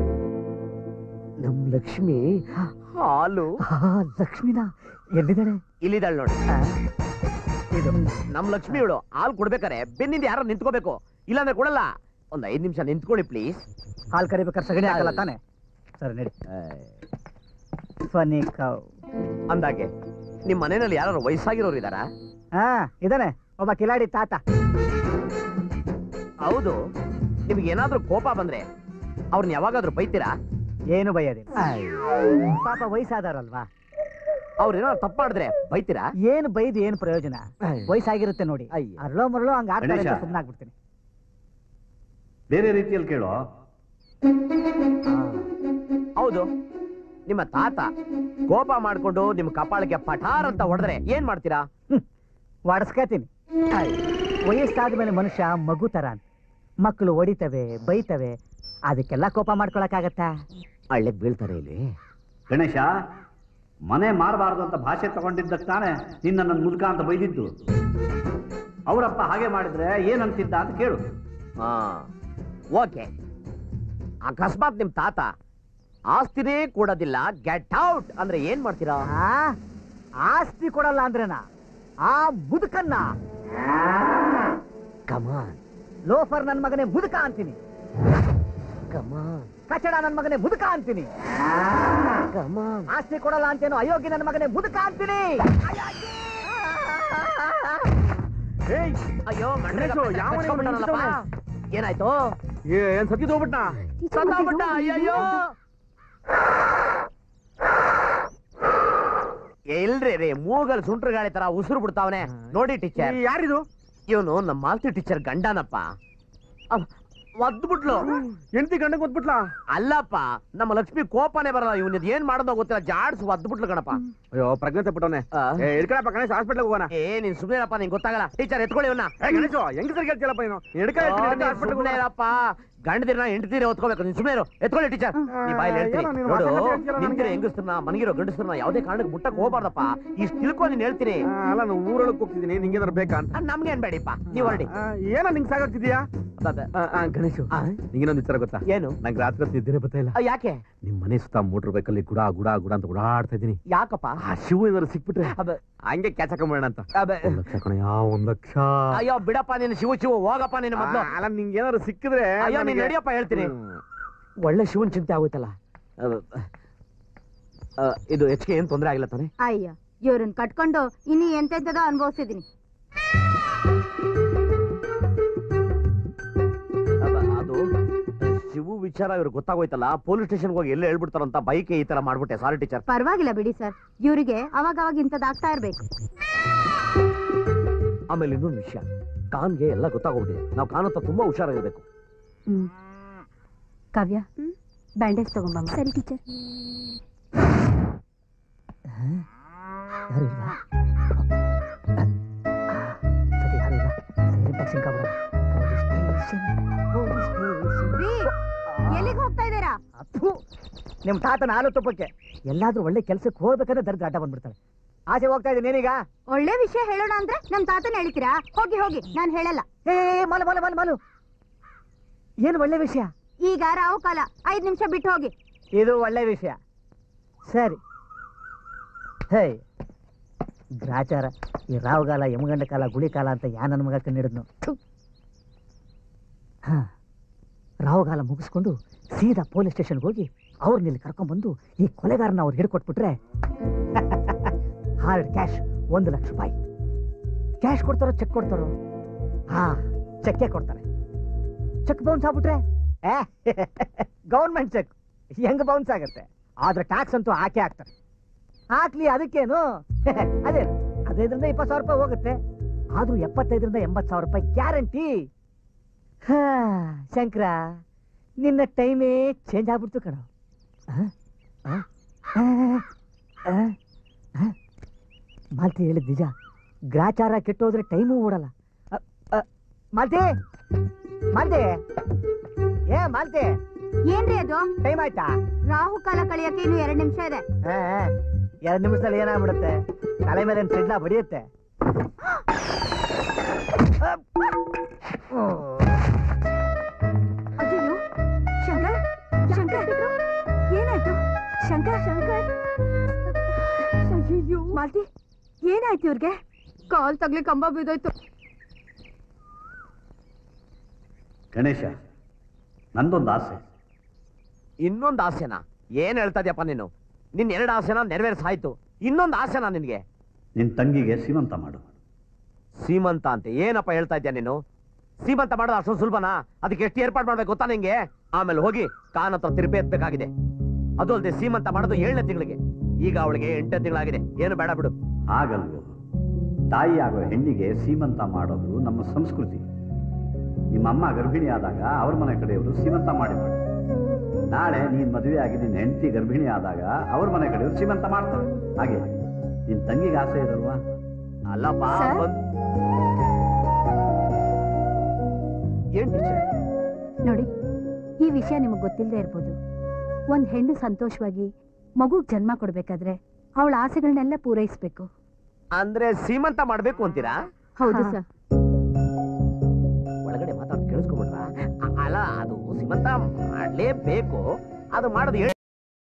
Speaker 1: ನಮ್ ಲಕ್ಷ್ಮಿ ಹಾಲು
Speaker 4: ಲಕ್ಷ್ಮಿನ ಎಲ್ಲಿದ್ದಾಳೆ
Speaker 1: ಇಲ್ಲಿದ್ದಾಳೆ ನೋಡಿ ಇದು ನಮ್ ಲಕ್ಷ್ಮಿ ಇವಳು ಹಾಲು ಕೊಡ್ಬೇಕಾರೆ ಬೆನ್ನಿಂದ ಯಾರೋ ನಿಂತ್ಕೋಬೇಕು ಇಲ್ಲಾಂದ್ರೆ ಕೊಡಲ್ಲ ಒಂದ್ ಐದ್ ನಿಮಿಷ ನಿಂತ್ಕೊಳ್ಳಿ ಪ್ಲೀಸ್
Speaker 4: ಹಾಲು ಕರಿಬೇಕಾದ್ರೆ ಸಗಣಿ ಆಗಲ್ಲ ತಾನೆ ಸರಿ ನಡಿ ಫನಿ ಕವ್
Speaker 1: ಅಂದಾಗೆ ನಿಮ್ ಮನೆಯಲ್ಲಿ ಯಾರು ವಯಸ್ಸಾಗಿರೋರು ಇದಾರಾ
Speaker 4: ಹಾ ಇದಾನೆ ಒಬ್ಬ ಕಿಲಾಡಿ ತಾತ
Speaker 1: ಹೌದು ನಿಮ್ಗೆ ಏನಾದ್ರೂ ಕೋಪ ಬಂದ್ರೆ ಅವ್ರನ್ನ ಯಾವಾಗಾದ್ರೂ ಬೈತೀರಾ
Speaker 4: ಏನು ಬೈಯೋದಿಲ್ಲ ಪಾಪ ವಯಸ್ಸಾದವ್ರಲ್ವಾ
Speaker 1: ಅವ್ರೇನಾದ್ರು ತಪ್ಪು ಮಾಡಿದ್ರೆ ಬೈತೀರಾ
Speaker 4: ಏನು ಬೈದು ಏನು ಪ್ರಯೋಜನ ವಯಸ್ಸಾಗಿರುತ್ತೆ ನೋಡಿ ಅರ್ಳೋ ಮರಳೋ ಹಂಗ ಆಡ್ತಾರೆ
Speaker 3: ಗಣೇಶ.
Speaker 4: ಸುಮ್ಮನಾಗ್ಬಿಡ್ತೀನಿ
Speaker 3: ಬೇರೆ ರೀತಿಯಲ್ಲಿ ಕೇಳೋ
Speaker 1: ಹೌದು ನಿಮ್ಮ ತಾತ ಕೋಪ ಮಾಡ್ಕೊಂಡು ನಿಮ್ ಕಪಾಳಕ್ಕೆ ಪಠಾರ್ ಅಂತ ಹೊಡೆದ್ರೆ ಏನ್ ಮಾಡ್ತೀರಾ
Speaker 4: ವಾಡಸ್ಕತೀನಿ ವಯಸ್ಸಾದ್ಮೇಲೆ ಮನುಷ್ಯ ಮಗು ತರ ಅಂತ ಮಕ್ಕಳು ಹೊಡಿತವೆ ಬೈತವೆ ಅದಕ್ಕೆಲ್ಲ ಕೋಪ ಮಾಡ್ಕೊಳಕ್ಕಾಗತ್ತಾ
Speaker 1: ಹಳ್ಳಿಗೆ ಬೀಳ್ತಾರೆ ಇಲ್ಲಿ
Speaker 3: ಗಣೇಶ ಮನೆ ಮಾರಬಾರ್ದು ಅಂತ ಭಾಷೆ ತಗೊಂಡಿದ್ದಕ್ಕೆ ತಾನೆ ನಿನ್ನ ನನ್ನ ಮುದುಕ ಅಂತ ಬೈದಿದ್ದು ಅವರಪ್ಪ ಹಾಗೆ ಮಾಡಿದ್ರೆ ಏನಂತಿದ್ದ ಅಂತ ಕೇಳು
Speaker 1: ಹಾ ಓಕೆ ಅಕಸ್ಮಾತ್ ನಿಮ್ ತಾತ ಆಸ್ತಿನೇ ಕೊಡೋದಿಲ್ಲ ಗೆಟ್ ಔಟ್ ಅಂದ್ರೆ ಏನ್ ಮಾಡ್ತೀರಾ
Speaker 4: ಆ, ಆಸ್ತಿ ಕೊಡಲ್ಲ ಅಂದ್ರೇನ ಆ ಮುದುಕನ್ನ
Speaker 1: ಕಮಾನ್
Speaker 4: ಲೋಫರ್ ನನ್ ಮಗನೇ ಮುದುಕ ಅಂತೀನಿ
Speaker 1: ಕಮಾನ್
Speaker 4: ಕಚಡ ನನ್ ಮಗನೇ ಮುದುಕ ಅಂತೀನಿ
Speaker 1: ಕಮಾನ್
Speaker 4: ಆಸ್ತಿ ಕೊಡಲ್ಲ ಅಂತೇನೋ ಅಯೋಗ್ಯ ನನ್ನ ಮಗನೇ ಮುದುಕ ಅಂತೀನಿ
Speaker 1: ಅಯ್ಯೋ
Speaker 2: ಗಣೇಶು, ಯಾವನೇ ಇವ್ನು
Speaker 1: ಕಚ್ಕೊಂಡ್ಬಿಟ್ನಲ್ಲಪ್ಪ. ಏನಾಯ್ತು
Speaker 2: ಏನ್ ಸತ್ತಿದ್ ಹೋಗ್ಬಿಟ್ನಾ
Speaker 1: ಸತ್ತೋಗ್ಬಿಟ್ಟ, ಅಯ್ಯಯ್ಯೋ ಎಲ್ರಿ ರೀ ಮೂಗಲ್ ಸುಂಟ್ರ ಗಾಳಿ ತರ ಉಸಿರು ಬಿಡ್ತಾವನೆ ನೋಡಿ ಟೀಚರ್
Speaker 2: ಯಾರಿದು
Speaker 1: ಇವನು ನಮ್ಮ ಮಾಲ್ತಿ ಟೀಚರ್ ಗಂಡನಪ್ಪ ಒದ್ಬಿಟ್ಲು
Speaker 2: ಹೆಂಡತಿ ಗಂಡಗ್ ಒದ್ಬಿಟ್ಲಾ
Speaker 1: ಅಲ್ಲಪ್ಪ ನಮ್ಮ ಲಕ್ಷ್ಮಿ ಕೋಪನೇ ಬರಲ್ಲ ಇವನ್ ಏನ್ ಮಾಡೋದೋ ಗೊತ್ತಿಲ್ಲ ಜಾಡ್ಸ್ ಒದ್ಬಿಟ್ಲು ಕಣಪ್ಪ
Speaker 2: ಅಯ್ಯೋ ಪ್ರಜ್ಞೆ ಬಿಟ್ಟವನೆ ಎಡ್ಕಳಪ್ಪ ಗಣೇಶ್ ಹಾಸ್ಪಿಟ್ಲ್ ಹೋಗೋಣ
Speaker 1: ಏ ನೀನ್ ಸುಮ್ನೆರಪ್ಪ ನಿಂಗೆ ಗೊತ್ತಾಗಲ್ಲ ಟೀಚರ್ ಎತ್ಕೊಳ್ಳಿ ಇವನ್ನ
Speaker 2: ಏ ಗಣೇಶ್ ಹೆಂಗ್ ಸರಿ ಕೇಳ್ತಿಯಲ್ಲಪ್ಪ ನೀನು ಎಡ್ಕ
Speaker 1: ಸುಮ್ಮನೆ ಇರಪ್ಪ ಗಂಡದಿರ ಹೆಂಡತಿರ ಹೊತ್ಕೋಬೇಕು ನೀನ್ ಸುಮ್ಮನೆ ಇರು ಎತ್ಕೊಳ್ಳಿ ಟೀಚರ್ ನೀ ಬಾಯಲ್ಲಿ ಹೇಳ್ತೀನಿ
Speaker 2: ಏನೋ ನೀನು
Speaker 1: ನೋಡು
Speaker 2: ಮಾತಾಡ್ತಾ ಇರ್ತೀಯಲ್ಲ
Speaker 1: ನಿಂತಿರೋ
Speaker 2: ನನಗೆ.
Speaker 1: ಹೆಂಗಸ್ರನ್ನ ಮನಗಿರೋ ಗಂಡಸ್ರನ್ನ ಯಾವ್ದೇ ಕಾರಣಕ್ಕೆ ಮುಟ್ಟಕ್ ಹೋಗ್ಬಾರ್ದಪ್ಪ ಇಷ್ಟು ತಿಳ್ಕೊ ನೀನ್ ಹೇಳ್ತೀನಿ
Speaker 2: ಅಲ್ಲ ನಾನು ಊರೊಳಗೆ ಹೋಗ್ತಿದ್ದೀನಿ ನಿಂಗೇನಾರು ಬೇಕಾ ಅಂತ
Speaker 1: ನಮ್ಗೆ ಏನ್ ಬೇಡಿಪ್ಪ ನೀವ್ ಹೊರಡಿ
Speaker 2: ಆ, ಏನೋ ನಿಂಗೆ ಸಾಕಾಗ್ತಿದ್ಯಾ ಗಣೇಶ್ ನಿಂಗೇನೊಂದು ವಿಚಾರ ಗೊತ್ತಾ
Speaker 1: ಏನು
Speaker 2: ನಂಗೆ ರಾತ್ರಿ ಹೊತ್ತು ನಿದ್ದೆ ಬರ್ತಾ ಇಲ್ಲ
Speaker 1: ಆ, ಯಾಕೆ
Speaker 10: ನಿಮ್ ಮನೆ ಸುತ್ತ ಮೋಟರ್ ಬೈಕಲ್ಲಿ ಗುಡ ಗುಡ ಗುಡ ಅಂತ ಓಡಾಡ್ತಾ ಇದೀನಿ
Speaker 1: ಯಾಕಪ್ಪ
Speaker 10: ಆ ಶಿವ ಏನಾದ್ರು ಸಿಕ್ಬಿಟ್ರೆ
Speaker 2: ಹಂಗೆ ಕ್ಯಾಚ್ ಹಾಕೊಂಬೇಡ ಅಂತ
Speaker 10: ಒಂದ್ ಲಕ್ಷ ಕಣ ಯಾವ ಒಂದ್ ಲಕ್ಷ
Speaker 1: ಅಯ್ಯೋ ಬಿಡಪ್ಪ ನೀನು ಶಿವ ಶಿವ ಹೋಗಪ್ಪ ನೀನು ಮೊದ್ಲು
Speaker 2: ಅಲ್ಲ ನಿಂಗೆ ಏನಾದ್ರು ಸಿಕ್ಕಿದ್ರೆ
Speaker 1: ಅಯ್ಯೋ ನೀನ್
Speaker 2: ನನಗೆ-
Speaker 1: ನಡಿಯಪ್ಪ ಹೇಳ್ತೀನಿ ಒಳ್ಳೆ ಶಿವನ್ ಚಿಂತೆ ಆಗೋಯ್ತಲ್ಲ ಅಹ್, ಅಹ್, ಇದು ಹೆಚ್ಚಿಗೆ ಏನ್ ತೊಂದ್ರೆ ಆಗಿಲ್ಲ ತಾನೆ
Speaker 15: ಅಯ್ಯ ಇವ್ರನ್ನ ಕಟ್ಕೊಂಡು ಇನ್ನು ಎಂತೆಂತದೋ ಅನುಭವಿಸಿದೀನಿ
Speaker 1: ಅದ- ಅದು ಶಿವು ವಿಚಾರ ಇವ್ರಿಗೆ ಗೊತ್ತಾಗೋಯ್ತಲ್ಲ ಪೊಲೀಸ್ ಸ್ಟೇಷನ್ ಹೋಗಿ ಎಲ್ಲ ಹೇಳ್ಬಿಡ್ತಾರಂತ ಬೈಕ್ ಈ ತರ ಮಾಡ್ಬಿಟ್ಟೆ ಸಾರಿ ಟೀಚರ್
Speaker 15: ಪರವಾಗಿಲ್ಲ ಬಿಡಿ ಸರ್ ಇವರಿಗೆ ಅವಾಗ ಅವಾಗ ಇಂಥದ್ದಾಗ್ತಾ ಇರ್ಬೇಕು
Speaker 1: ಆಮೇಲೆ ಇನ್ನೊಂದು ವಿಷಯ ಕಾನ್ಗೆ ಎಲ್ಲ ಗೊತ್ತಾಗೋಗ್ಬಿಟ್ಟಿದೆ ನಾವು ಕಾನ್ ಹತ್ರ ತುಂಬಾ ಹುಷಾರಾಗಿರ್ಬೇಕು
Speaker 11: ಹ್ಮ್ ಕಾವ್ಯ ಬ್ಯಾಂಡೇಜ್ ತಗೊಂಬಮ್ಮ
Speaker 8: ಸರಿ ಟೀಚರ್
Speaker 4: ಯಾರು ಇಲ್ವಾ ಸರಿ ಯಾರು ಇಲ್ಲ ಸೈಲೆಂಟ್ ಆಗಿ ಸಿಂಕ ಬಿಡೋಣ ಪೊಲೀಸ್ ಸ್ಟೇಷನ್ ಪೊಲೀಸ್ ಸ್ಟೇಷನ್
Speaker 15: ರೀ ಎಲ್ಲಿಗೆ ಹೋಗ್ತಾ ಇದ್ದೀರಾ
Speaker 4: ಅಪ್ಪು ನಿಮ್ ತಾತನ ಹಾಲು ತುಪ್ಪಕ್ಕೆ ಎಲ್ಲಾದ್ರೂ ಒಳ್ಳೆ ಕೆಲ್ಸಕ್ಕೆ ಹೋಗ್ಬೇಕಾದ್ರೆ ದರ್ದ ಅಡ್ಡ ಬಂದ್ಬಿಡ್ತಾಳೆ ಆಚೆ ಹೋಗ್ತಾ ಇದ್ದೀನಿ ನೀನೀಗ
Speaker 15: ಒಳ್ಳೆ ವಿಷಯ ಹೇಳೋಣ ಅಂದ್ರೆ ನಮ್ ತಾತನ ಹೇಳ್ತೀರಾ ಹೋಗಿ ಹೋಗಿ ನಾನ್ ಹೇಳಲ್ಲ
Speaker 4: ಏ ಮಾಲು ಮಾಲು ಮಾಲು ಮಾಲು ಏನು ಒಳ್ಳೆ ವಿಷಯ
Speaker 15: ಈಗ ರಾವು ಕಾಲ ಐದ್ ನಿಮಿಷ ಬಿಟ್ಟು ಹೋಗಿ
Speaker 4: ಇದು ಒಳ್ಳೆ ವಿಷಯ ಸರಿ ಹೇ ಗ್ರಾಚಾರ ಈ ರಾವುಗಾಲ ಯಮಗಂಡ ಕಾಲ ಗುಳಿ ಕಾಲ ಅಂತ ಯಾ ನನ್ನ ಮಗ ಕಂಡಿಡಿದ್ನು ಹಾ ರಾವುಗಾಲ ಮುಗಿಸ್ಕೊಂಡು ಸೀದಾ ಪೊಲೀಸ್ ಸ್ಟೇಷನ್ಗೆ ಹೋಗಿ ಅವ್ರನ್ನ ಇಲ್ಲಿ ಕರ್ಕೊಂಡ್ಬಂದು ಈ ಕೊಲೆಗಾರನ ಅವ್ರು ಹಿಡ್ಕೊಟ್ಬಿಟ್ರೆ ಹಾರ್ಡ್ ಕ್ಯಾಶ್ ಒಂದು ಲಕ್ಷ ರೂಪಾಯಿ ಕ್ಯಾಶ್ ಕೊಡ್ತಾರೋ ಚೆಕ್ ಕೊಡ್ತಾರೋ ಹಾ ಚೆಕ್ಕೆ ಕೊಡ್ತಾರೆ ಚೆಕ್ ಬೌನ್ಸ್ ಆಗ್ಬಿಟ್ರೆ ಗೌರ್ಮೆಂಟ್ ಚೆಕ್ ಹೆಂಗ್ ಬೌನ್ಸ್ ಆಗತ್ತೆ ಆದ್ರೆ ಟ್ಯಾಕ್ಸ್ ಅಂತೂ ಹಾಕೇ ಹಾಕ್ತಾರೆ ಹಾಕ್ಲಿ ಅದಕ್ಕೇನು ಅದೇ ಹದಿನೈದರಿಂದ ಇಪ್ಪತ್ತು ಸಾವಿರ ರೂಪಾಯಿ ಹೋಗುತ್ತೆ ಆದ್ರೂ ಎಪ್ಪತ್ತೈದರಿಂದ ಎಂಬತ್ತು ಸಾವಿರ ರೂಪಾಯಿ ಗ್ಯಾರಂಟಿ ಶಂಕರ ನಿನ್ನ ಟೈಮೇ ಚೇಂಜ್ ಆಗ್ಬಿಡ್ತು ಕಣ ಮಾಲ್ತಿ ಹೇಳಿದ್ ನಿಜ ಗ್ರಾಚಾರ ಕೆಟ್ಟೋದ್ರೆ ಟೈಮು ಓಡಲ್ಲ ಅ, ಅ, ಮಾಲ್ತಿ ಮಾಲ್ತಿ ಏ ಮಾಲ್ತಿ
Speaker 15: ಏನ್ರಿ ಅದು
Speaker 4: ಟೈಮ್ ಆಯ್ತಾ
Speaker 15: ರಾಹು ಕಾಲ ಕಳಿಯಕ್ಕೆ ಇನ್ನು ಎರಡ್ ನಿಮಿಷ ಇದೆ
Speaker 4: ಎರಡು ನಿಮಿಷದಲ್ಲಿ ಏನಾಗ್ಬಿಡುತ್ತೆ ತಲೆ ಮೇಲೆ ಒಂದು ಸಿಡ್ಲ ಬಡಿಯುತ್ತೆ
Speaker 15: ಅಯ್ಯೋ
Speaker 13: ಜೋರ್ ತಗ್ಲಿ ಕಂಬ ಬಿದ್ದೋಯ್ತು
Speaker 3: ಗಣೇಶ ನಂದೊಂದು ಆಸೆ
Speaker 1: ಇನ್ನೊಂದು ಆಸೆನಾ ಏನ್ ಹೇಳ್ತಾ ಇದೆಯಪ್ಪ ನೀನು ನಿನ್ ಎರಡು ಆಸೆನ ನೆರವೇರಿಸಾಯ್ತು ಇನ್ನೊಂದು ಆಸೆನಾ ನಿನ್ಗೆ
Speaker 3: ನಿನ್ನ ತಂಗಿಗೆ ಸೀಮಂತ ಮಾಡು
Speaker 1: ಸೀಮಂತ ಅಂತ ಏನಪ್ಪ ಹೇಳ್ತಾ ಇದ್ಯಾ ನೀನು ಸೀಮಂತ ಮಾಡೋದು ಅಷ್ಟೊಂದು ಸುಲಭನಾ ಅದಕ್ಕೆ ಎಷ್ಟು ಏರ್ಪಾಡು ಮಾಡ್ಬೇಕು ಗೊತ್ತಾ ನಿಂಗೆ ಆಮೇಲೆ ಹೋಗಿ ಕಾನ್ ಹತ್ರ ತಿರುಪಿ ಎತ್ತಬೇಕಾಗಿದೆ ಅದು ಅಲ್ಲದೆ ಸೀಮಂತ ಮಾಡೋದು ಏಳನೇ ತಿಂಗಳಿಗೆ ಈಗ ಅವಳಿಗೆ ಎಂಟನೇ ತಿಂಗಳಾಗಿದೆ ಏನು ಬೇಡ ಬಿಡು
Speaker 3: ಹಾಗಲ್ವೋ ತಾಯಿ ಆಗೋ ಹೆಣ್ಣಿಗೆ ಸೀಮಂತ ಮಾಡೋದು ನಮ್ಮ ಸಂಸ್ಕೃತಿ ನಿಮ್ಮಮ್ಮ ಗರ್ಭಿಣಿ ಆದಾಗ ಅವ್ರ ಮನೆ ಕಡೆಯವರು ಸೀಮಂತ ಮಾಡಿದ್ರು ನಾಳೆ ನೀನ್ ಮದುವೆ ಆಗಿ ನಿನ್ನ ಹೆಂಡತಿ ಗರ್ಭಿಣಿ ಆದಾಗ ಅವ್ರ ಮನೆ ಕಡೆಯವರು ಸೀಮಂತ ಮಾಡ್ತಾರೆ ಹಾಗೆ ನಿನ್ ತಂಗಿಗೆ ಆಸೆ ಇರಲ್ವಾ
Speaker 1: ಅಲ್ಲಪ್ಪ
Speaker 11: ಸರ್?
Speaker 1: ಒಂದ್- ಏನ್ ಟೀಚರ್
Speaker 11: ನೋಡಿ ಈ ವಿಷಯ ನಿಮಗೆ ಗೊತ್ತಿಲ್ಲದೆ ಇರ್ಬೋದು ಒಂದ್ ಹೆಣ್ಣು ಸಂತೋಷವಾಗಿ ಮಗುಗ್ ಜನ್ಮ ಕೊಡ್ಬೇಕಾದ್ರೆ ಅವಳ ಆಸೆಗಳನ್ನೆಲ್ಲ ಪೂರೈಸ್ಬೇಕು
Speaker 1: ಅಂದ್ರೆ ಸೀಮಂತ ಮಾಡ್ಬೇಕು ಅಂತೀರಾ
Speaker 13: ಹೌದು
Speaker 11: ಹಾ.
Speaker 13: ಸರ್
Speaker 1: ಒಳಗಡೆ ಮಾತಾಡ್ ಕೇಳಿಸ್ಕೊಂಡ್ಬಿಟ್ರ ಅಲ್ಲ ಅದು ಸೀಮಂತ ಮಾಡ್ಲೇಬೇಕು ಅದು ಮಾಡೋದು